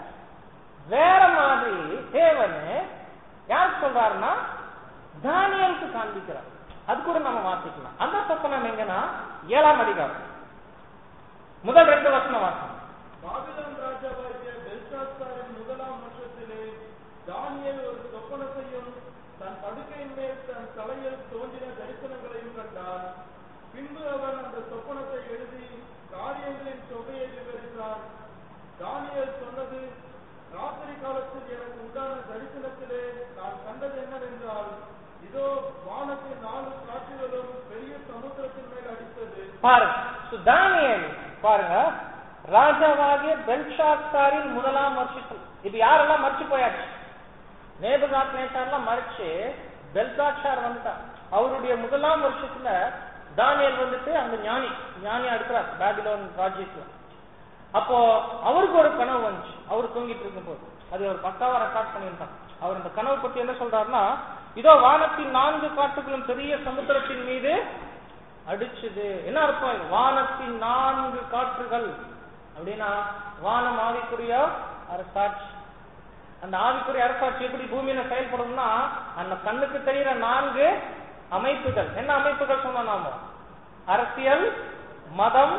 வேற மாதிரி தேவனு யார் சொல்றாருன்னா தானியலுக்கு காண்பிக்கிறார் அது கூட நம்ம வாசிக்கலாம் அந்த சொப்பனம் எங்கன்னா ஏழாம் அதிகாரம் முதல் ரெண்டு வசனம் வாசனம் பாபிலோன் ராஜாவாகிய பெல்ஷாத்சாரின் முதலாம் வருஷத்திலே தானியேல் ஒரு சொப்பனத்தையும் தன் படுக்கையின் மேல் தன் தலையில் தோன்றின தரிசனங்களையும் கண்டான் பின்பு அவன் அந்த சொப்பனத்தை எழுதி காரியங்களின் தொகையை விவரித்தான் தானியேல் சொன்னது ராத்திரி காலத்தில் எனக்கு உண்டான தரிசனத்திலே நான் கண்டது என்னவென்றால் இதோ வானத்தின் நாலு காற்றுகளும் பெரிய சமுத்திரத்தின் மேல் அடித்தது பாருங்க So, தானியேல் பாருங்க ராஜாவாகிய பெல்ஷாத்சாரின் முதலாம் வருஷத்தில் இது யாரெல்லாம் மறிச்சு போயாச்சு நேபுகாத் நேச்சார்லாம் மறிச்சு பெல்ஷாத்சார் வந்துட்டார் அவருடைய முதலாம் வருஷத்துல தானியேல் வந்துட்டு அந்த ஞானி ஞானியா இருக்கிறார் பாபிலோன் ராஜ்யத்துல அப்போ அவருக்கு ஒரு கனவு வந்துச்சு அவர் தூங்கிட்டு இருக்கும் போது அது ஒரு பக்காவா ரெக்கார்ட் பண்ணியிருக்காங்க அவர் அந்த கனவு பத்தி என்ன சொல்றாருன்னா இதோ வானத்தின் நான்கு காட்டுகளும் பெரிய சமுத்திரத்தின் மீது அடிச்சுது என்ன அர்த்தம் இது? வானத்தின் நான்கு காற்றுகள் அப்படின்னா வானம் ஆவிக்குரிய அரசாட்சி அந்த ஆவிக்குரிய அரசாட்சி எப்படி பூமியில செயல்படும்னா அந்த கண்ணுக்கு தெரிகிற நான்கு அமைப்புகள் என்ன அமைப்புகள் சொன்ன நாம அரசியல் மதம்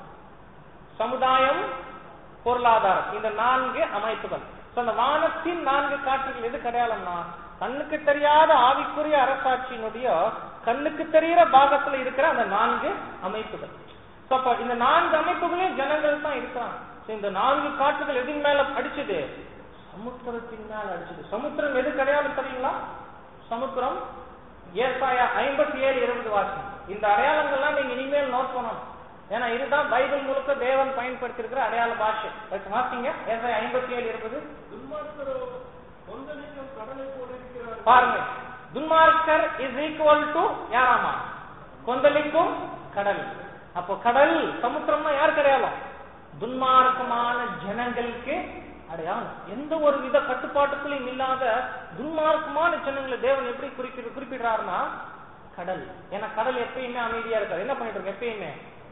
சமுதாயம் பொருளாதாரம் இந்த நான்கு அமைப்புகள் So, அந்த வானத்தின் நான்கு காற்றுகள் எது அடையாளம்னா கண்ணுக்கு தெரியாத ஆவிக்குரிய அரசாட்சியினுடைய கண்ணுக்கு தெரிகிற பாகத்துல இருக்கிற அந்த நான்கு அமைப்புகள் So, அப்ப இந்த நான்கு அமைப்புகளையும் ஜனங்கள் தான் இருக்கிறாங்க So, இந்த நான்கு காற்றுகள் எதின் மேல அடிச்சது சமுத்திரத்தின் மேல அடிச்சது சமுத்திரம் எது அடையாளம் தெரியுங்களா சமுத்திரம் ஏசாயா ஐம்பத்தி ஏழு இருபது வாசம் இந்த அடையாளங்கள்லாம் நீங்க இனிமேல் நோட் பண்ணணும் ஏன்னா இதுதான் பைபிள் முழுக்க தேவன் பயன்படுத்தியிருக்கிற அடையாள பாஷை அதுக்கு வாசிங்க ஏசாயா ஐம்பத்தி ஏழு இருபது துன்மார்க்கரோ கொந்தளிக்கும் கடலை போல இருக்கிறார் பாருங்க துன்மார்க்கர் இஸ் ஈக்குவல் டு யாராமா கொந்தளிக்கும் கடல் அப்போ கடல் சமுத்திரம்னா யாருக்கு அடையாளம் துன்மார்க்கமான ஜனங்களுக்கு அடையாளம் எந்த ஒரு வித கட்டுப்பாட்டுக்குள்ளும் இல்லாத துன்மார்க்கமான ஜனங்களை தேவன் எப்படி குறிப்பிட குறிப்பிடுறாருன்னா கடல் ஏன்னா கடல் எப்பயுமே அமைதியா இருக்காது என்ன பண்ணிட்டு இருக்கு எப்பயுமே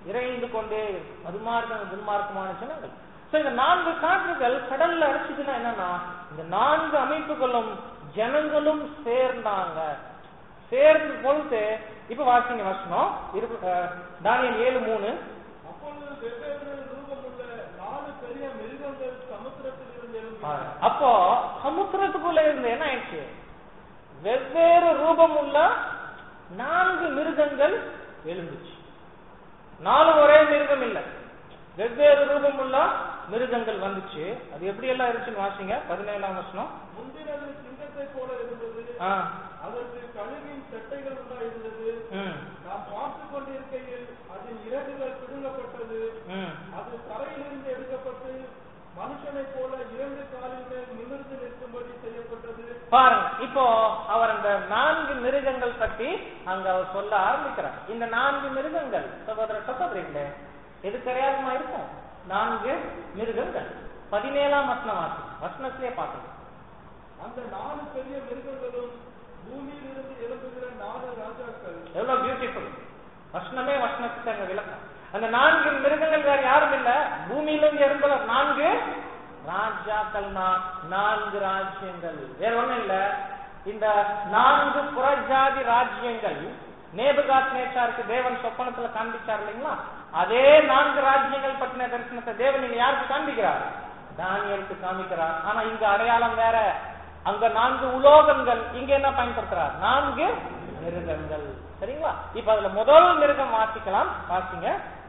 இறைந்து கொண்டே இருக்கும். மதுமார்க்கம் துன்மார்க்கமான ஜனங்கள் சோ இந்த நான்கு காற்றுகள் கடல்ல அடிச்சதுன்னா என்னன்னா இந்த நான்கு அமைப்புகளும் ஜனங்களும் சேர்ந்தாங்க சேர்ந்து பொழுது இப்ப வாசிங்க வசனம் இரு- அஹ், தானியேல் ஏழு மூணு அப்பொழுது வெவ்வேறு ரூபமுள்ள நாலு பெரிய மிருகங்கள் சமுத்திரத்திலிருந்து எழும்பின பாருங்க. அப்போ சமுத்திரத்துக்குள்ள இருந்து என்ன ஆயிடுச்சு வெவ்வேறு ரூபம் உள்ள நான்கு மிருகங்கள் எழுந்துச்சு நாலு ஒரே மிருகம் இல்ல வெவ்வேறு ரூபம் உள்ள மிருகங்கள் வந்துச்சு அது எப்படி எல்லாம் இருந்துச்சுன்னு வாசிங்க பதினேழாம் வருஷம் முந்தினது சிங்கத்தை போல இருந்தது ஆ அதற்கு கழுகின் செட்டைகள் உண்டாயிருந்தது ம் நாம் பார்த்து கொண்டிருக்கையில் அதன் இறகுகள் பிடுங்கப்பட்டது ம் அது தரையிலிருந்து எடுக்கப்பட்டு மனுஷனைப் போல இரண்டு காலின் மேல் நிமிர்ந்து நிற்கும்படி செய்யப்பட்டது பாருங்க இப்போ அவர் அந்த நான்கு மிருகங்கள் பற்றி அங்க அவர் சொல்ல ஆரம்பிக்கிறார் இந்த நான்கு மிருகங்கள் சகோதர சகோதரிகளே எது தெரியாதமா இருக்கும் நான்கு மிருகங்கள் பதினேழாம் வசனம் வாசி வசனத்திலே பார்க்கணும் அந்த நாலு பெரிய மிருகங்களும் பூமியில் இருந்து எழும்புகிற நாலு ராஜாக்கள் எவ்வளவு பியூட்டிஃபுல் வசனமே வசனத்துக்கு அங்க விளக்கம் அந்த நான்கு மிருகங்கள் வேற யாரும் இல்ல பூமியிலிருந்து இருந்த நான்கு ராஜாக்கள்னா நான்கு ராஜ்யங்கள் வேற ஒண்ணும் இல்ல இந்த நான்கு புறஜாதி ராஜ்யங்கள் நேபுகாத் நேச்சாருக்கு தேவன் சொப்பனத்துல காண்பிச்சார் இல்லைங்களா அதே நான்கு ராஜ்யங்கள் பற்றின தரிசனத்தை தேவன் இங்க யாருக்கு காண்பிக்கிறார் தானியலுக்கு காமிக்கிறார் ஆனா இங்க அடையாளம் வேற அங்க நான்கு உலோகங்கள் இங்க என்ன பயன்படுத்துறார் நான்கு மிருகங்கள் சரிங்களா இப்ப அதுல முதல் மிருகம் வாசிக்கலாம் வாசிங்க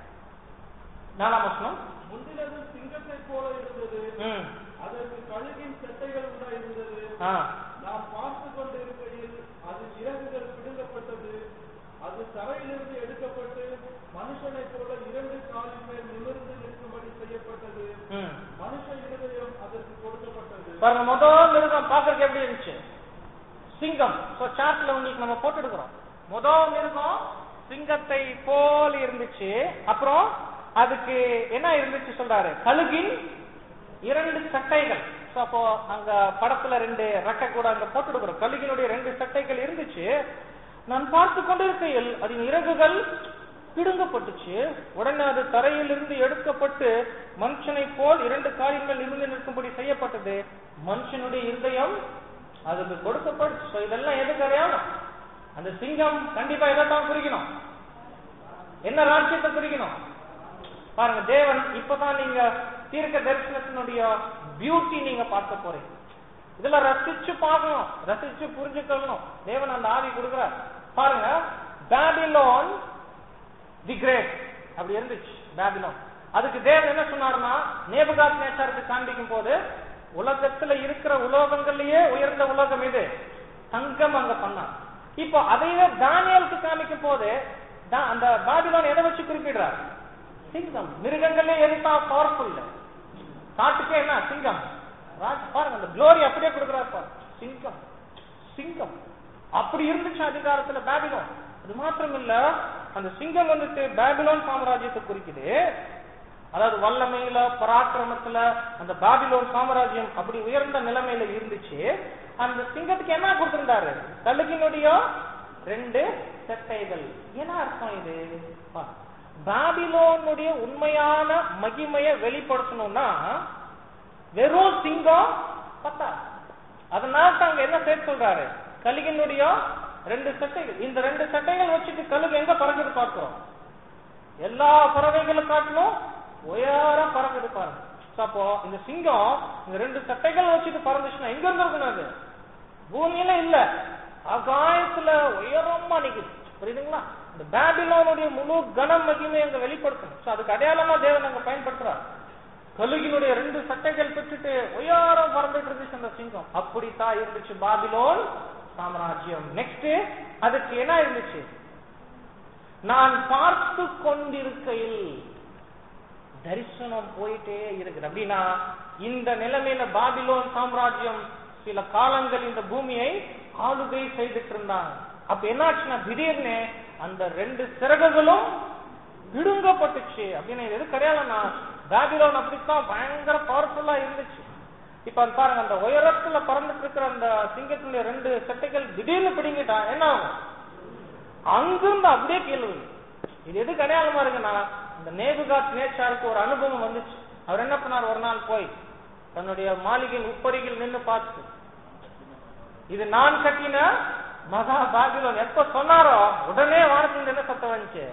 நாலாம் வசனம் முந்தினது சிங்கத்தைப் போல இருந்தது ம் அதற்கு கழுகின் செட்டைகள் உண்டாயிருந்தது ஆ நாம் பார்த்து கொண்டிருக்கையில் அது இறகுகள் பிடுங்கப்பட்டது அது தரையிலிருந்து எடுக்கப்பட்டு மனுஷனைப் போல இரண்டு காலின் மேல் நிமிர்ந்து நிற்கும்படி செய்யப்பட்டது ம் மனுஷ இருதயம் அதற்கு கொடுக்கப்பட்டது பாருங்க முதல் மிருகம் பாக்குறதுக்கு எப்படி இருந்துச்சு சிங்கம் சோ சார்ட்ல உங்களுக்கு நம்ம போட்டு எடுக்கிறோம் முதல் மிருகம் சிங்கத்தை போல் இருந்துச்சு அப்புறம் அதுக்கு என்ன இருந்துச்சு சொல்றாரு கழுகின் இரண்டு சட்டைகள் So, அப்போ அங்க படத்துல ரெண்டு ரெக்கை கூட அங்க போட்டு எடுக்கிறோம் கழுகினுடைய ரெண்டு சட்டைகள் இருந்துச்சு நான் பார்த்து கொண்டிருக்கையில் அதன் இறகுகள் பிடுங்கப்பட்டுச்சு உடனே அது தரையிலிருந்து எடுக்கப்பட்டு மனுஷனை போல் இரண்டு காரியங்கள் இருந்து நிற்கும்படி செய்யப்பட்டது மனுஷனுடைய இருதயம் அதுக்கு கொடுக்கப்பட்டுச்சு So, இதெல்லாம் எதுக்கு அடையாளம் அந்த சிங்கம் கண்டிப்பா எதைத்தான் குறிக்கணும் என்ன ராஜ்யத்தை குறிக்கணும் பாருங்க தேவன் இப்பதான் நீங்க தீர்க்க தரிசனத்தினுடைய பியூட்டி நீங்க பார்க்க போறீங்க இதுல ரசிச்சு பார்க்கணும் ரசிச்சு புரிஞ்சுக்கணும் தேவன் அந்த ஆவி கொடுக்கிறார் பாருங்க பேபிலோன் தி கிரேட் அப்படி இருந்துச்சு பேபிலோன் அதுக்கு தேவன் என்ன சொன்னாருன்னா நேபுகாத் நேச்சாருக்கு காண்பிக்கும் போது உலகத்துல இருக்கிற உலோகங்கள்லயே உயர்ந்த உலோகம் இது தங்கம் அங்க பண்ணார் இப்போ அதையே தானியலுக்கு காமிக்கும் போது தா- அந்த பாபிலோன் எதை வச்சு குறிப்பிடுறார் சிங்கம் மிருகங்களே எதுதான் பவர்ஃபுல் காட்டுக்கே என்ன சிங்கம் ராஜ் பாருங்க அந்த க்ளோரி அப்படியே கொடுக்குறாரு பாரு சிங்கம் சிங்கம் அப்படி இருந்துச்சு அதிகாரத்துல பேபிலோன் அது மாத்திரம் இல்ல அந்த சிங்கம் வந்துட்டு பேபிலோன் சாம்ராஜ்யத்தை குறிக்குது அதாவது வல்லமையில பராக்கிரமத்துல அந்த பாபிலோன் சாம்ராஜ்யம் அப்படி உயர்ந்த நிலைமையில இருந்துச்சு அந்த சிங்கத்துக்கு என்ன கொடுத்திருந்தாரு கழுகினுடைய ரெண்டு செட்டைகள் என்ன அர்த்தம் இது பா. பாபிலோனுடைய உண்மையான மகிமையை வெளிப்படுத்தணும்னா வெறும் சிங்கம் பத்தா அதனால தான் அங்க என்ன சேர்த்து சொல்றாரு கழுகினுடைய ரெண்டு சட்டைகள் இந்த ரெண்டு சட்டைகள் வச்சுட்டு கழுகு எங்க பறக்குது பார்க்கிறோம் எல்லா பறவைகளை காட்டிலும் உயரம் பறக்குது பாருங்க So, அப்போ இந்த சிங்கம் இந்த ரெண்டு சட்டைகள் வச்சுட்டு பறந்துச்சுன்னா எங்க இருந்து இருக்கணும் அது பூமியில இல்ல ஆகாயத்துல உயரமா நிக்குது புரியுதுங்களா இந்த பேபிலோனுடைய முழு கன மகிமை அங்க வெளிப்படுத்தணும் So, அதுக்கு அடையாளமா தேவன் அங்க பயன்படுத்துறார் கழுகினுடைய ரெண்டு சட்டைகள் பெற்றுட்டு உயரம் பறந்துட்டு இருந்துச்சு அந்த சிங்கம் அப்படித்தான் இருந்துச்சு பாபிலோன் சாம்ராஜ்யம் நெக்ஸ்ட் அதுக்கு என்ன இருந்துச்சு நான் பார்த்து கொண்டிருக்கையில் தரிசனம் போயிட்டே இருக்குது அப்படின்னா இந்த நிலைமையில பாபிலோன் சாம்ராஜ்யம் சில காலங்கள் இந்த பூமியை ஆளுகை செய்துட்டு இருந்தாங்க அப்ப என்னாச்சுன்னா திடீர்னு அந்த ரெண்டு சிறகுகளும் பிடுங்கப்பட்டுச்சு அப்படின்னு இது எது கிடையாதுன்னா பாபிலோன் அப்படித்தான் பயங்கர பவர்ஃபுல்லா இருந்துச்சு இப்ப அது பாருங்க அந்த உயரத்துல பறந்துட்டு இருக்கிற அந்த சிங்கத்தினுடைய ரெண்டு சட்டைகள் திடீர்னு பிடிங்கிட்டா என்ன ஆகும் அங்கிருந்து அப்படியே கீழே விழும். இது எது அடையாளமா இருக்குன்னா அந்த நேபுகாத் நேச்சாருக்கு ஒரு அனுபவம் வந்துச்சு அவர் என்ன பண்ணார் ஒரு நாள் போய் தன்னுடைய மாளிகையின் உப்பரியில் நின்னு பார்த்து இது நான் கட்டின மகா பாபிலோன் எப்ப சொன்னாரோ உடனே வானத்துல என்ன சத்தம் வந்துச்சு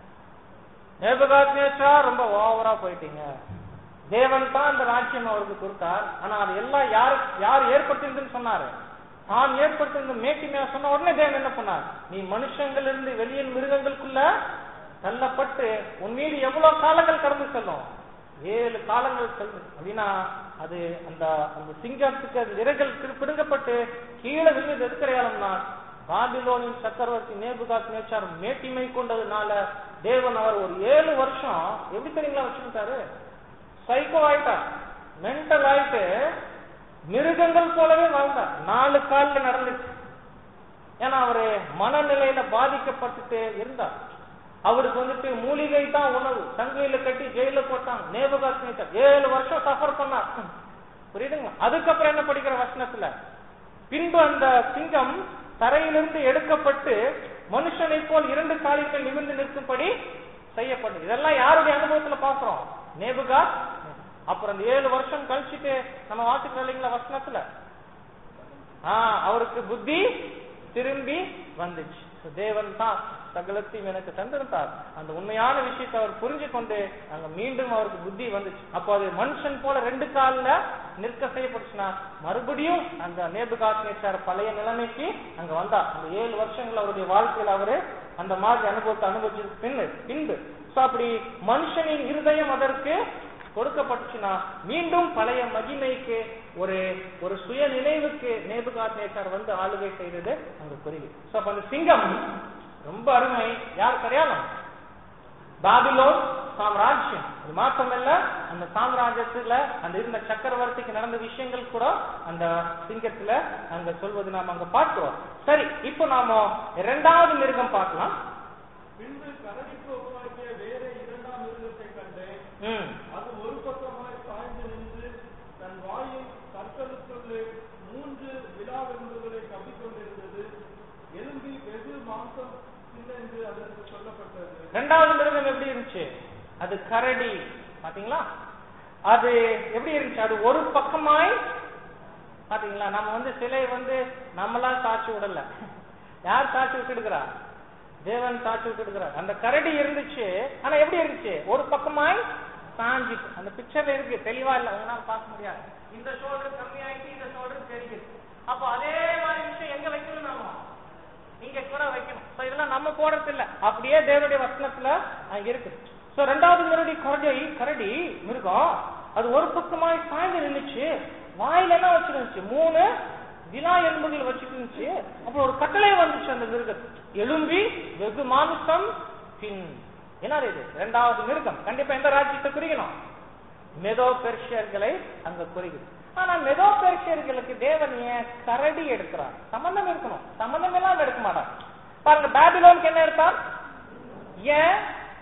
நேபுகாத் நேச்சா ரொம்ப ஓவரா போயிட்டீங்க தேவன் தான் அந்த ராஜ்யம் அவருக்கு கொடுத்தார் ஆனா அது எல்லாம் யாரு யார் ஏற்படுத்திருந்துன்னு சொன்னாரு தான் ஏற்படுத்திருந்த மேட்டிமையா சொன்ன உடனே தேவன் என்ன பண்ணார் நீ மனுஷங்களிலிருந்து வெளியில் மிருகங்களுக்குள்ள தள்ளப்பட்டு உன் மீது எவ்வளவு காலங்கள் கடந்து செல்லும் ஏழு காலங்கள் செல்லும் அப்படின்னா அது அந்த அந்த சிங்கத்துக்கு அந்த இறகள் பிடுங்கப்பட்டு கீழே விழுந்து எதுக்கடையாளம்னா பாபிலோனின் சக்கரவர்த்தி நேபுகாத் நேச்சார் மேட்டிமை கொண்டதுனால தேவன் அவர் ஒரு ஏழு வருஷம் எப்படி தெரியுங்களா வச்சுக்கிட்டாரு சைக்கோ ஆயிட்டார் மென்டல் ஆயிட்டு மிருகங்கள் போலவே வாழ்ந்தார் நாலு கால்ல நடந்துச்சு ஏன்னா அவரு மனநிலையில பாதிக்கப்பட்டுட்டு இருந்தார் அவருக்கு வந்துட்டு மூலிகை தான் உணவு சங்கையில கட்டி ஜெயில போட்டாங்க நேபுகாத் நேச்சர் ஏழு வருஷம் சஃபர் பண்ணார் புரியுதுங்களா அதுக்கப்புறம் என்ன படிக்கிற வசனத்துல பின்பு அந்த சிங்கம் தரையிலிருந்து எடுக்கப்பட்டு மனுஷனை போல் இரண்டு காலிகள் நிமிர்ந்து நிற்கும்படி செய்யப்படும் இதெல்லாம் யாருடைய அனுபவத்துல பாக்குறோம் நேபுகா அப்புறம் அந்த ஏழு வருஷம் கழிச்சுட்டு நம்ம வாசிக்கிறோம் இல்லைங்களா வசனத்துல ஆஹ் அவருக்கு புத்தி திரும்பி வந்துச்சு தேவன் தான் சகலத்தையும் எனக்கு தந்திருந்தார் அந்த உண்மையான விஷயத்தை அவர் புரிஞ்சு கொண்டு அங்க மீண்டும் அவருக்கு புத்தி வந்துச்சு அப்போ அது மனுஷன் போல ரெண்டு கால்ல நிற்க செய்யப்பட்டுச்சுன்னா மறுபடியும் அந்த நேபுகாத் நேச்சார் பழைய நிலைமைக்கு அங்க வந்தார் அந்த ஏழு வருஷங்கள் அவருடைய வாழ்க்கையில அவரு அந்த மாதிரி அனுபவத்தை அனுபவிச்சது பின்னு பின்பு சோ அப்படி மனுஷனின் இருதயம் அதற்கு கொடுக்கப்பட்டுச்சுன்னா மீண்டும் பழைய மகிமைக்கு ஒரு ஒரு சுய நினைவுக்கு நேபுகாத் நேச்சார் வந்து ஆளுகை செய்தது அங்க புரியுது சோ அப்ப அந்த சிங்கம் ரொம்ப அருமை யார் கிடையாலும் பாபிலோன் சாம்ராஜ்யம் அது மாத்திரமல்ல அந்த சாம்ராஜ்யத்துல அந்த இருந்த சக்கரவர்த்திக்கு நடந்த விஷயங்கள் கூட அந்த சிங்கத்துல அங்க சொல்வது நாம அங்க பார்க்கிறோம் சரி இப்போ நாம இரண்டாவது மிருகம் பார்க்கலாம் பின்பு கரடிக்கு ஒப்பாகிய வேற இரண்டாம் மிருகத்தை கண்டேன் ம் அது ஒரு பக்கமாய் சாய்ந்து நின்று தன் வாயின் கற்களுக்குள்ளே மூன்று விழா விருந்துகளை கவ்விக்கொண்டிருந்தது எலும்பி வெகு மாம்சம் தின்ன என்று அதற்கு சொல்லப்பட்டது ரெண்டாவது மிருகம் எப்படி இருந்துச்சு அது கரடி பாத்தீங்களா அது எப்படி இருந்துச்சு அது ஒரு பக்கமாய் பாத்தீங்களா நம்ம வந்து சிலை வந்து நம்மளா சாட்சி விடல யார் சாட்சி விட்டுடுக்கிறா தேவன் சாட்சி விட்டுடுக்கிறார் அந்த கரடி இருந்துச்சு ஆனா எப்படி இருந்துச்சு ஒரு பக்கமாய் சாஞ்சி அந்த பிக்சர்ல இருக்கு தெளிவா இல்ல உங்களால பார்க்க முடியாது இந்த ஷோல்டர் கம்மியாயிட்டு இந்த ஷோல்டர் தெரியுது அப்போ அதே மாதிரி விஷயம் எங்க வைக்கணும் நாம இங்க கூட வைக்கணும் சோ இதெல்லாம் நம்ம போடுறது இல்ல அப்படியே தேவனுடைய வசனத்துல அங்க இருக்கு சோ ரெண்டாவது மிருடி கரடி கரடி மிருகம் அது ஒரு பக்கமாய் சாய்ந்து நின்னுச்சு வாயில என்ன வச்சிருந்துச்சு மூணு வினா எலும்புகள் வச்சுட்டு இருந்துச்சு அப்புறம் ஒரு கட்டளை வந்துச்சு அந்த மிருகத்துக்கு எலும்பி வெகு மாமிசம் பின் என்ன இது இரண்டாவது மிருகம் கண்டிப்பா எந்த ராஜ்யத்தை குறிக்கணும் மெதோ பெர்ஷியர்களை அங்க குறிக்குது ஆனா மெதோ பெர்ஷியர்களுக்கு தேவன் ஏன் கரடி எடுக்கிறார் சம்பந்தம் இருக்கணும் சம்பந்தம் எல்லாம் எடுக்க மாட்டான் பாருங்க பேபிலோனுக்கு என்ன எடுத்தார் ஏன்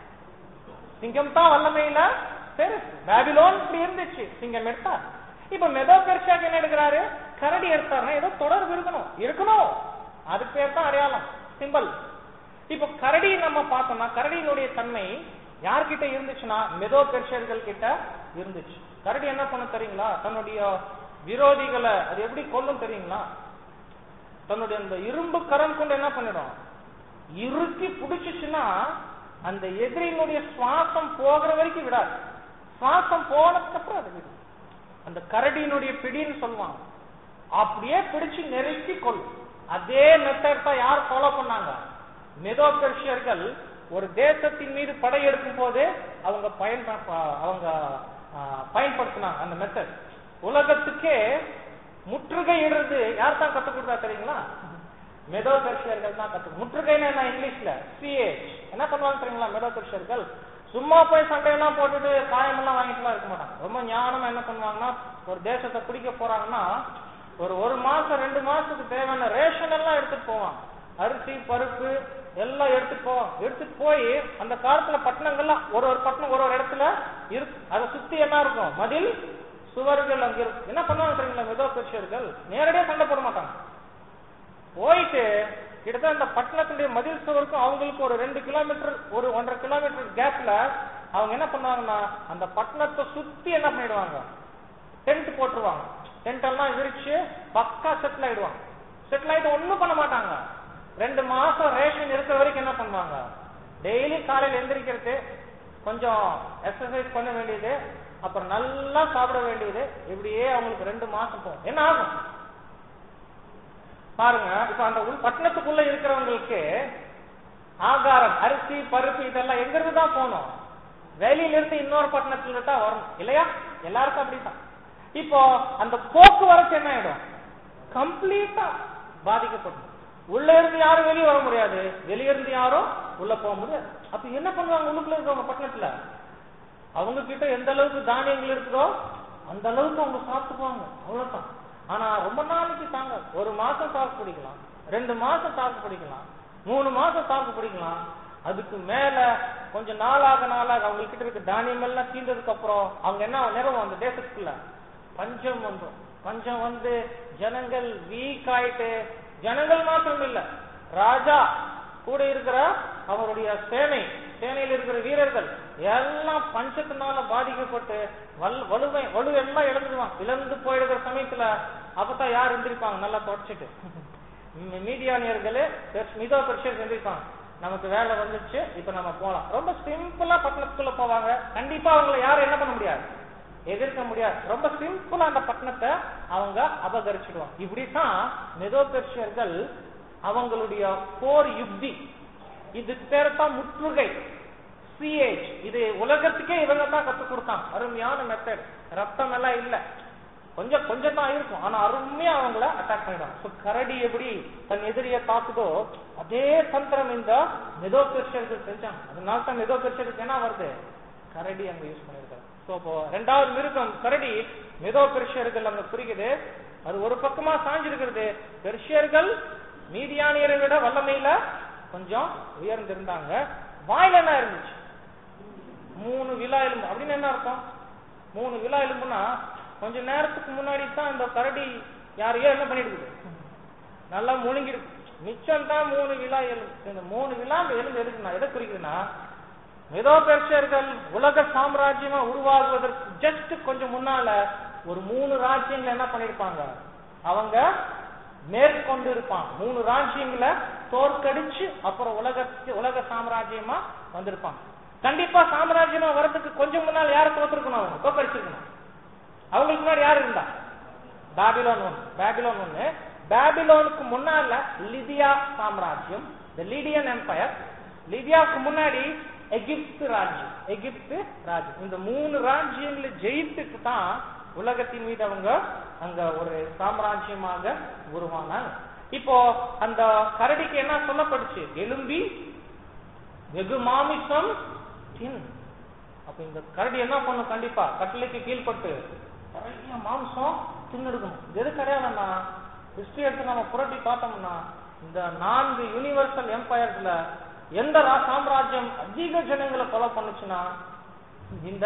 சிங்கம் தான் வல்லமையில பெருசு பேபிலோன் இப்படி இருந்துச்சு சிங்கம் எடுத்தார் இப்ப மெதோ பெர்ஷியாக்கு என்ன எடுக்கிறாரு கரடி எடுத்தாருன்னா ஏதோ தொடர்பு இருக்கணும் இருக்கணும் அதுக்கு பேர் தான் அடையாளம் சிம்பல் இப்ப கரடி நம்ம பார்த்தோம்னா கரடியினுடைய தன்மை யார்கிட்ட இருந்துச்சுன்னா மெதோ பெர்ஷியர்கள் கிட்ட இருந்துச்சு கரடி என்ன பண்ண தெரியுங்களா தன்னுடைய விரோதிகளை அது எப்படி கொல்லும் தெரியுங்களா தன்னுடைய அந்த இரும்பு கரம் கொண்டு என்ன பண்ணிடும் இறுக்கி புடிச்சுச்சுன்னா அந்த எதிரியினுடைய சுவாசம் போகிற வரைக்கும் விடாது சுவாசம் போனதுக்கு அப்புறம் அது விடும் அந்த கரடியினுடைய பிடின்னு சொல்லுவாங்க அப்படியே பிடிச்சு நெருக்கி கொள்ளும் அதே மெத்தட் தான் யார் ஃபாலோ பண்ணாங்க மெதோ பெர்ஷியர்கள் ஒரு தேசத்தின் மீது படையெடுக்கும் போது அவங்க பயன் அவங்க பயன்படுத்தினாங்க அந்த மெத்தட் உலகத்துக்கே முற்றுகையிடுறது யார் தான் கத்துக் கொடுத்தா தெரியுங்களா மெதோ பெர்ஷியர்கள் தான் கத்து முற்றுகைன்னு என்ன இங்கிலீஷ்ல சிஏச் என்ன பண்ணுவாங்க தெரியுங்களா மெதோ பெர்ஷியர்கள் சும்மா போய் சண்டையெல்லாம் போட்டுட்டு காயமெல்லாம் வாங்கிட்டுலாம் இருக்க மாட்டாங்க ரொம்ப ஞானமா என்ன பண்ணுவாங்கன்னா ஒரு தேசத்தை பிடிக்க போறாங்கன்னா ஒரு ஒரு மாசம் ரெண்டு மாசத்துக்கு தேவையான ரேஷன் எல்லாம் எடுத்துட்டு போவாங்க அரிசி பருப்பு எல்லாம் எடுத்துட்டு போவாங்க எடுத்துட்டு போய் அந்த காலத்துல பட்டணங்கள்லாம் ஒரு ஒரு பட்டணம் ஒரு ஒரு இடத்துல இருக்கு அதை சுத்தி என்ன இருக்கும் மதில் சுவர்கள் அங்க இருக்கு என்ன பண்ணுவாங்க தெரியுங்களா மெதோ பெர்ஷியர்கள் நேரடியா சண்டை போட மாட்டாங்க போயிட்டு கிட்டத்தட்ட அந்த பட்டணத்துடைய மதில் சுவருக்கும் அவங்களுக்கு ஒரு ரெண்டு கிலோமீட்டர் ஒரு ஒன்றரை கிலோமீட்டர் கேப்ல அவங்க என்ன பண்ணுவாங்கன்னா அந்த பட்டணத்தை சுத்தி என்ன பண்ணிடுவாங்க டென்ட் போட்டுருவாங்க டென்ட் எல்லாம் விரிச்சு பக்கா செட்டில் ஆயிடுவாங்க செட்டில் ஆயிட்டு ஒண்ணும் பண்ண மாட்டாங்க ரெண்டு மாசம் ரேஷன் இருக்கிற வரைக்கும் என்ன பண்ணுவாங்க டெய்லி காலையில எந்திரிக்கிறது கொஞ்சம் எக்ஸசைஸ் பண்ண வேண்டியது அப்புறம் நல்லா சாப்பிட வேண்டியது இப்படியே அவங்களுக்கு ரெண்டு மாசம் போகும் என்ன ஆகும் பாருங்க இப்ப அந்த உள் பட்டணத்துக்குள்ள இருக்கிறவங்களுக்கு ஆகாரம் அரிசி பருப்பு இதெல்லாம் எங்க இருந்து தான் போகணும் வெளியில இருந்து இன்னொரு பட்டணத்துல தான் வரணும் இல்லையா எல்லாருக்கும் அப்படித்தான் இப்போ அந்த போக்குவரத்து என்ன ஆயிடும் கம்ப்ளீட்டா பாதிக்கப்படும் உள்ள இருந்து யாரும் வெளியே வர முடியாது வெளிய இருந்து யாரும் உள்ள போக முடியாது அப்ப என்ன பண்ணுவாங்க உள்ளுக்குள்ள இருக்கவங்க பட்டணத்துல அவங்க கிட்ட எந்த அளவுக்கு தானியங்கள் இருக்குதோ அந்த அளவுக்கு அவங்க சாப்பிட்டுக்குவாங்க அவ்வளவுதான் ஆனா ரொம்ப நாளைக்கு தாங்க ஒரு மாசம் தாக்கு பிடிக்கலாம் ரெண்டு மாசம் தாக்கு பிடிக்கலாம் மூணு மாசம் தாக்கு பிடிக்கலாம் அதுக்கு மேல கொஞ்சம் நாளாக நாளாக அவங்க கிட்ட இருக்க தானியம் எல்லாம் தீர்ந்ததுக்கு அப்புறம் அவங்க என்ன நிறவும் அந்த தேசத்துக்குள்ள பஞ்சம் வந்துடும் பஞ்சம் வந்து ஜனங்கள் வீக் ஆயிட்டு ஜனங்கள் மாத்திரம் இல்ல ராஜா கூட இருக்கிற அவருடைய சேனை சேனையில் இருக்கிற வீரர்கள் எல்லாம் பஞ்சத்தினால பாதிக்கப்பட்டு வல் வலுவை வலு எல்லாம் இழந்துடுவான் இழந்து போயிடுகிற சமயத்துல அப்பதான் யார் எந்திரிப்பாங்க நல்லா தொடச்சிட்டு மீடியானியர்களே மிதோ பெருஷர் எந்திரிப்பாங்க நமக்கு வேலை வந்துச்சு இப்ப நம்ம போலாம் ரொம்ப சிம்பிளா பட்டணத்துக்குள்ள போவாங்க கண்டிப்பா அவங்களை யாரும் என்ன பண்ண முடியாது எதிர்க்க முடியாது ரொம்ப சிம்பிளா அந்த பட்டணத்தை அவங்க அபகரிச்சிடுவாங்க இப்படித்தான் மெதோ பெர்ஷியர்கள் அவங்களுடைய போர் யுக்தி இது பேர் தான் முற்றுகை சிஏஜ் இது உலகத்துக்கே இவங்க தான் கத்து கொடுத்தாங்க அருமையான மெத்தட் ரத்தம் எல்லாம் இல்ல கொஞ்சம் கொஞ்சம் தான் இருக்கும் ஆனா அருமையா அவங்கள அட்டாக் பண்ணிடுவாங்க So, கரடி எப்படி தன் எதிரியை தாக்குதோ அதே தந்திரம் இந்த மெதோ பெர்ஷியர்கள் செஞ்சாங்க அதனால தான் மெதோ பெர்ஷியருக்கு என்ன வருது கரடி அங்க யூஸ் பண்ணிருக்காங்க சோ அப்போ ரெண்டாவது மிருகம் கரடி மெதோ பெர்ஷியர்கள் அங்க குறிக்குது அது ஒரு பக்கமா சாஞ்சிருக்கிறது பெர்ஷியர்கள் மீதியானியரை விட வல்லமையில கொஞ்சம் உயர்ந்திருந்தாங்க வாயில என்ன இருந்துச்சு மூணு விழா எலும்பு அப்படின்னு என்ன அர்த்தம் மூணு விழா எலும்புனா கொஞ்ச நேரத்துக்கு முன்னாடி தான் இந்த கரடி யாரையோ என்ன பண்ணிடுது நல்லா முழுங்கிருக்கு மிச்சம் தான் மூணு விழா எலும்பு இந்த மூணு விழா எலும்பு எதுக்குன்னா எதை குறிக்குதுன்னா மெதோ பெர்ஷியர்கள் உலக சாம்ராஜ்யமா உருவாகுவதற்கு ஜஸ்ட் கொஞ்சம் முன்னால ஒரு மூணு ராஜ்யங்கள் என்ன பண்ணிருப்பாங்க அவங்க மேற்கொண்டு இருப்பான் மூணு ராஜ்யங்களை தோற்கடிச்சு அப்புறம் உலகத்து உலக சாம்ராஜ்யமா வந்திருப்பாங்க கண்டிப்பா சாம்ராஜ்யமா வரதுக்கு கொஞ்சம் முன்னால் யாரை தோத்துருக்கணும் அவங்க தோற்கடிச்சிருக்கணும் அவங்களுக்கு முன்னாடி யார் இருந்தா பாபிலோன் ஒன்று பாபிலோன் ஒன்று பாபிலோனுக்கு முன்னால லிதியா சாம்ராஜ்யம் த லீடியன் எம்பயர் லிதியாவுக்கு முன்னாடி எகிப்து ராஜ்யம் எகிப்து ராஜ்யம் இந்த மூணு ராஜ்யங்களை ஜெயித்துட்டு தான் உலகத்தின் மீது அவங்க அங்க ஒரு சாம்ராஜ்யமாக உருவானாங்க இப்போ அந்த கரடிக்கு என்ன சொல்லப்படுச்சு எலும்பி வெகு மாமிசம் தின் அப்ப இந்த கரடி என்ன பண்ணும் கண்டிப்பா கட்டளைக்கு கீழ்பட்டு நிறைய மாம்சம் தின்னெடுக்கணும் இது எது கிடையாதுன்னா ஹிஸ்டரி எடுத்து நம்ம புரட்டி பார்த்தோம்னா இந்த நான்கு யூனிவர்சல் எம்பயர்ஸ்ல எந்த ரா- சாம்ராஜ்யம் அதிக ஜனங்களை கொலை பண்ணுச்சுன்னா இந்த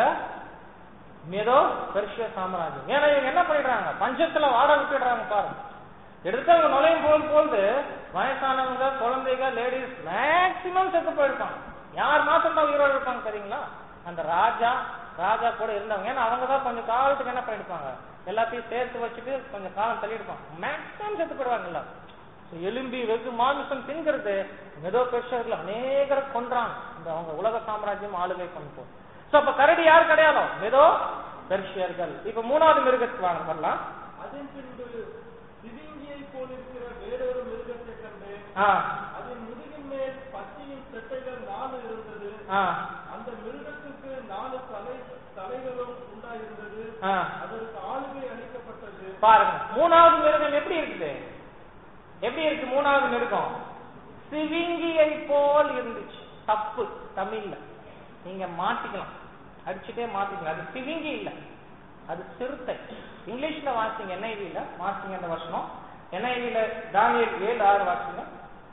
மேதோ பெர்ஷிய சாம்ராஜ்யம் ஏன்னா இவங்க என்ன பண்ணிடுறாங்க பஞ்சத்துல வாட விட்டுடுறாங்க பாருங்க எடுத்து அவங்க நுழையும் போது போது வயசானவங்க குழந்தைங்க லேடிஸ் மேக்சிமம் செத்து போயிருப்பாங்க யார் மாசம் தான் உயிரோடு இருப்பாங்க தெரியுங்களா அந்த ராஜா ராஜா கூட இருந்தவங்க ஏன்னா அவங்க தான் கொஞ்சம் காலத்துக்கு என்ன பண்ணிருப்பாங்க எல்லாத்தையும் சேர்த்து வச்சுட்டு கொஞ்சம் காலம் தள்ளிடுப்பாங்க மேக்சிமம் செத்து போயிடுவாங்கல்ல So, எலும்பி வெகு மாமிசம் திங்கிறது மெதோ பெர்ஷர்கள் அநேகரை கொன்றாங்க இந்த அவங்க உலக சாம்ராஜ்யம் ஆளுகை கொண்டு சோ அப்ப கரடி யார் கிடையாதோ மெதோ பெர்ஷியர்கள் இப்ப மூணாவது மிருகத்துக்கு வாங்க வரலாம் அதன் பின்பு சிவிங்கியை போலிருக்கிற வேறொரு மிருகத்தை கண்டு ஆ அதன் முதுகின் மேல் பச்சையின் செட்டைகள் நாலு இருந்தது ஆ அந்த மிருகத்துக்கு நாலு தலை தலைகளும் உண்டாயிருந்தது ஆ அதற்கு ஆளுகை அளிக்கப்பட்டது பாருங்க மூணாவது மிருகம் எப்படி இருக்குது எப்படி இருக்கு மூணாவது மிருகம் சிவிங்கியை போல் இருந்துச்சு தப்பு தமிழ்ல நீங்க மாத்திக்கலாம் அடிச்சுட்டே மாத்திக்கலாம் அது சிவிங்கி இல்ல அது சிறுத்தை இங்கிலீஷ்ல வாசிங்க என்ஐவில வாசிங்க அந்த வருஷம் என்ஐவில தானியல் ஏழு ஆறு வாசிங்க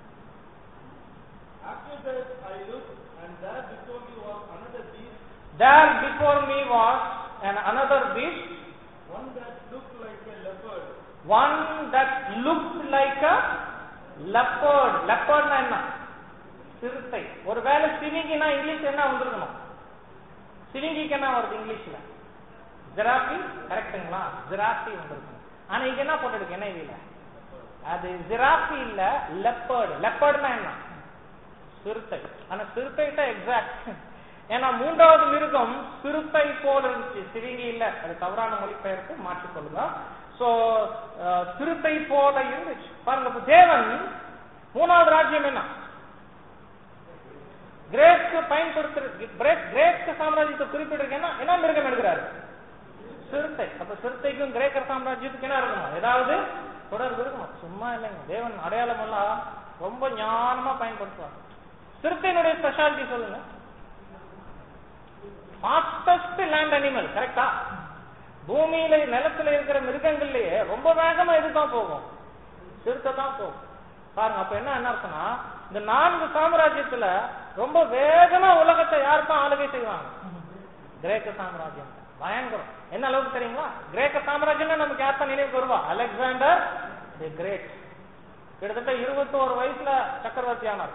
After that I looked, and there before me was another beast, There before me was an another beast, one that looked like a leopard. one that looked like a leopard. leopardனா என்ன சிறுத்தை ஒருவேளை சிவிங்கினா English என்ன வந்திருக்கணும் சிவிங்கிக்கு என்ன வருது இங்கிலீஷ்ல ஜெராஃபி கரெக்டுங்களா ஜெராஃபி வந்திருக்கு ஆனா இங்க என்ன போட்டுருக்கு NIV-ல அது ஜிராஃபி இல்ல லெப்பர்டு லெப்பர்டுனா என்ன சிறுத்தை ஆனா சிறுத்தைட்ட எக்ஸாக்ட் ஏன்னா மூன்றாவது மிருகம் சிறுத்தை போல இருந்துச்சு சிவிங்கி இல்ல அது தவறான மொழிபெயர்ப்பு மாற்றிக்கொள்ளுங்க சோ சிறுத்தை போல இருந்துச்சு பாருங்க இப்ப தேவன் மூணாவது ராஜ்யம் என்ன கிரேக்கு பயன்படுத்து கிரேக்கு சாம்ராஜ்யத்தை குறிப்பிட்டிருக்கு என்ன என்ன மிருகம் எடுக்கிறாரு சிறுத்தை அப்ப சிறுத்தைக்கும் கிரேக்கர் சாம்ராஜ்யத்துக்கு என்ன இருக்கணும் ஏதாவது தொடர்பு இருக்கணும் சும்மா இல்லைங்க தேவன் அடையாளம் எல்லாம் ரொம்ப ஞானமா பயன்படுத்துவார் சிறுத்தையினுடைய ஸ்பெஷாலிட்டி சொல்லுங்க ஃபாஸ்டஸ்ட் லேண்ட் அனிமல் கரெக்டா பூமியில நிலத்துல இருக்கிற மிருகங்கள்லயே ரொம்ப வேகமா இதுதான் போகும் சிறுத்தை தான் போகும் பாருங்க அப்ப என்ன என்ன அர்த்தம்னா இந்த நான்கு சாம்ராஜ்யத்துல ரொம்ப வேகமா உலகத்தை யார் தான் ஆளுகை செய்வாங்க கிரேக்க சாம்ராஜ்யம் பயங்கரம் என்ன அளவுக்கு தெரியுங்களா கிரேக்க சாம்ராஜ்யம் நமக்கு யார் தான் நினைவுக்கு வருவா அலெக்சாண்டர் தி கிரேட் கிட்டத்தட்ட இருபத்தோரு வயசுல சக்கரவர்த்தி ஆனார்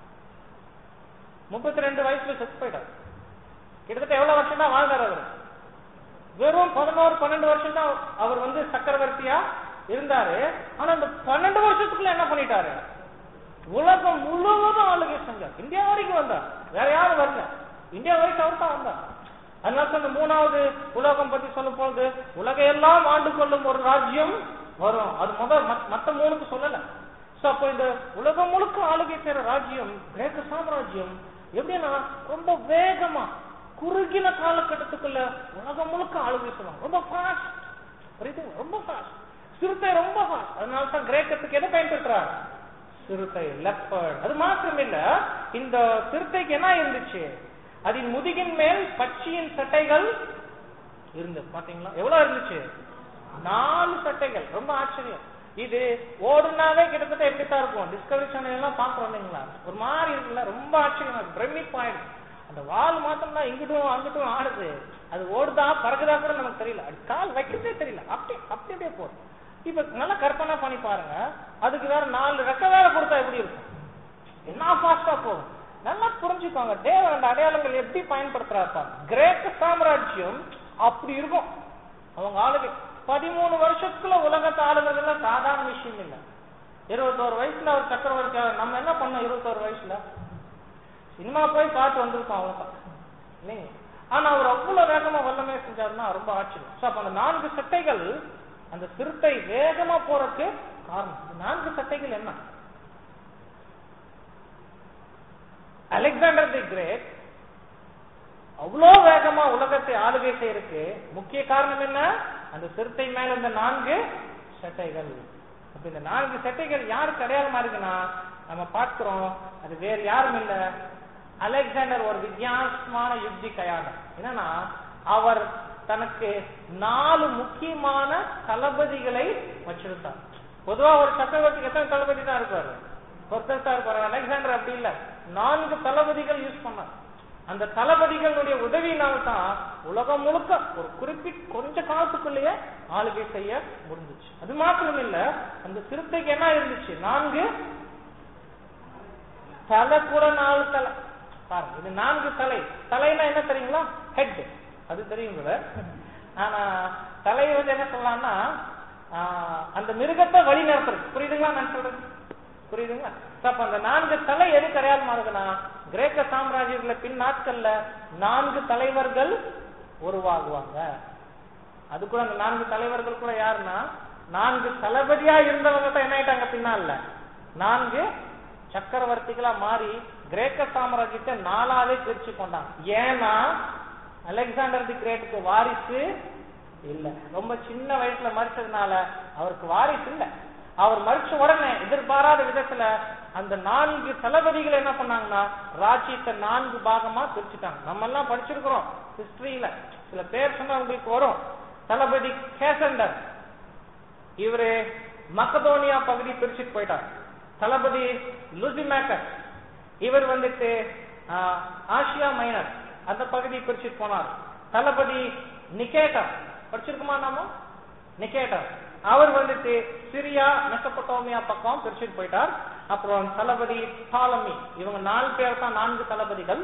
முப்பத்தி ரெண்டு வயசுல செத்து போயிட்டார் கிட்டத்தட்ட எவ்வளவு வருஷம் தான் வாழ்ந்தார் அவர் வெறும் பதினோரு பன்னெண்டு வருஷம் தான் அவர் வந்து சக்கரவர்த்தியா இருந்தாரு ஆனா இந்த பன்னெண்டு வருஷத்துக்குள்ள என்ன பண்ணிட்டாரு உலகம் முழுவதும் ஆளுகை செஞ்சார் இந்தியா வரைக்கும் வந்தார் வேற யாரும் வரல இந்தியா வரைக்கும் அவர் தான் வந்தார் அதனால சொன்ன மூணாவது உலகம் பத்தி சொல்லும் பொழுது உலகம் எல்லாம் ஆண்டு கொள்ளும் ஒரு ராஜ்யம் வரும் அது முதல் மத்- மத்த மூணுக்கு சொல்லல சோ அப்போ இந்த உலகம் முழுக்க ஆளுகை செய்யற ராஜ்யம் கிரேக்க சாம்ராஜ்யம் எப்படின்னா ரொம்ப வேகமா குறுகின காலகட்டத்துக்குள்ள உலகம் முழுக்க ஆளுகை செய்வாங்க ரொம்ப ஃபாஸ்ட் புரியுதுங்களா ரொம்ப ஃபாஸ்ட் சிறுத்தை ரொம்ப ஃபாஸ்ட் அதனால தான் கிரேக்கத்துக்கு எதை பயன்படுத்துறாங்க சிறுத்தை லெப்பர்ட் அது மாத்திரம் இல்ல இந்த சிறுத்தைக்கு என்ன இருந்துச்சு அதன் முதுகின் மேல் பட்சியின் சட்டைகள் இருந்தது பாத்தீங்களா எவ்வளவு இருந்துச்சு நாலு சட்டைகள் ரொம்ப ஆச்சரியம் இது ஓடுனாவே கிட்டத்தட்ட எப்படித்தான் இருக்கும் டிஸ்கவரி சேனல் எல்லாம் பாக்குறோம் இல்லைங்களா ஒரு மாதிரி இருக்குல்ல ரொம்ப ஆச்சரியமா இருக்கு பிரமிப்பாயிடும் அந்த வால் மாத்திரம் தான் இங்கிட்டும் அங்கிட்டும் ஆடுது அது ஓடுதா பறக்குதா கூட நமக்கு தெரியல அது கால் வைக்கிறதே தெரியல அப்படி அப்படி அப்படியே போகுது இப்ப நல்லா கற்பனை பண்ணி பாருங்க அதுக்கு வேற நாலு ரெக்க வேற கொடுத்தா எப்படி இருக்கும் என்ன ஃபாஸ்டா போகும் நல்லா புரிஞ்சுக்கோங்க தேவன் அந்த அடையாளங்கள் எப்படி பயன்படுத்துறாருப்பா கிரேக்க சாம்ராஜ்யம் அப்படி இருக்கும் அவங்க ஆளுகை பதிமூணு வருஷத்துக்குள்ள உலகத்தை ஆளுகிறதுல சாதாரண விஷயம் இல்ல இருபத்தோரு வயசுல அவர் சக்கரவர்த்தி ஆவார். நம்ம என்ன பண்ணோம் இருபத்தோரு வயசுல சினிமா போய் பார்த்து வந்திருக்கோம் அவ்வளவுதான் இல்லைங்க ஆனா அவர் அவ்வளவு வேகமா வல்லமே செஞ்சாருன்னா ரொம்ப ஆச்சரியம் சோ அப்ப அந்த நான்கு சட்டைகள் அந்த சிறுத்தை வேகமா போறதுக்கு காரணம் இந்த நான்கு சட்டைகள் என்ன அலெக்சாண்டர் தி கிரேட் அவ்வளோ வேகமா உலகத்தை ஆளுகை செய்யறதுக்கு முக்கிய காரணம் என்ன அந்த சிறுத்தை மேல இந்த நான்கு சட்டைகள் அப்ப இந்த நான்கு சட்டைகள் யாருக்கு அடையாளமா இருக்குன்னா நம்ம பார்க்கிறோம் அது வேற யாரும் இல்ல அலெக்சாண்டர் ஒரு வித்தியாசமான யுக்தி கையாளர் என்னன்னா அவர் தனக்கு நாலு முக்கியமான தளபதிகளை வச்சிருந்தார் பொதுவா ஒரு சக்கரவர்த்திக்கு எத்தனை தளபதி தான் இருப்பாரு ஒருத்தர் தான் இருப்பாரு அலெக்சாண்டர் அப்படி இல்ல நான்கு தளபதிகள் யூஸ் பண்ணார் அந்த தளபதிகளுடைய உதவியினால தான் உலகம் முழுக்க ஒரு குறிப்பிட்ட கொஞ்ச காலத்துக்குள்ளேயே ஆளுகை செய்ய முடிஞ்சுச்சு அது மாத்திரம் இல்ல அந்த சிறுத்தைக்கு என்ன இருந்துச்சு நான்கு தலை கூட நாலு தலை பாருங்க இது நான்கு தலை தலைனா என்ன தெரியுங்களா ஹெட் அது தெரியும் கூட ஆனா தலை வந்து என்ன சொல்லலாம்னா ஆஹ், அந்த மிருகத்தை வழி நடத்துறது புரியுதுங்களா நான் சொல்றது புரியுதுங்களா So, அப்ப அந்த நான்கு தலை எதுக்கு அடையாளமா இருக்குன்னா கிரேக்க சாம்ராஜ்யத்துல பின் நாட்கள்ல நான்கு தலைவர்கள் உருவாகுவாங்க அது கூட அந்த நான்கு தலைவர்கள் கூட யாருன்னா நான்கு தளபதியா இருந்தவங்க தான் என்ன ஆயிட்டாங்க பின்னால நான்கு சக்கரவர்த்திகளா மாறி கிரேக்க சாம்ராஜ்யத்தை நாலாவே பிரிச்சு கொண்டாங்க ஏன்னா அலெக்சாண்டர் தி கிரேட்டுக்கு வாரிசு இல்ல ரொம்ப சின்ன வயசுல மறிச்சதுனால அவருக்கு வாரிசு இல்ல அவர் மறிச்ச உடனே எதிர்பாராத விதத்துல அந்த நான்கு தளபதிகள் என்ன பண்ணாங்கன்னா ராஜ்யத்தை நான்கு பாகமா பிரிச்சுட்டாங்க நம்ம எல்லாம் படிச்சிருக்கிறோம் ஹிஸ்டரியில சில பேர் சொன்னா உங்களுக்கு வரும் தளபதி கேசண்டர் இவரு மக்கதோனியா பகுதி பிரிச்சுட்டு போயிட்டார் தளபதி லுசிமேக்கர் இவர் வந்துட்டு ஆஹ், ஆசியா மைனர் அந்த பகுதி பிரிச்சுட்டு போனார் தளபதி நிகேட்டர் படிச்சிருக்குமா நாம நிகேட்டர் அவர் வந்துட்டு சிரியா மெசபட்டோமியா பக்கம் பிரிச்சுட்டு போயிட்டார் அப்புறம் தளபதி டாலமி இவங்க நாலு பேர் தான் நான்கு தளபதிகள்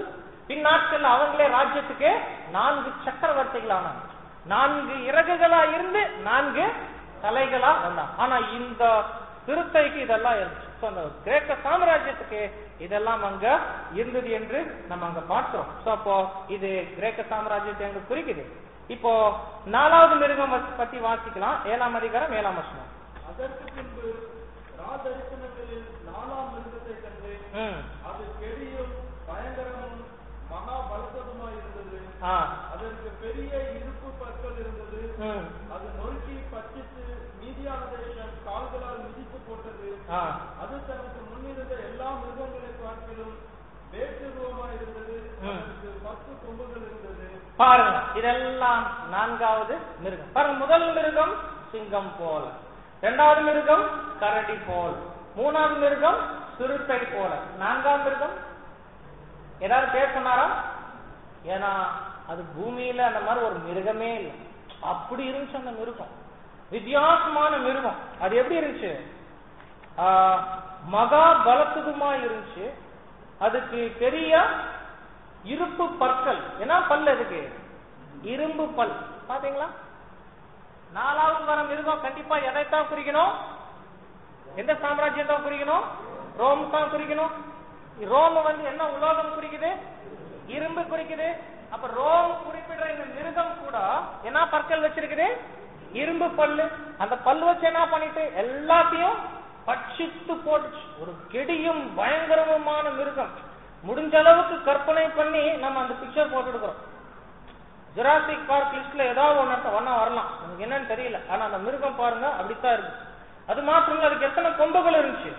பின் நாட்கள்ல அவங்களே ராஜ்யத்துக்கு நான்கு சக்கரவர்த்திகள் ஆனாங்க நான்கு இறகுகளா இருந்து நான்கு தலைகளா வந்தாங்க ஆனா இந்த திருத்தைக்கு இதெல்லாம் இருந்துச்சு So, அந்த கிரேக்க சாம்ராஜ்யத்துக்கு இதெல்லாம் அங்க இருந்தது என்று நம்ம அங்க பார்க்கிறோம் சோ அப்போ இது கிரேக்க சாம்ராஜ்யத்தை அங்க குறிக்குது இப்போ நாலாவது மிருகம் பத்தி வாசிக்கலாம் ஏழாம் அதிகாரம் ஏழாம் வசனம் அதற்கு பின்பு ராதரிசனங்களில் நாலாம் மிருகத்தை கண்டு ம் அது பெரியும் பயங்கரமும் மகா பலத்ததுமாய் இருந்தது ஆ அதற்கு பெரிய இருப்பு பற்கள் இருந்தது ம் அது நொறுக்கி பட்சித்து மீதியான தேசம் கால்களால் மிதித்து போட்டது ஆ அது தனக்கு முன்னிருந்த எல்லா மிருகங்களை பார்க்கிலும் வேற்றுருவமாய் இருந்தது ம். அதற்கு பத்து கொம்புகள் இருந்தது பாருங்க இதெல்லாம் நான்காவது மிருகம் பாருங்க முதல் மிருகம் சிங்கம் போல இரண்டாவது மிருகம் கரடி போல மூணாவது மிருகம் சிறுத்தை போல நான்காவது மிருகம் ஏதாவது பேர் சொன்னாரா ஏன்னா அது பூமியில அந்த மாதிரி ஒரு மிருகமே இல்லை அப்படி இருந்துச்சு அந்த மிருகம் வித்தியாசமான மிருகம் அது எப்படி இருந்துச்சு ஆஹ், மகா பலத்துக்குமா இருந்துச்சு அதுக்கு பெரிய இருப்பு பற்கள் என்ன பல் அதுக்கு இரும்பு பல் பாத்தீங்களா நாலாவது வர மிருகம் கண்டிப்பா எதைத்தான் குறிக்கணும் எந்த சாம்ராஜ்யம் தான் குறிக்கணும் ரோம் தான் குறிக்கணும் ரோம் வந்து என்ன உலோகம் குறிக்குது இரும்பு குறிக்குது அப்ப ரோம் குறிப்பிடுற இந்த மிருகம் கூட என்ன பற்கள் வச்சிருக்குது இரும்பு பல்லு அந்த பல் வச்சு என்ன பண்ணிட்டு எல்லாத்தையும் பட்சித்து போட்டுச்சு ஒரு கெடியும் பயங்கரமுமான மிருகம் முடிஞ்ச அளவுக்கு கற்பனை பண்ணி நம்ம அந்த பிக்சர் போட்டு எடுக்கிறோம் ஜுராசிக் பார்க் லிஸ்ட்ல ஏதாவது ஒன்னு ஒன்னா வரலாம் நமக்கு என்னன்னு தெரியல ஆனா அந்த மிருகம் பாருங்க அப்படித்தான் இருக்கு அது மாத்திரம் இல்ல அதுக்கு எத்தனை கொம்புகள் இருந்துச்சு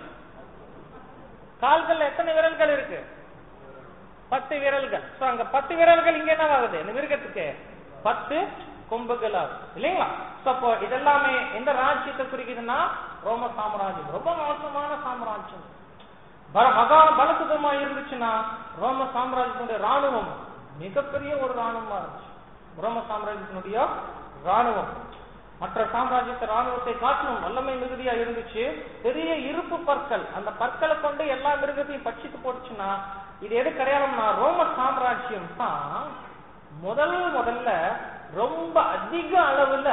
கால்கள்ல எத்தனை விரல்கள் இருக்கு பத்து விரல்கள் சோ அங்க பத்து விரல்கள் இங்க என்ன ஆகுது இந்த மிருகத்துக்கு பத்து கொம்புகள் ஆகுது இல்லைங்களா சோ அப்போ இதெல்லாமே எந்த ராஜ்யத்தை குறிக்குதுன்னா ரோம சாம்ராஜ்யம் ரொம்ப மோசமான சாம்ராஜ்யம் பல- மகா பலசுதமா இருந்துச்சுன்னா ரோம சாம்ராஜ்யத்தினுடைய ராணுவம் மிகப்பெரிய ஒரு ராணுவமா இருந்துச்சு ரோம சாம்ராஜ்யத்தினுடைய ராணுவம் மற்ற சாம்ராஜ்யத்து ராணுவத்தை காட்டிலும் வல்லமை மிகுதியா இருந்துச்சு பெரிய இருப்பு பற்கள் அந்த பற்களை கொண்டு எல்லா மிருகத்தையும் பட்சித்து போட்டுச்சுன்னா இது எது கிடையாதுன்னா ரோம சாம்ராஜ்யம் தான் முதல் முதல்ல ரொம்ப அதிக அளவுல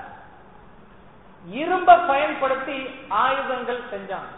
இரும்ப பயன்படுத்தி ஆயுதங்கள் செஞ்சாங்க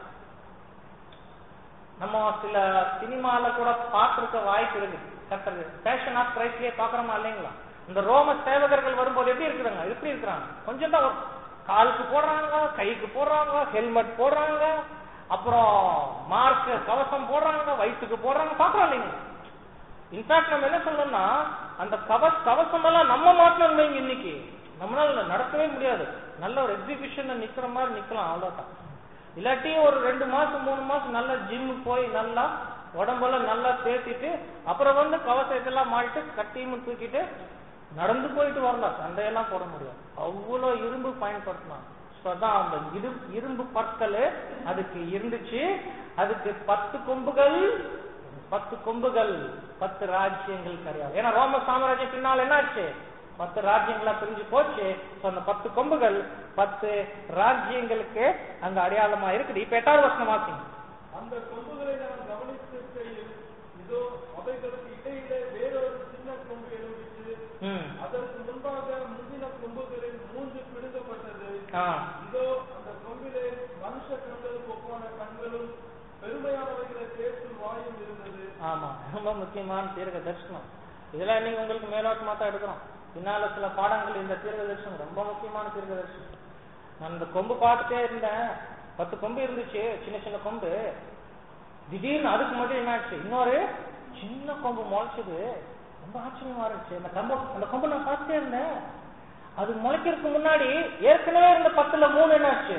நம்ம சில சினிமால கூட பார்த்திருக்க வாய்ப்பு இருக்கு கட்டுறது பேஷன் ஆஃப் கிரைஸ்ட்லயே பாக்குறோமா இல்லைங்களா இந்த ரோம சேவகர்கள் வரும்போது எப்படி இருக்கிறாங்க எப்படி இருக்கிறாங்க கொஞ்சம் தான் வரும். காலுக்கு போடுறாங்க கைக்கு போடுறாங்க ஹெல்மெட் போடுறாங்க அப்புறம் மார்க் கவசம் போடுறாங்க வயிற்றுக்கு போடுறாங்க பாக்குறோம் இல்லைங்க இன்ஃபேக்ட் நம்ம என்ன சொல்லணும்னா அந்த கவச கவசம் எல்லாம் நம்ம மாட்டணும் வைங்க இன்னைக்கு நம்மளால நடக்கவே முடியாது நல்ல ஒரு எக்ஸிபிஷன்ல நிக்கிற மாதிரி நிக்கலாம் அவ்வளவுதான் இல்லாட்டி ஒரு ரெண்டு மாசம் மூணு மாசம் நல்லா ஜிம் போய் நல்லா உடம்பெல்லாம் நல்லா தேத்திட்டு அப்புறம் வந்து கவசத்தெல்லாம் மாட்டிட்டு கட்டியும் தூக்கிட்டு நடந்து போயிட்டு வரலாம் சண்டையெல்லாம் போட முடியாது அவ்வளவு இரும்பு பயன்படுத்தலாம் So அதான் அந்த இரு இரும்பு பற்கள் அதுக்கு இருந்துச்சு அதுக்கு பத்து கொம்புகள் பத்து கொம்புகள் பத்து ராஜ்யங்கள் கிடையாது ஏன்னா ரோம சாம்ராஜ்யம் பின்னால் என்னாச்சு பத்து ராஜ்யங்களா பிரிஞ்சு போச்சு So அந்த பத்து கொம்புகள் பத்து ராஜ்யங்களுக்கு அங்க அடையாளமா இருக்குது இப்ப எட்டாவது வருஷம் வாசிங்க அந்த கொம்புகளை நான் கவனித்திருக்கையில் இதோ அவைகளுக்கு இடையிலே வேறொரு சின்ன கொம்பு எழும்பிச்சு ம் அதற்கு முன்பாக முந்தின கொம்புகளில் மூன்று பிடுங்கப்பட்டது ஆ இதோ அந்த கொம்பிலே மனுஷ கண்களுக்கு ஒப்பான கண்களும் பெருமையானவைகளை பேசும் வாயும் இருந்தது ஆமா ரொம்ப முக்கியமான தீர்க்க தரிசனம் இதெல்லாம் இன்னைக்கு உங்களுக்கு மேலோட்டமா தான் எடுக்கிறோம் பின்னால சில பாடங்கள் இந்த தீர்க்க தரிசனம் ரொம்ப முக்கியமான தீர்க்க தரிசனம் நான் இந்த கொம்பு பார்த்துட்டே இருந்தேன் பத்து கொம்பு இருந்துச்சு சின்ன சின்ன கொம்பு திடீர்னு அதுக்கு மட்டும் என்னாச்சு இன்னொரு சின்ன கொம்பு முளைச்சது ரொம்ப ஆச்சரியமா இருந்துச்சு அந்த கொம்பு அந்த கொம்பு நான் பார்த்துட்டே இருந்தேன் அது முளைக்கிறதுக்கு முன்னாடி ஏற்கனவே இருந்த பத்துல மூணு என்னாச்சு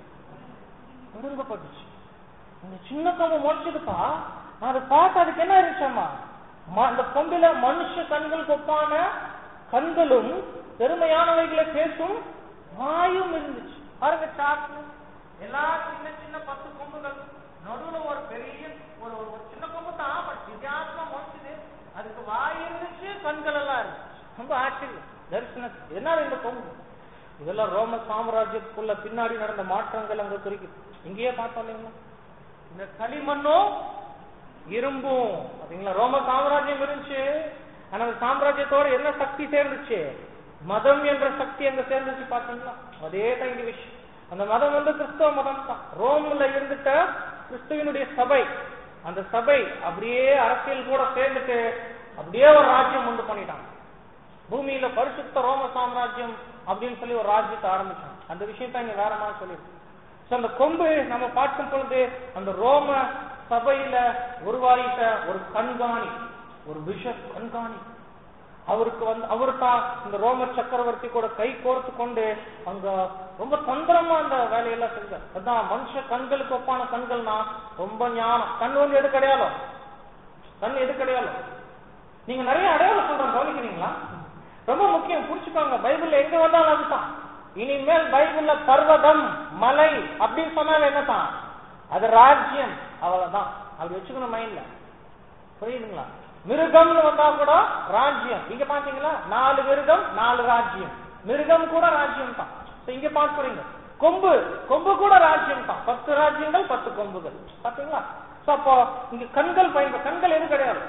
விரும்பப்பட்டுச்சு இந்த சின்ன கொம்பு முளைச்சதுப்பா நான் அதை பார்த்து அதுக்கு என்ன இருந்துச்சாமா ம- அந்த கொம்பில மனுஷ கண்களுக்கு ஒப்பான கண்களும் பெருமையானவைகளை பேசும் வாயும் இருந்துச்சு பாருங்க சாக்கு எல்லா சின்ன சின்ன பத்து கொம்புகள் நடுவுல ஒரு பெரிய ஒரு ஒரு சின்ன கொம்பு தான் பட் வித்தியாசமா முளைச்சுது அதுக்கு வாய் இருந்துச்சு கண்கள் எல்லாம் இருந்துச்சு ரொம்ப ஆச்சரியம் தரிசனம் என்ன இந்த கொம்பு இதெல்லாம் ரோம சாம்ராஜ்யத்துக்குள்ள பின்னாடி நடந்த மாற்றங்கள் அங்க குறிக்குது இங்கேயே பார்த்தோம் இல்லைங்களா இந்த களிமண்ணும் இரும்பும் பாத்தீங்களா ரோம சாம்ராஜ்யம் இருந்துச்சு ஆனா அந்த சாம்ராஜ்யத்தோட என்ன சக்தி சேர்ந்துச்சு மதம் என்ற சக்தி அங்க சேர்ந்துச்சு பாத்தீங்களா அதே தான் இங்க விஷயம் அந்த மதம் வந்து கிறிஸ்தவ மதம் தான் ரோம்ல இருந்துட்ட கிறிஸ்துவனுடைய சபை அந்த சபை அப்படியே அரசியல் கூட சேர்ந்துட்டு அப்படியே ஒரு ராஜ்யம் உண்டு பண்ணிட்டாங்க பூமியில பரிசுத்த ரோம சாம்ராஜ்யம் அப்படின்னு சொல்லி ஒரு ராஜ்யத்தை ஆரம்பிச்சாங்க அந்த விஷயத்த இங்க வேற மாதிரி சொல்லிருக்கு So, அந்த கொம்பு நம்ம பார்க்கும் பொழுது அந்த ரோம சபையில உருவாகிட்ட ஒரு கண்காணி ஒரு பிஷப் கண்காணி அவருக்கு வந்து அவரு தான் இந்த ரோம சக்கரவர்த்தி கூட கை கோர்த்து கொண்டு அங்க ரொம்ப தந்திரமா அந்த வேலையெல்லாம் செஞ்சார் அதான் மனுஷ கண்களுக்கு ஒப்பான கண்கள்னா ரொம்ப ஞானம் கண் வந்து எது கிடையாது கண் எது கிடையாது நீங்க நிறைய அடையாளம் சொல்றேன் கவனிக்கிறீங்களா ரொம்ப முக்கியம் புடிச்சுக்கோங்க பைபிள்ல எங்க வந்தாலும் அதுதான் இனிமேல் பைபிள்ல பர்வதம் மலை அப்படின்னு சொன்னாலும் என்னதான் அது ராஜ்யம் அவ்வளவுதான் அப்படி வச்சுக்கணும் மைண்ட்ல புரியுதுங்களா மிருகம்னு வந்தா கூட ராஜ்யம் இங்க பாத்தீங்களா நாலு மிருகம் நாலு ராஜ்யம் மிருகம் கூட ராஜ்யம் தான் So, இங்க பாக்குறீங்க கொம்பு கொம்பு கூட ராஜ்யம் தான் பத்து ராஜ்யங்கள் பத்து கொம்புகள் பாத்தீங்களா So, அப்போ இங்க கண்கள் பயன்ப கண்கள் எது கிடையாது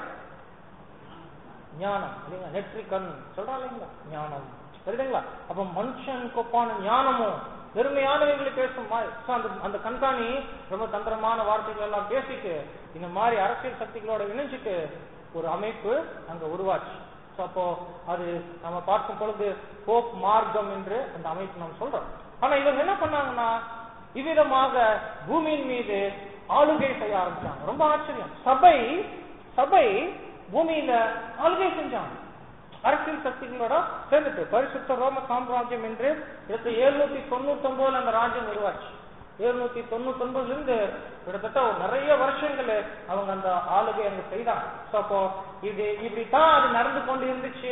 ஞானம் இல்லைங்களா நெற்றி கண் சொல்றா இல்லைங்களா ஞானம் புரியுதுங்களா அப்ப மனுஷனுக்கு ஒப்பான ஞானமும் பெருமையானவங்களை பேசும் மா- so அந்த அந்த கண்காணி ரொம்ப தந்திரமான வார்த்தைகள் எல்லாம் பேசிட்டு இந்த மாதிரி அரசியல் சக்திகளோட இணைஞ்சிட்டு ஒரு அமைப்பு அங்க உருவாச்சு So அப்போ அது நம்ம பார்க்கும் பொழுது போப் மார்க்கம் என்று அந்த அமைப்பு நம்ம சொல்றோம் ஆனா இவங்க என்ன பண்ணாங்கன்னா இவ்விதமாக பூமியின் மீது ஆளுகை செய்ய ஆரம்பிச்சாங்க ரொம்ப ஆச்சரியம் சபை சபை பூமியில ஆளுகை செஞ்சாங்க அரசியல் சக்திகளோட சேர்ந்துட்டு பரிசுத்த ரோம சாம்ராஜ்யம் என்று இதுக்கு எழுநூத்தி தொண்ணூத்தி ஒன்பதுல அந்த ராஜ்யம் உருவாச்சு எழுநூத்தி தொண்ணூத்தி ஒன்பதுல இருந்து கிட்டத்தட்ட ஒரு நிறைய வருஷங்கள் அவங்க அந்த ஆளுகை அங்க செய்தாங்க So, அப்போ இது இப்படித்தான் அது நடந்து கொண்டு இருந்துச்சு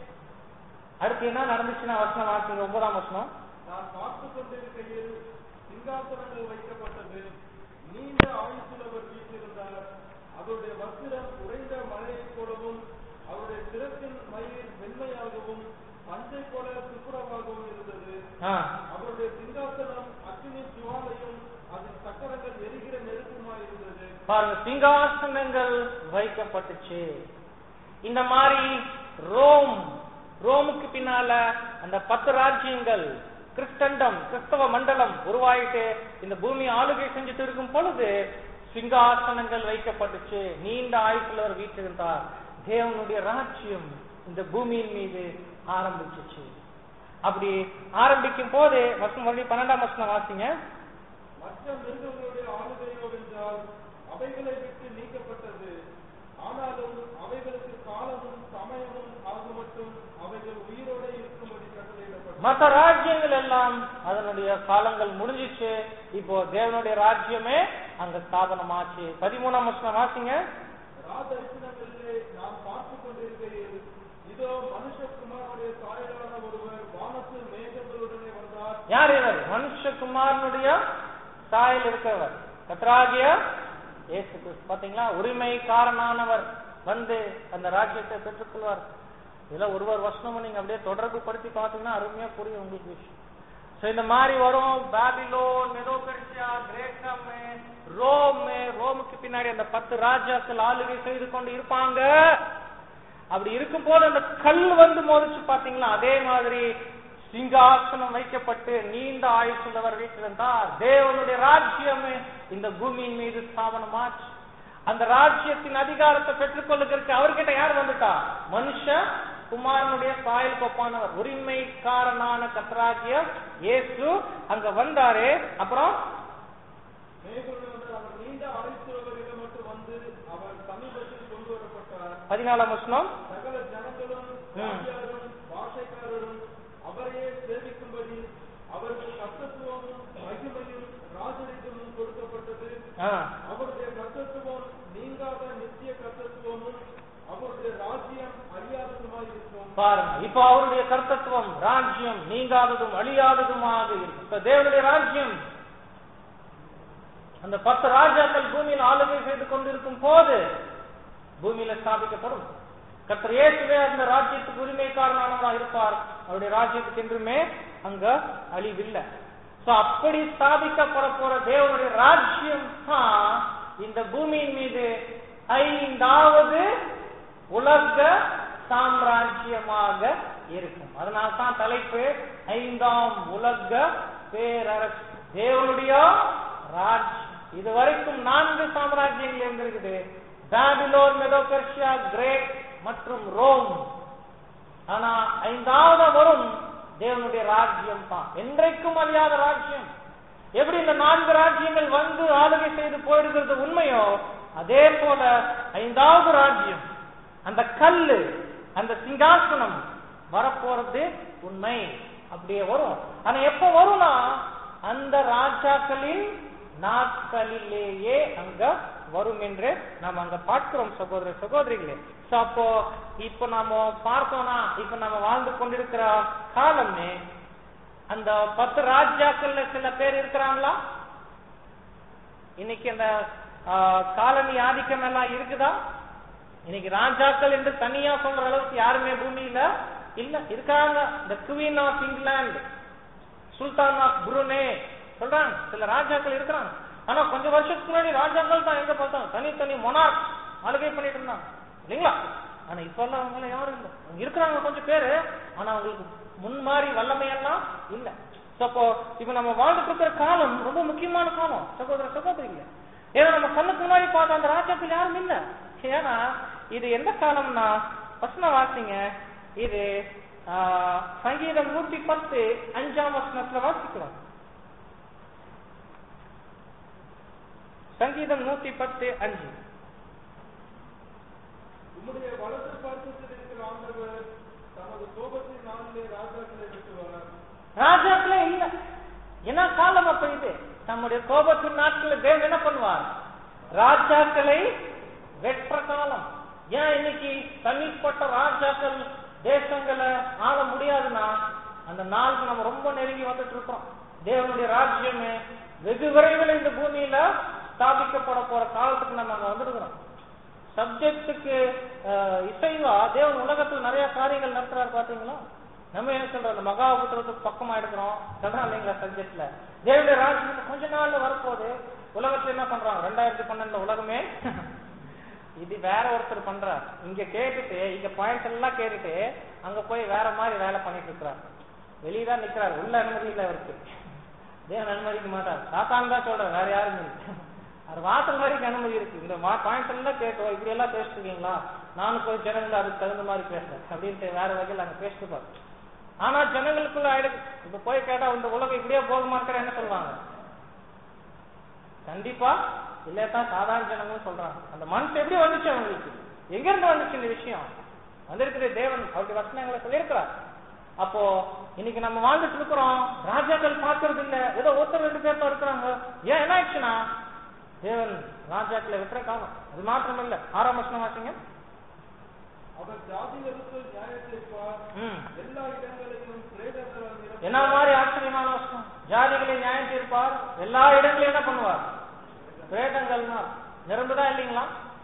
அடுத்து என்ன நடந்துச்சுன்னா வசனம் வாசிங்க ஒன்பதாம் வசனம் நான் பார்த்துக் கொண்டிருக்கையில் சிங்காசனங்கள் வைக்கப்பட்டது நீண்ட ஆயுசுள்ளவர் வீற்றிருந்தார் அவருடைய வஸ்திரம் உறைந்த மழையைப் போலவும் அவருடைய சிறப்பின் மயிர் வெண்மையாகவும் பஞ்சை போல சுப்புரமாகவும் இருந்தது ஆ, அவருடைய சிங்காசனம் அக்னி ஜுவாலையும் அதன் சக்கரங்கள் எரிகிற நெருப்புமாய் இருந்தது பாருங்க சிங்காசனங்கள் வைக்கப்பட்டுச்சு இந்த மாதிரி ரோம் ரோமுக்கு பின்னால அந்த பத்து ராஜ்யங்கள் கிறிஸ்தண்டம் கிறிஸ்தவ மண்டலம் உருவாயிட்டு இந்த பூமி ஆளுகை செஞ்சுட்டு இருக்கும் பொழுது சிங்காசனங்கள் வைக்கப்பட்டுச்சு நீண்ட ஆயுசுள்ளவர் வீட்டிருந்தார் தேவனுடைய ராஜ்யம் இந்த பூமியின் மீது ஆரம்பிச்சுச்சு அப்படி ஆரம்பிக்கும் போது வருஷம் மறுபடியும் பன்னெண்டாம் வருஷம் வாசிங்க மற்ற மிருகங்களுடைய ஆளுகையோ என்றால் அவைகளை விட்டு நீக்கப்பட்டது ஆனாலும் அவைகளுக்கு காலமும் சமயமும் ஆகும் மட்டும் அவைகள் உயிரோட இருக்கும்படி கட்டளையிடப்பட்டது மற்ற ராஜ்யங்கள் எல்லாம் அதனுடைய காலங்கள் முடிஞ்சிச்சு இப்போ தேவனுடைய ராஜ்யமே அங்க ஸ்தாபனமாச்சு பதிமூணாம் வருஷம் வாசிங்க ராஜரிஷனங்களிலே நாம் பார்த்துக் கொண்டிருக்கையில் இதோ மனுஷகுமாரனுடைய சாயலான ஒருவர் வானத்தில் மேகங்களுடனே வந்தார் யார் இவர் மனுஷகுமாரனுடைய சாயல் இருக்கிறவர் கத்ராகிய இயேசு கிறிஸ்து பாத்தீங்களா உரிமைக்காரனானவர் வந்து அந்த ராஜ்யத்தை பெற்றுக்கொள்வார் இதெல்லாம் ஒருவர் வசனமும் நீங்க அப்படியே தொடர்பு படுத்தி பார்த்தீங்கன்னா அருமையா புரியும் உங்களுக்கு விஷயம் So, இந்த மாதிரி வரும் பாபிலோன் மெதோபெர்சியா கிரேக்கம் ரோம் ரோமுக்கு பின்னாடி அந்த பத்து ராஜாக்கள் ஆளுகை செய்து கொண்டு இருப்பாங்க அப்படி இருக்கும் போது அந்த கல் வந்து மோதிச்சு பாத்தீங்களா அதே மாதிரி சிங்காசனம் வைக்கப்பட்டு நீண்ட ஆயுசுள்ளவர் வீட்டிலிருந்தார் தேவனுடைய ராஜ்யம் இந்த பூமியின் மீது ஸ்தாபனமாச்சு அந்த ராஜ்யத்தின் அதிகாரத்தை பெற்றுக்கொள்ளுகிறதுக்கு அவர்கிட்ட யார் வந்துட்டா மனுஷ குமாரனுடைய சாயல் கொப்பானவர் உரிமைக்காரனான கத்ராகிய இயேசு அங்க வந்தாரு அப்புறம் மேகங்களுடன் வந்தார். அவர் நீண்ட ஆயுசுள்ளவரிடம் மட்டும் வந்து அவர் சமீபத்தில் கொண்டு வரப்பட்டார் பதினாலாம் வசனம் சகல ஜனங்களும் ஜாதியாரும் பாஷைக்காரரும் அவரையே சேவிக்கும்படி அவருக்கு கர்த்தத்துவமும் மகிமையும் ராஜரிகமும் கொடுக்கப்பட்டது ஆ, அவருடைய கர்த்தத்துவம் நீங்காத நித்திய கர்த்தத்துவமும் அவருடைய ராஜ்யம் அழியாததுமாய் இருக்கும் பாருங்க இப்போ அவருடைய கர்த்தத்துவம் ராஜ்யம் நீங்காததும் அழியாததுமாக இருக்கு இப்ப தேவனுடைய ராஜ்யம் அந்த பத்து ராஜாக்கள் பூமியில் ஆளுகை செய்து கொண்டிருக்கும் போது பூமியில ஸ்தாபிக்கப்படும் கர்த்தர் இயேசுவே அந்த ராஜ்யத்துக்கு உரிமைக்காரனானவரா இருப்பார் அவருடைய ராஜ்யத்துக்கு என்றுமே அங்க அழிவில்லை சோ அப்படி ஸ்தாபிக்கப்பட போற தேவனுடைய ராஜ்யம் தான் இந்த பூமியின் மீது ஐந்தாவது உலக சாம்ராஜ்யமாக இருக்கும் அதனால தான் தலைப்பு ஐந்தாம் உலக பேரரசு தேவனுடைய ராஜ்யம் இதுவரைக்கும் நான்கு சாம்ராஜ்யங்கள் இருந்திருக்குது பாபிலோன் மெடோபெர்ஷியா கிரேட் மற்றும் ரோம் ஆனா ஐந்தாவது வரும் தேவனுடைய ராஜ்யம் தான் என்றைக்கும் அழியாத ராஜ்யம் எப்படி இந்த நான்கு ராஜ்யங்கள் வந்து ஆளுகை செய்து போயிடுகிறது உண்மையோ அதே போல ஐந்தாவது ராஜ்யம் அந்த கல்லு அந்த சிங்காசனம் வரப்போறது உண்மை அப்படியே வரும் ஆனா எப்ப வரும்னா அந்த ராஜாக்களின் நாட்களிலேயே அங்க வரும் என்று நாம் அங்க பார்க்கிறோம் சகோதர சகோதரிகளே சோ அப்போ இப்ப நாம பார்த்தோம்னா இப்ப நம்ம வாழ்ந்து கொண்டிருக்கிற காலமே அந்த பத்து ராஜாக்கள்ல சில பேர் இருக்கிறாங்களா இன்னைக்கு அந்த காலனி ஆதிக்கம் எல்லாம் இருக்குதா இன்னைக்கு ராஜாக்கள் என்று தனியா சொல்ற அளவுக்கு யாருமே பூமியில இல்ல இருக்காங்க இந்த queen of England sultan of Brunei சொல்றாங்க சில ராஜாக்கள் இருக்கிறாங்க ஆனா கொஞ்சம் வருஷத்துக்கு முன்னாடி ராஜாக்கள் தான் எங்க பார்த்தாங்க தனித்தனி மொனார்க் ஆளுகை பண்ணிட்டு இருந்தாங்க இல்லைங்களா ஆனா இப்ப எல்லாம் அவங்க யாரும் இல்ல அவங்க இருக்கிறாங்க கொஞ்சம் பேரு ஆனா அவங்களுக்கு முன் மாதிரி வல்லமையெல்லாம் இல்ல அப்போ இப்ப நம்ம வாழ்ந்துட்டு இருக்கிற காலம் ரொம்ப முக்கியமான காலம் சகோதர சகோதரிங்க ஏன்னா நம்ம கண்ணுக்கு முன்னாடி பார்த்த அந்த ராஜாக்கள் யாரும் இல்ல ஏன்னா இது எந்த காலம்னா வசனம் வாசிங்க இது சங்கீதம் நூத்தி பத்து அஞ்சாம் வசனத்துல வாசிக்கிறோம் சங்கீதம் நூத்தி பத்து அஞ்சு உம்முடைய வலது பார்க்கத்தில் இருக்கிற ஆண்டவர் தமது கோபத்தின் நாளிலே ராஜாக்களை வெட்டுவார் ராஜாக்களே இல்ல என்ன காலம் அப்ப இது நம்முடைய கோபத்தின் நாட்களில் தேவன் என்ன பண்ணுவார் ராஜாக்களை வெற்ற காலம் ஏன் இன்னைக்கு தனிப்பட்ட ராஜாக்கள் தேசங்களை ஆள முடியாதுன்னா அந்த நாளுக்கு நம்ம ரொம்ப நெருங்கி வந்துட்டு இருக்கோம் தேவனுடைய ராஜ்யமே வெகு விரைவில் இந்த பூமியில ஸ்தாபிக்கப்பட போற காலத்துக்கு நம்ம அங்க வந்துருக்கிறோம் சப்ஜெக்டுக்கு இசைவா தேவன் உலகத்துல நிறைய காரியங்கள் நடத்துறாரு பாத்தீங்களா நம்ம என்ன சொல்றோம் அந்த மகாபுத்திரத்துக்கு பக்கமா எடுக்கிறோம் சொல்றோம் இல்லைங்களா சப்ஜெக்ட்ல தேவனுடைய ராஜ்யம் கொஞ்ச நாள்ல வரப்போகுது உலகத்துல என்ன பண்றாங்க ரெண்டாயிரத்தி பன்னெண்டுல உலகமே இது வேற ஒருத்தர் பண்றார் இங்க கேட்டுட்டு இங்க பாயிண்ட்ஸ் எல்லாம் கேட்டுட்டு அங்க போய் வேற மாதிரி வேலை பண்ணிட்டு இருக்கிறார் வெளியதான் நிக்கிறார் உள்ள அனுமதி இல்லை அவருக்கு தேவன் அனுமதிக்க மாட்டார் சாத்தான் தான் சொல்றார் வேற யாரும் இல்லை அது வாசல் வரைக்கும் அனுமதி இருக்கு இந்த பாயிண்ட் எல்லாம் கேட்கும் இப்படி எல்லாம் பேசிட்டு இருக்கீங்களா நானும் போய் ஜனங்கள் அதுக்கு தகுந்த மாதிரி பேசுறேன் அப்படின்ட்டு வேற வகையில் அங்க பேசிட்டு பாரு ஆனா ஜனங்களுக்குள்ள ஆயிடுது இப்ப போய் கேட்டா இந்த உலகம் இப்படியே போக மாட்டேற என்ன சொல்லுவாங்க கண்டிப்பா இல்லத்தான் சாதாரண ஜனங்களும் சொல்றாங்க அந்த மனசு எப்படி வந்துச்சு அவங்களுக்கு எங்க இருந்து வந்துச்சு இந்த விஷயம் வந்திருக்கிற தேவன் அவருடைய வசனங்களை சொல்லியிருக்கிறார் அப்போ இன்னைக்கு நம்ம வாழ்ந்துட்டு இருக்கிறோம் ராஜாக்கள் பார்க்கறது இல்ல ஏதோ ஒருத்தர் ரெண்டு பேர் தான் இருக்கிறாங்க ஏன் என்ன ஆயிடுச்சுன்னா தேவன் ராஜாக்களை விட்டுற காலம் அது மாத்திரம் இல்ல ஆறாம் வசனம் வாசிங்க அவர் ஜாதிகளுக்கு நியாயம் தீர்ப்பார் ம் எல்லா இடங்களையும் பிரேதங்களால் நிரப்பி என்ன மாதிரி ஆச்சரியமான வசனம் ஜாதிகளை நியாயம் தீர்ப்பார் எல்லா இடங்களையும் என்ன பண்ணுவார் பிரேதங்கள்னா நிரம்புதா இல்லைங்களா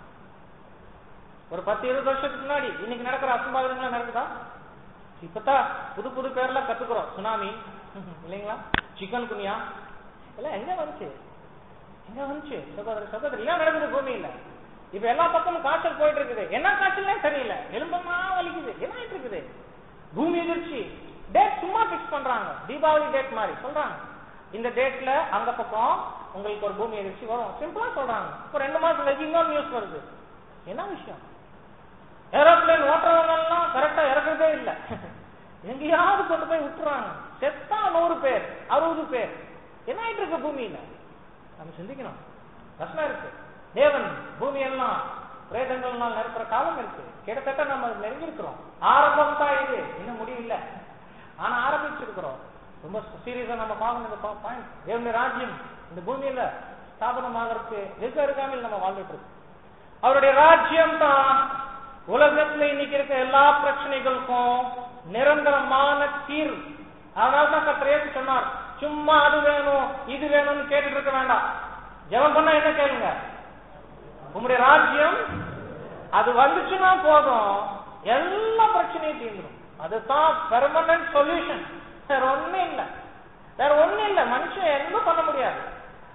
ஒரு பத்து இருபது வருஷத்துக்கு முன்னாடி இன்னைக்கு நடக்கிற அசம்பாவிதங்கள் நடக்குதா இப்பதான் புது புது பேர்லாம் கத்துக்கிறோம் சுனாமி இல்லைங்களா சிக்கன் குனியா எல்லாம் எங்க வந்துச்சு எங்க வந்துச்சு சகோதர சகோதரி ஏன் நடக்குது பூமியில இப்ப எல்லா பக்கமும் காய்ச்சல் போயிட்டு இருக்குது என்ன காய்ச்சல்னே தெரியல எலும்பமா வலிக்குது என்ன ஆயிட்டு இருக்குது பூமி எதிர்ச்சி டேட் சும்மா பிக்ஸ் பண்றாங்க தீபாவளி டேட் மாதிரி சொல்றாங்க இந்த டேட்ல அங்க பக்கம் உங்களுக்கு ஒரு பூமி எதிர்ச்சி வரும் சிம்பிளா சொல்றாங்க இப்போ ரெண்டு மாசம் கழிச்சு இன்னொரு நியூஸ் வருது என்ன விஷயம் ஏரோப்ளேன் ஓட்டுறவங்க எல்லாம் கரெக்டா இறக்குறதே இல்ல எங்கேயாவது கொண்டு போய் விட்டுறாங்க செத்தா நூறு பேர் அறுபது பேர் என்ன ஆயிட்டு இருக்கு பூமியில நம்ம சிந்திக்கணும் கஷ்டம் இருக்கு தேவன் பூமி எல்லாம் பிரேதங்கள்லாம் நிரப்புற காலம் இருக்கு கிட்டத்தட்ட நம்ம நெருங்கி இருக்கிறோம் ஆரம்பம் தான் இது இன்னும் முடியல ஆனா ஆரம்பிச்சிருக்கிறோம் ரொம்ப சீரியஸா நம்ம பார்க்கணும் இந்த பாயிண்ட் தேவனுடைய ராஜ்யம் இந்த பூமியில ஸ்தாபனமாகறதுக்கு வெகு அருகாமையில் நம்ம வாழ்ந்துட்டு இருக்கோம் அவருடைய ராஜ்யம் தான் உலகத்துல இன்னைக்கு இருக்க எல்லா பிரச்சனைகளுக்கும் நிரந்தரமான தீர்வு அதனால தான் கத்திரேசு சொன்னார் சும்மா அது வேணும் இது வேணும்னு கேட்டுட்டு இருக்க வேண்டாம் ஜெபம் பண்ணா என்ன கேளுங்க உங்களுடைய ராஜ்யம் அது வந்துச்சுன்னா போதும் எல்லா பிரச்சனையும் தீர்ந்துடும் அதுதான் பெர்மனன்ட் சொல்யூஷன் வேற ஒண்ணும் இல்ல வேற ஒண்ணும் இல்ல மனுஷன் என்ன பண்ண முடியாது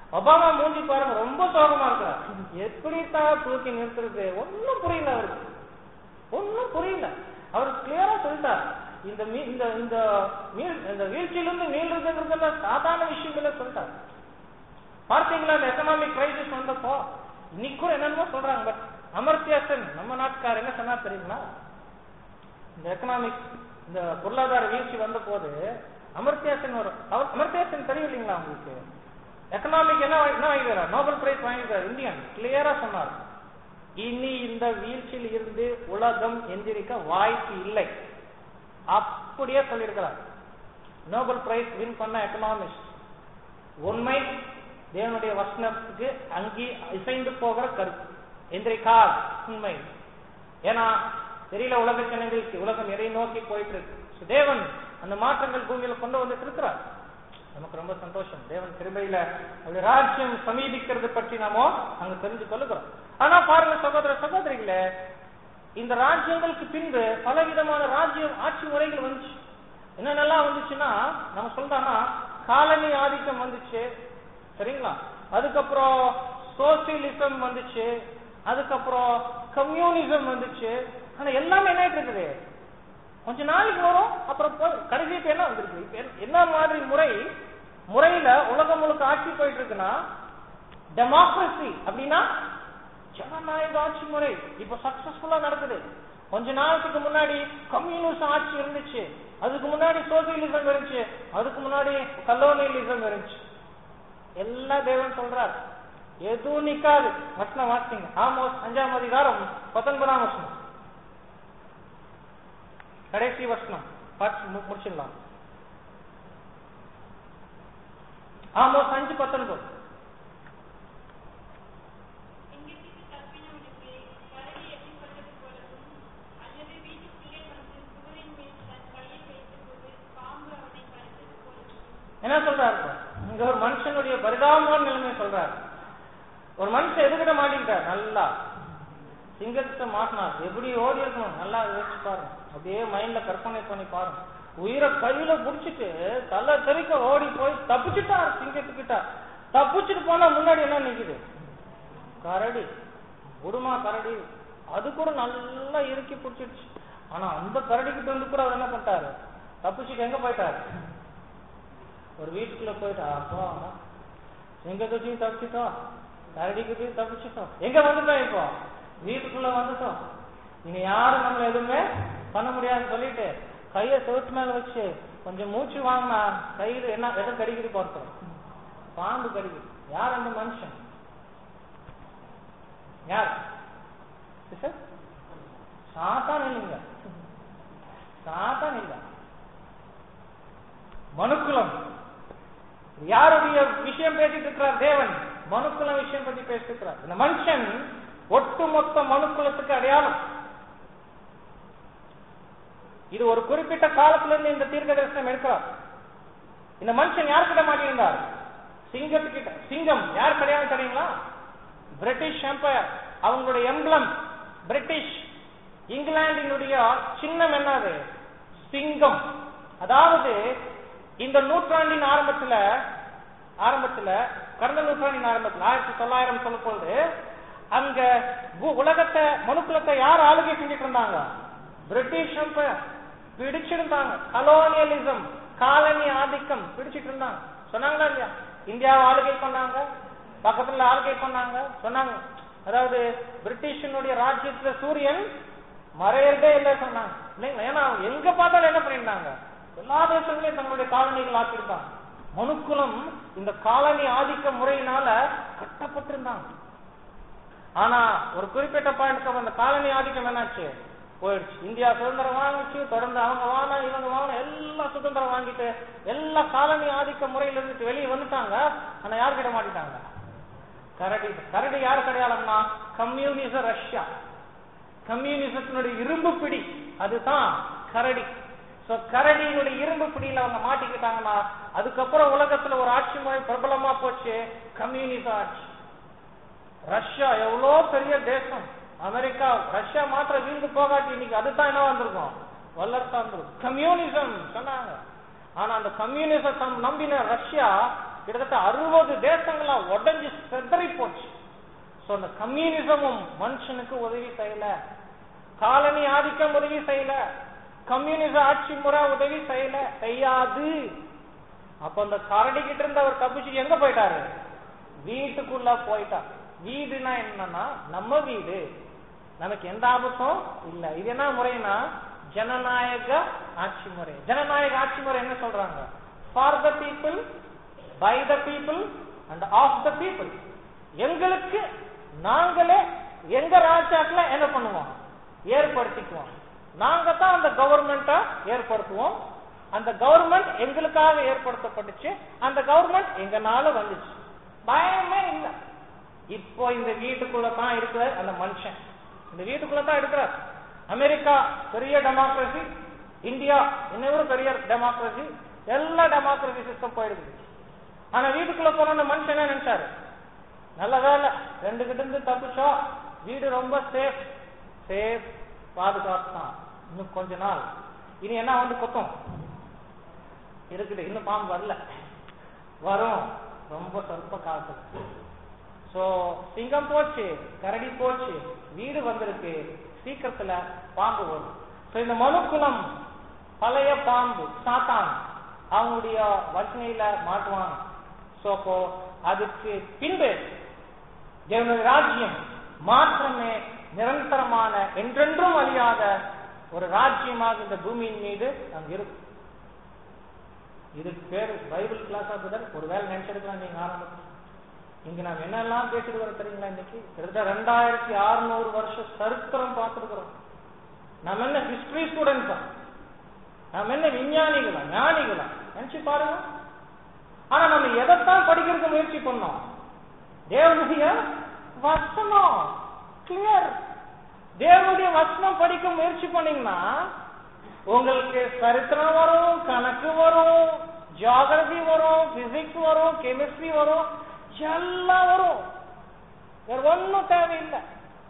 ஒபாமா மூஞ்சி பாருங்க ரொம்ப சோகமா இருக்கிறார் எப்படி தான் தூக்கி நிறுத்துறது ஒன்னும் புரியல அவருக்கு ஒன்னும் புரியல அவர் கிளியரா சொல்லிட்டார் இந்த மீ- இந்த இந்த மீள் இந்த வீழ்ச்சியிலிருந்து மீள்றதுங்கிறதுல சாதாரண விஷயங்கள சொல்லிட்டார் பார்த்தீங்களா இந்த எக்கனாமிக் கிரைசிஸ் வந்தப்போ இன்னைக்கு கூட என்னென்னமோ சொல்றாங்க பட் அமர்த்தியா சென் நம்ம நாட்டுக்கார் என்ன சொன்னா தெரியுங்களா இந்த எக்கனாமிக் இந்த பொருளாதார வீழ்ச்சி வந்த போது அமர்த்தியா சென் ஒரு அவர் அமர்த்தியா சென் தெரியும் இல்லைங்களா உங்களுக்கு எக்கனாமிக் என்ன வாங்கி- என்ன வாங்கிக்கிறார் நோபல் பிரைஸ் வாங்கிக்கிறார் இந்தியன் கிளியரா சொன்னார் இனி இந்த வீழ்ச்சியில் இருந்து உலகம் எந்திரிக்க வாய்ப்பு இல்லை அப்படியே சொல்லியிருக்கிறார் நோபல் பிரைஸ் வின் பண்ண எக்கனாமிஸ்ட் உண்மை தேவனுடைய வசனத்துக்கு அங்கி இசைந்து போகிற கருத்து எந்திரிக்கால் உண்மை ஏன்னா தெரியல உலக ஜனங்களுக்கு உலகம் எதை நோக்கி போயிட்டு இருக்கு So, தேவன் அந்த மாற்றங்கள் பூமியில கொண்டு வந்துட்டு இருக்கிறார் நமக்கு ரொம்ப சந்தோஷம் தேவன் கிருபையில அப்படி ராஜ்யம் சமீபிக்கிறது பற்றி நாமோ அங்க தெரிஞ்சு கொள்ளுகிறோம் ஆனா பாருங்க சகோதர சகோதரிகளே இந்த ராஜ்யங்களுக்கு பின்பு பலவிதமான ராஜ்யம் ஆட்சி முறைகள் வந்துச்சு என்னென்னலாம் வந்துச்சுன்னா நம்ம சொல்றோம்னா காலனி ஆதிக்கம் வந்துச்சு சரிங்களா அதுக்கப்புறம் சோசியலிசம் வந்துச்சு அதுக்கப்புறம் கம்யூனிசம் வந்துச்சு ஆனா எல்லாமே என்ன ஆயிட்டு இருக்குது கொஞ்ச நாளைக்கு வரும் அப்புறம் போய் கடைசி இப்ப என்ன வந்திருக்கு இப்ப என்ன- என்ன மாதிரி முறை முறையில உலகம் முழுக்க ஆட்சி போயிட்டு இருக்குன்னா டெமோக்ரஸி அப்படின்னா ஜனநாயக ஆட்சி முறை இப்ப சக்சஸ்ஃபுல்லா நடக்குது கொஞ்ச நாளுக்கு முன்னாடி கம்யூனிஸ்ட் ஆட்சி இருந்துச்சு அதுக்கு முன்னாடி சோசியலிசம் இருந்துச்சு அதுக்கு முன்னாடி கலோனியலிசம் இருந்துச்சு எல்லா தேவன் சொல்றார் எதுவும் நிக்காது வசனம் வாசிங்க ஆமோஸ் அஞ்சாம் அதிகாரம் பத்தொன்பதாம் வசனம் கடைசி வசனம் பார்த்து மு- முடிச்சிடலாம் ஆமோஸ் அஞ்சு பத்தொன்பது சிங்கத்துக்கு தப்பினவனுக்கு கரடி எட்டிப்பட்டது போலவும் அல்லது வீட்டுக்குள்ளே வந்து சுவரின் மேல் தன் கையை வைத்தபோது பாம்பு அவனை கடித்தது போலவும் என்ன சொல்றாரு இப்ப? இங்க ஒரு மனுஷனுடைய பரிதாபமான நிலைமை சொல்றாரு ஒரு மனுஷன் எதுக்கிட்ட மாட்டிக்கிட்டார் நல்லா சிங்கத்தை மாட்டினார் எப்படி ஓடி இருக்கணும் நல்லா யோசிச்சு பாருங்க அப்படியே மைண்ட்ல கற்பனை பண்ணி பாருங்க உயிரை கையில புடிச்சிட்டு தலை தெறிக்க ஓடி போய் தப்பிச்சுட்டார் சிங்கத்துக்கிட்ட தப்பிச்சுட்டு போனா முன்னாடி என்ன நிக்குது கரடி குடுமா கரடி அது கூட நல்லா இறுக்கி பிடிச்சிடுச்சு ஆனா அந்த கரடிக்கிட்ட வந்து கூட அவர் என்ன பண்ணிட்டாரு தப்பிச்சுட்டு எங்க போயிட்டாரு ஒரு வீட்டுக்குள்ள போயிட்டா அப்பா சிங்கத்துக்கும் தப்பிச்சிட்டோம் கரடிக்கிட்டையும் தப்பிச்சிட்டோம் எங்க வந்துட்டோம் இப்போ வீட்டுக்குள்ள வந்துட்டோம் இனி யாரும் நம்மள எதுவுமே பண்ண முடியாதுன்னு சொல்லிட்டு கைய செவுத்து மேல வச்சு கொஞ்சம் மூச்சு வாங்கினா கையில என்ன எதை கடிக்குது பார்த்தோம் பாம்பு கடிக்குது யார் அந்த மனுஷன் யார் சிஸ்டர் சாத்தான் இல்லைங்க சாத்தான் இல்ல மனுக்குலம் யாருடைய விஷயம் பேசிட்டு இருக்கிறார் தேவன் மனுக்குலம் விஷயம் பத்தி பேசிட்டு இருக்கிறார் இந்த மனுஷன் ஒட்டுமொத்த மனுக்குலத்துக்கு அடையாளம் இது ஒரு குறிப்பிட்ட காலத்துல இருந்து இந்த தீர்க்க தரிசனம் எடுக்கிறார் இந்த மனுஷன் யார்கிட்ட மாட்டியிருந்தார் சிங்கத்துக்கிட்ட சிங்கம் யார் கிடையாது தெரியுங்களா பிரிட்டிஷ் எம்பையர் அவங்களுடைய எம்பளம் பிரிட்டிஷ் இங்கிலாந்தினுடைய சின்னம் என்னது சிங்கம் அதாவது இந்த நூற்றாண்டின் ஆரம்பத்துல ஆரம்பத்துல கடந்த நூற்றாண்டின் ஆரம்பத்துல ஆயிரத்தி தொள்ளாயிரம் சொல்லும் பொழுது அங்க பூ- உலகத்தை மனுக்குலத்தை யார் ஆளுகை செஞ்சுட்டு இருந்தாங்க பிரிட்டிஷ் எம்பையர் பிடிச்சிருந்தாங்க கலோனியலிசம் காலனி ஆதிக்கம் பிடிச்சிட்டு இருந்தாங்க சொன்னாங்களா இல்லையா இந்தியாவை ஆளுகை பண்ணாங்க பக்கத்துல ஆளுகை பண்ணாங்க சொன்னாங்க அதாவது பிரிட்டிஷனுடைய ராஜ்யத்துல சூரியன் மறையறதே இல்லை சொன்னாங்க இல்லைங்களா ஏன்னா அவங்க எங்க பார்த்தாலும் என்ன பண்ணிருந்தாங்க எல்லா தேசங்களையும் தங்களுடைய காலனிகள் ஆக்கியிருந்தாங்க மனுக்குலம் இந்த காலனி ஆதிக்க முறையினால கட்டப்பட்டிருந்தாங்க ஆனா ஒரு குறிப்பிட்ட பாயிண்ட் அந்த காலனி ஆதிக்கம் என்னாச்சு போயிடுச்சு இந்தியா சுதந்திரம் வாங்கிச்சு தொடர்ந்து அவங்க வாங்க இவங்க வாங்க எல்லாம் சுதந்திரம் வாங்கிட்டு எல்லா காலனி ஆதிக்க முறையில இருந்துட்டு வெளியே வந்துட்டாங்க ஆனா யார் கிட்ட மாட்டிட்டாங்க கரடி கரடி யார் அடையாளம்னா கம்யூனிச ரஷ்யா கம்யூனிசத்தினுடைய இரும்பு பிடி அதுதான் கரடி சோ கரடியினுடைய இரும்பு பிடியில அவங்க மாட்டிக்கிட்டாங்கன்னா அதுக்கப்புறம் உலகத்துல ஒரு ஆட்சி முறை பிரபலமா போச்சு கம்யூனிச ஆட்சி ரஷ்யா எவ்வளோ பெரிய தேசம் அமெரிக்கா ரஷ்யா மாத்திரம் வீழ்ந்து போகாட்டி இன்னைக்கு அதுதான் என்ன வந்திருக்கும் வல்லரசா வந்திருக்கும் கம்யூனிசம் சொன்னாங்க ஆனா அந்த கம்யூனிசம் நம்பின ரஷ்யா கிட்டத்தட்ட அறுபது தேசங்களா உடஞ்சி செதறி போச்சு சோ அந்த கம்யூனிசமும் மனுஷனுக்கு உதவி செய்யல காலனி ஆதிக்கம் உதவி செய்யல கம்யூனிச ஆட்சி முறை உதவி செய்யல செய்யாது அப்ப அந்த கரடி கிட்ட இருந்து அவர் தப்பிச்சு எங்க போயிட்டாரு வீட்டுக்குள்ள போயிட்டார் வீடுனா என்னன்னா நம்ம வீடு நமக்கு எந்த ஆபத்தும் இல்ல இது என்ன முறைனா ஜனநாயக ஆட்சி முறை ஜனநாயக ஆட்சி முறை என்ன சொல்றாங்க for the people by the people and of the people எங்களுக்கு நாங்களே எங்க ராஜாக்களை என்ன பண்ணுவோம் ஏற்படுத்திக்குவோம் நாங்க தான் அந்த கவர்மெண்ட்டை ஏற்படுத்துவோம் அந்த கவர்மெண்ட் எங்களுக்காக ஏற்படுத்தப்பட்டுச்சு அந்த கவர்மெண்ட் எங்கனால வந்துச்சு பயமே இல்ல இப்போ இந்த வீட்டுக்குள்ள தான் இருக்கிற அந்த மனுஷன் இந்த வீட்டுக்குள்ள தான் இருக்கிறார் அமெரிக்கா பெரிய டெமோக்ரஸி இந்தியா இன்னொரு பெரிய டெமோக்ரஸி எல்லா டெமோக்ரஸி சிஸ்டம் போயிடுது ஆனா வீட்டுக்குள்ள போன அந்த மனுஷன் என்ன நினைச்சாரு நல்ல வேலை ரெண்டு கிட்ட இருந்து தப்பிச்சோம் வீடு ரொம்ப சேஃப் சேஃப் பாதுகாப்பு தான் இன்னும் கொஞ்ச நாள் இனி என்ன வந்து கொத்தும் இருக்குது இன்னும் பாம்பு வரல வரும் ரொம்ப சொற்ப காலத்துக்கு சோ சிங்கம் போச்சு கரடி போச்சு வீடு வந்திருக்கு சீக்கிரத்துல பாம்பு வரும் சோ இந்த மனுக்குலம் பழைய பாம்பு சாத்தான் அவங்களுடைய வசனையில மாட்டுவாங்க சோ அப்போ அதுக்கு பின்பு தேவனுடைய ராஜ்யம் மாற்றமே நிரந்தரமான என்றென்றும் அழியாத ஒரு ராஜ்யமாக இந்த பூமியின் மீது அங்க இருக்கும் இதுக்கு பேரு பைபிள் கிளாஸ் ஆகுதல் ஒருவேளை நினைச்சிருக்கலாம் நீங்க ஆரம்பிச்சு இங்க நாம் என்னெல்லாம் பேசிட்டு வர தெரியுங்களா இன்னைக்கு கிட்டத்தட்ட ரெண்டாயிரத்தி அறுநூறு வருஷம் சரித்திரம் பார்த்துருக்கிறோம் நம்ம என்ன ஹிஸ்டரி ஸ்டூடெண்ட் தான் நம்ம என்ன விஞ்ஞானிகளா ஞானிகளா நினைச்சு பாருங்க ஆனா நம்ம எதைத்தான் படிக்கிறதுக்கு முயற்சி பண்ணோம் தேவனுடைய வசனம் கிளியர் தேவனுடைய வசனம் படிக்க முயற்சி பண்ணீங்கன்னா உங்களுக்கு சரித்திரம் வரும் கணக்கு வரும் ஜியாகிரபி வரும் பிசிக்ஸ் வரும் கெமிஸ்ட்ரி வரும் எல்லாம் வரும் வேற ஒன்னும் தேவையில்லை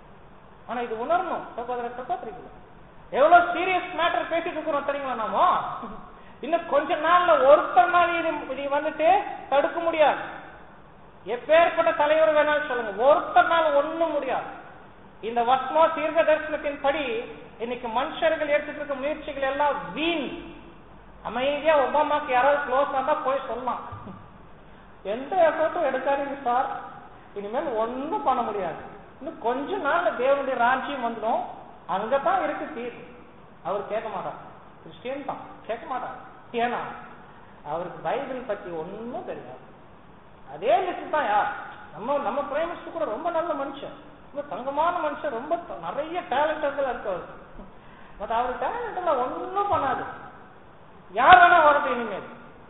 ஆனா இது உணரணும் சகோதர சகோதரிகள் எவ்வளவு சீரியஸ் மேட்டர் பேசிட்டு இருக்கிறோம் தெரியுங்களா நாமோ இன்னும் கொஞ்ச நாள்ல ஒருத்தர் இது இது வந்துட்டு தடுக்க முடியாது எப்பேற்பட்ட தலைவர் வேணாலும் சொல்லுங்க ஒருத்தர் நாள் ஒண்ணும் முடியாது இந்த வஸ்மோ தீர்க்க தரிசனத்தின் படி இன்னைக்கு மனுஷர்கள் எடுத்துட்டு இருக்க முயற்சிகள் எல்லாம் வீண் அமைதியா ஒபாமாக்கு யாராவது க்ளோஸ் ஆனா போய் சொல்லலாம் எந்த எஃபர்ட்டும் எடுக்காதீங்க சார் இனிமேல் ஒண்ணும் பண்ண முடியாது இன்னும் கொஞ்ச நாள்ல தேவனுடைய ராஜ்யம் வந்துடும் அங்கதான் இருக்கு தீர்வு அவர் கேட்க மாட்டார் கிறிஸ்டியன் தான் கேட்க மாட்டார் ஏன்னா அவருக்கு பைபிள் பத்தி ஒன்னும் தெரியாது அதே லிஸ்ட் தான் யார் நம்ம நம்ம பிரைம் மினிஸ்டர் கூட ரொம்ப நல்ல மனுஷன் ரொம்ப தங்கமான மனுஷன் ரொம்ப த- நிறைய டேலண்டர்கள் இருக்கு அவருக்கு பட் அவர் டேலண்ட் எல்லாம் ஒன்னும் பண்ணாது யார் வேணா வரது இனிமேல்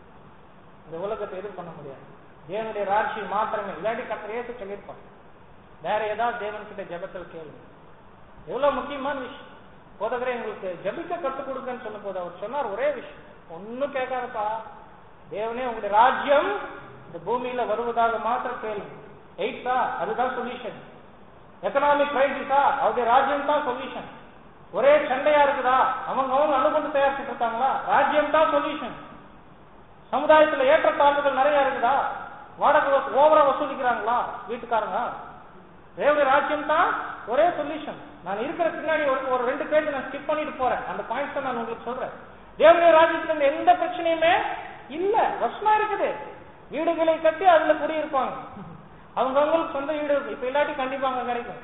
இந்த உலகத்தை எதிர் பண்ண முடியாது தேவனுடைய ராட்சியம் மாத்திரமே இல்லாட்டி கத்திர ஏத்து சொல்லியிருப்பான் வேற ஏதாவது தேவன் கிட்ட ஜெபத்தில் கேளுங்க எவ்வளவு முக்கியமான விஷயம் போதகரே எங்களுக்கு ஜெபிக்க கற்றுக் கொடுங்கன்னு சொன்ன போது அவர் சொன்னார் ஒரே விஷயம் ஒன்னும் கேட்காதப்பா தேவனே உங்களுடைய ராஜ்யம் இந்த பூமியில வருவதாக மாத்திரம் கேளுங்க எயிட்டா அதுதான் சொல்யூஷன் எக்கனாமிக் கிரைசிஸா அவருடைய ராஜ்யம் தான் சொல்யூஷன் ஒரே சண்டையா இருக்குதா அவங்க அவங்க அனுபவம் தயாரிச்சுட்டு இருக்காங்களா ராஜ்யம் தான் சொல்யூஷன் சமுதாயத்துல ஏற்றத்தாழ்வுகள் நிறைய இருக்குதா வாடகை ஓவரா வசூலிக்கிறாங்களா வீட்டுக்காரங்க தேவடைய ராஜ்யம் தான் ஒரே சொல்யூஷன் நான் இருக்கிற பின்னாடி ஒரு ஒரு ரெண்டு பேஜ் நான் ஸ்கிப் பண்ணிட்டு போறேன் அந்த பாயிண்ட்ஸ் நான் உங்களுக்கு சொல்றேன் தேவனுடைய ராஜ்யத்துல இருந்து எந்த பிரச்சனையுமே இல்ல வசமா இருக்குது வீடுகளை கட்டி அதுல குடியிருப்பாங்க அவங்க அவங்களுக்கு சொந்த வீடு இருக்கு இப்ப இல்லாட்டி கண்டிப்பா அங்க கிடைக்கும்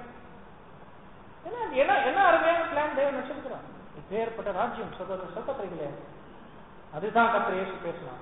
என்ன என்ன என்ன அருமையான பிளான் தேவன் வச்சிருக்கிறான் இப்பேற்பட்ட ராஜ்யம் சகோதர சகோதரிகளே அதுதான் கத்திர இயேசு பேசினான்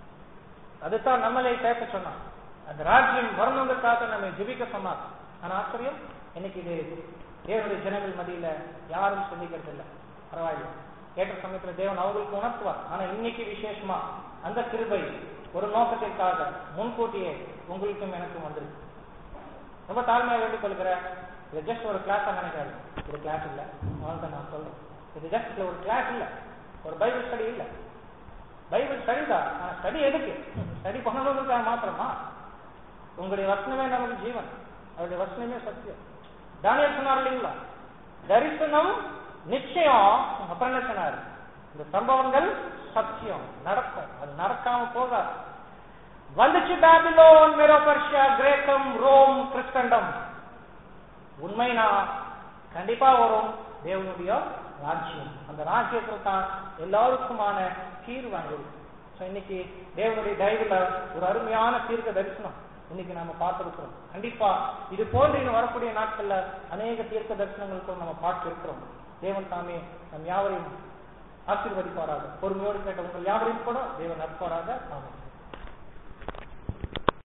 அதுதான் நம்மளை பேச சொன்னான் அந்த ராஜ்யம் வரணுங்கிறதுக்காக நம்மை ஜெபிக்க சொன்னார் ஆனா ஆச்சரியம் இன்னைக்கு இது தேவனுடைய ஜனங்கள் மத்தியில யாரும் சிந்திக்கிறது இல்லை பரவாயில்ல ஏற்ற சமயத்துல தேவன் அவங்களுக்கு உணர்த்துவார் ஆனா இன்னைக்கு விசேஷமா அந்த கிருபை ஒரு நோக்கத்திற்காக முன்கூட்டியே உங்களுக்கும் எனக்கும் வந்திருக்கு ரொம்ப தாழ்மையா வேண்டிக் கொள்கிறேன் இது ஜஸ்ட் ஒரு கிளாஸா நினைக்காது இது கிளாஸ் இல்ல அவ்வளவுதான் நான் சொல்றேன் இது ஜஸ்ட் ஒரு கிளாஸ் இல்ல ஒரு பைபிள் ஸ்டடி இல்ல பைபிள் ஸ்டடி தான் ஆனா ஸ்டடி எதுக்கு ஸ்டடி பண்ணணுங்கிறதுக்காக மாத்திரமா உங்களுடைய வசனமே நமக்கு ஜீவன் அவருடைய வசனமே சத்தியம் தானியல் சொன்னார் இல்லைங்களா தரிசனம் நிச்சயம் அப்புறம் என்ன சொன்னாரு இந்த சம்பவங்கள் சத்தியம் நடக்கும் அது நடக்காம போகாது வந்துச்சு பாபிலோன் மெரோ பர்ஷியா கிரேக்கம் ரோம் கிறிஸ்தண்டம் உண்மைனா கண்டிப்பா வரும் தேவனுடைய ராஜ்யம் அந்த ராஜ்யத்துல தான் எல்லாருக்குமான தீர்வு வாங்கிருக்கு ஸோ இன்னைக்கு தேவனுடைய தயவுல ஒரு அருமையான தீர்க்க தரிசனம் இன்னைக்கு நாம பார்த்திருக்கிறோம் கண்டிப்பா இது போன்ற இன்னும் வரக்கூடிய நாட்கள்ல அநேக தீர்க்க தரிசனங்களுக்கும் நம்ம பார்த்து இருக்கிறோம் தேவன் தாமே நம் யாவரையும் ஆசீர்வதிப்பாராக பொறுமையோடு கேட்ட உங்கள் யாவரையும் கூட தேவன் நட்பாராக ஆமாம்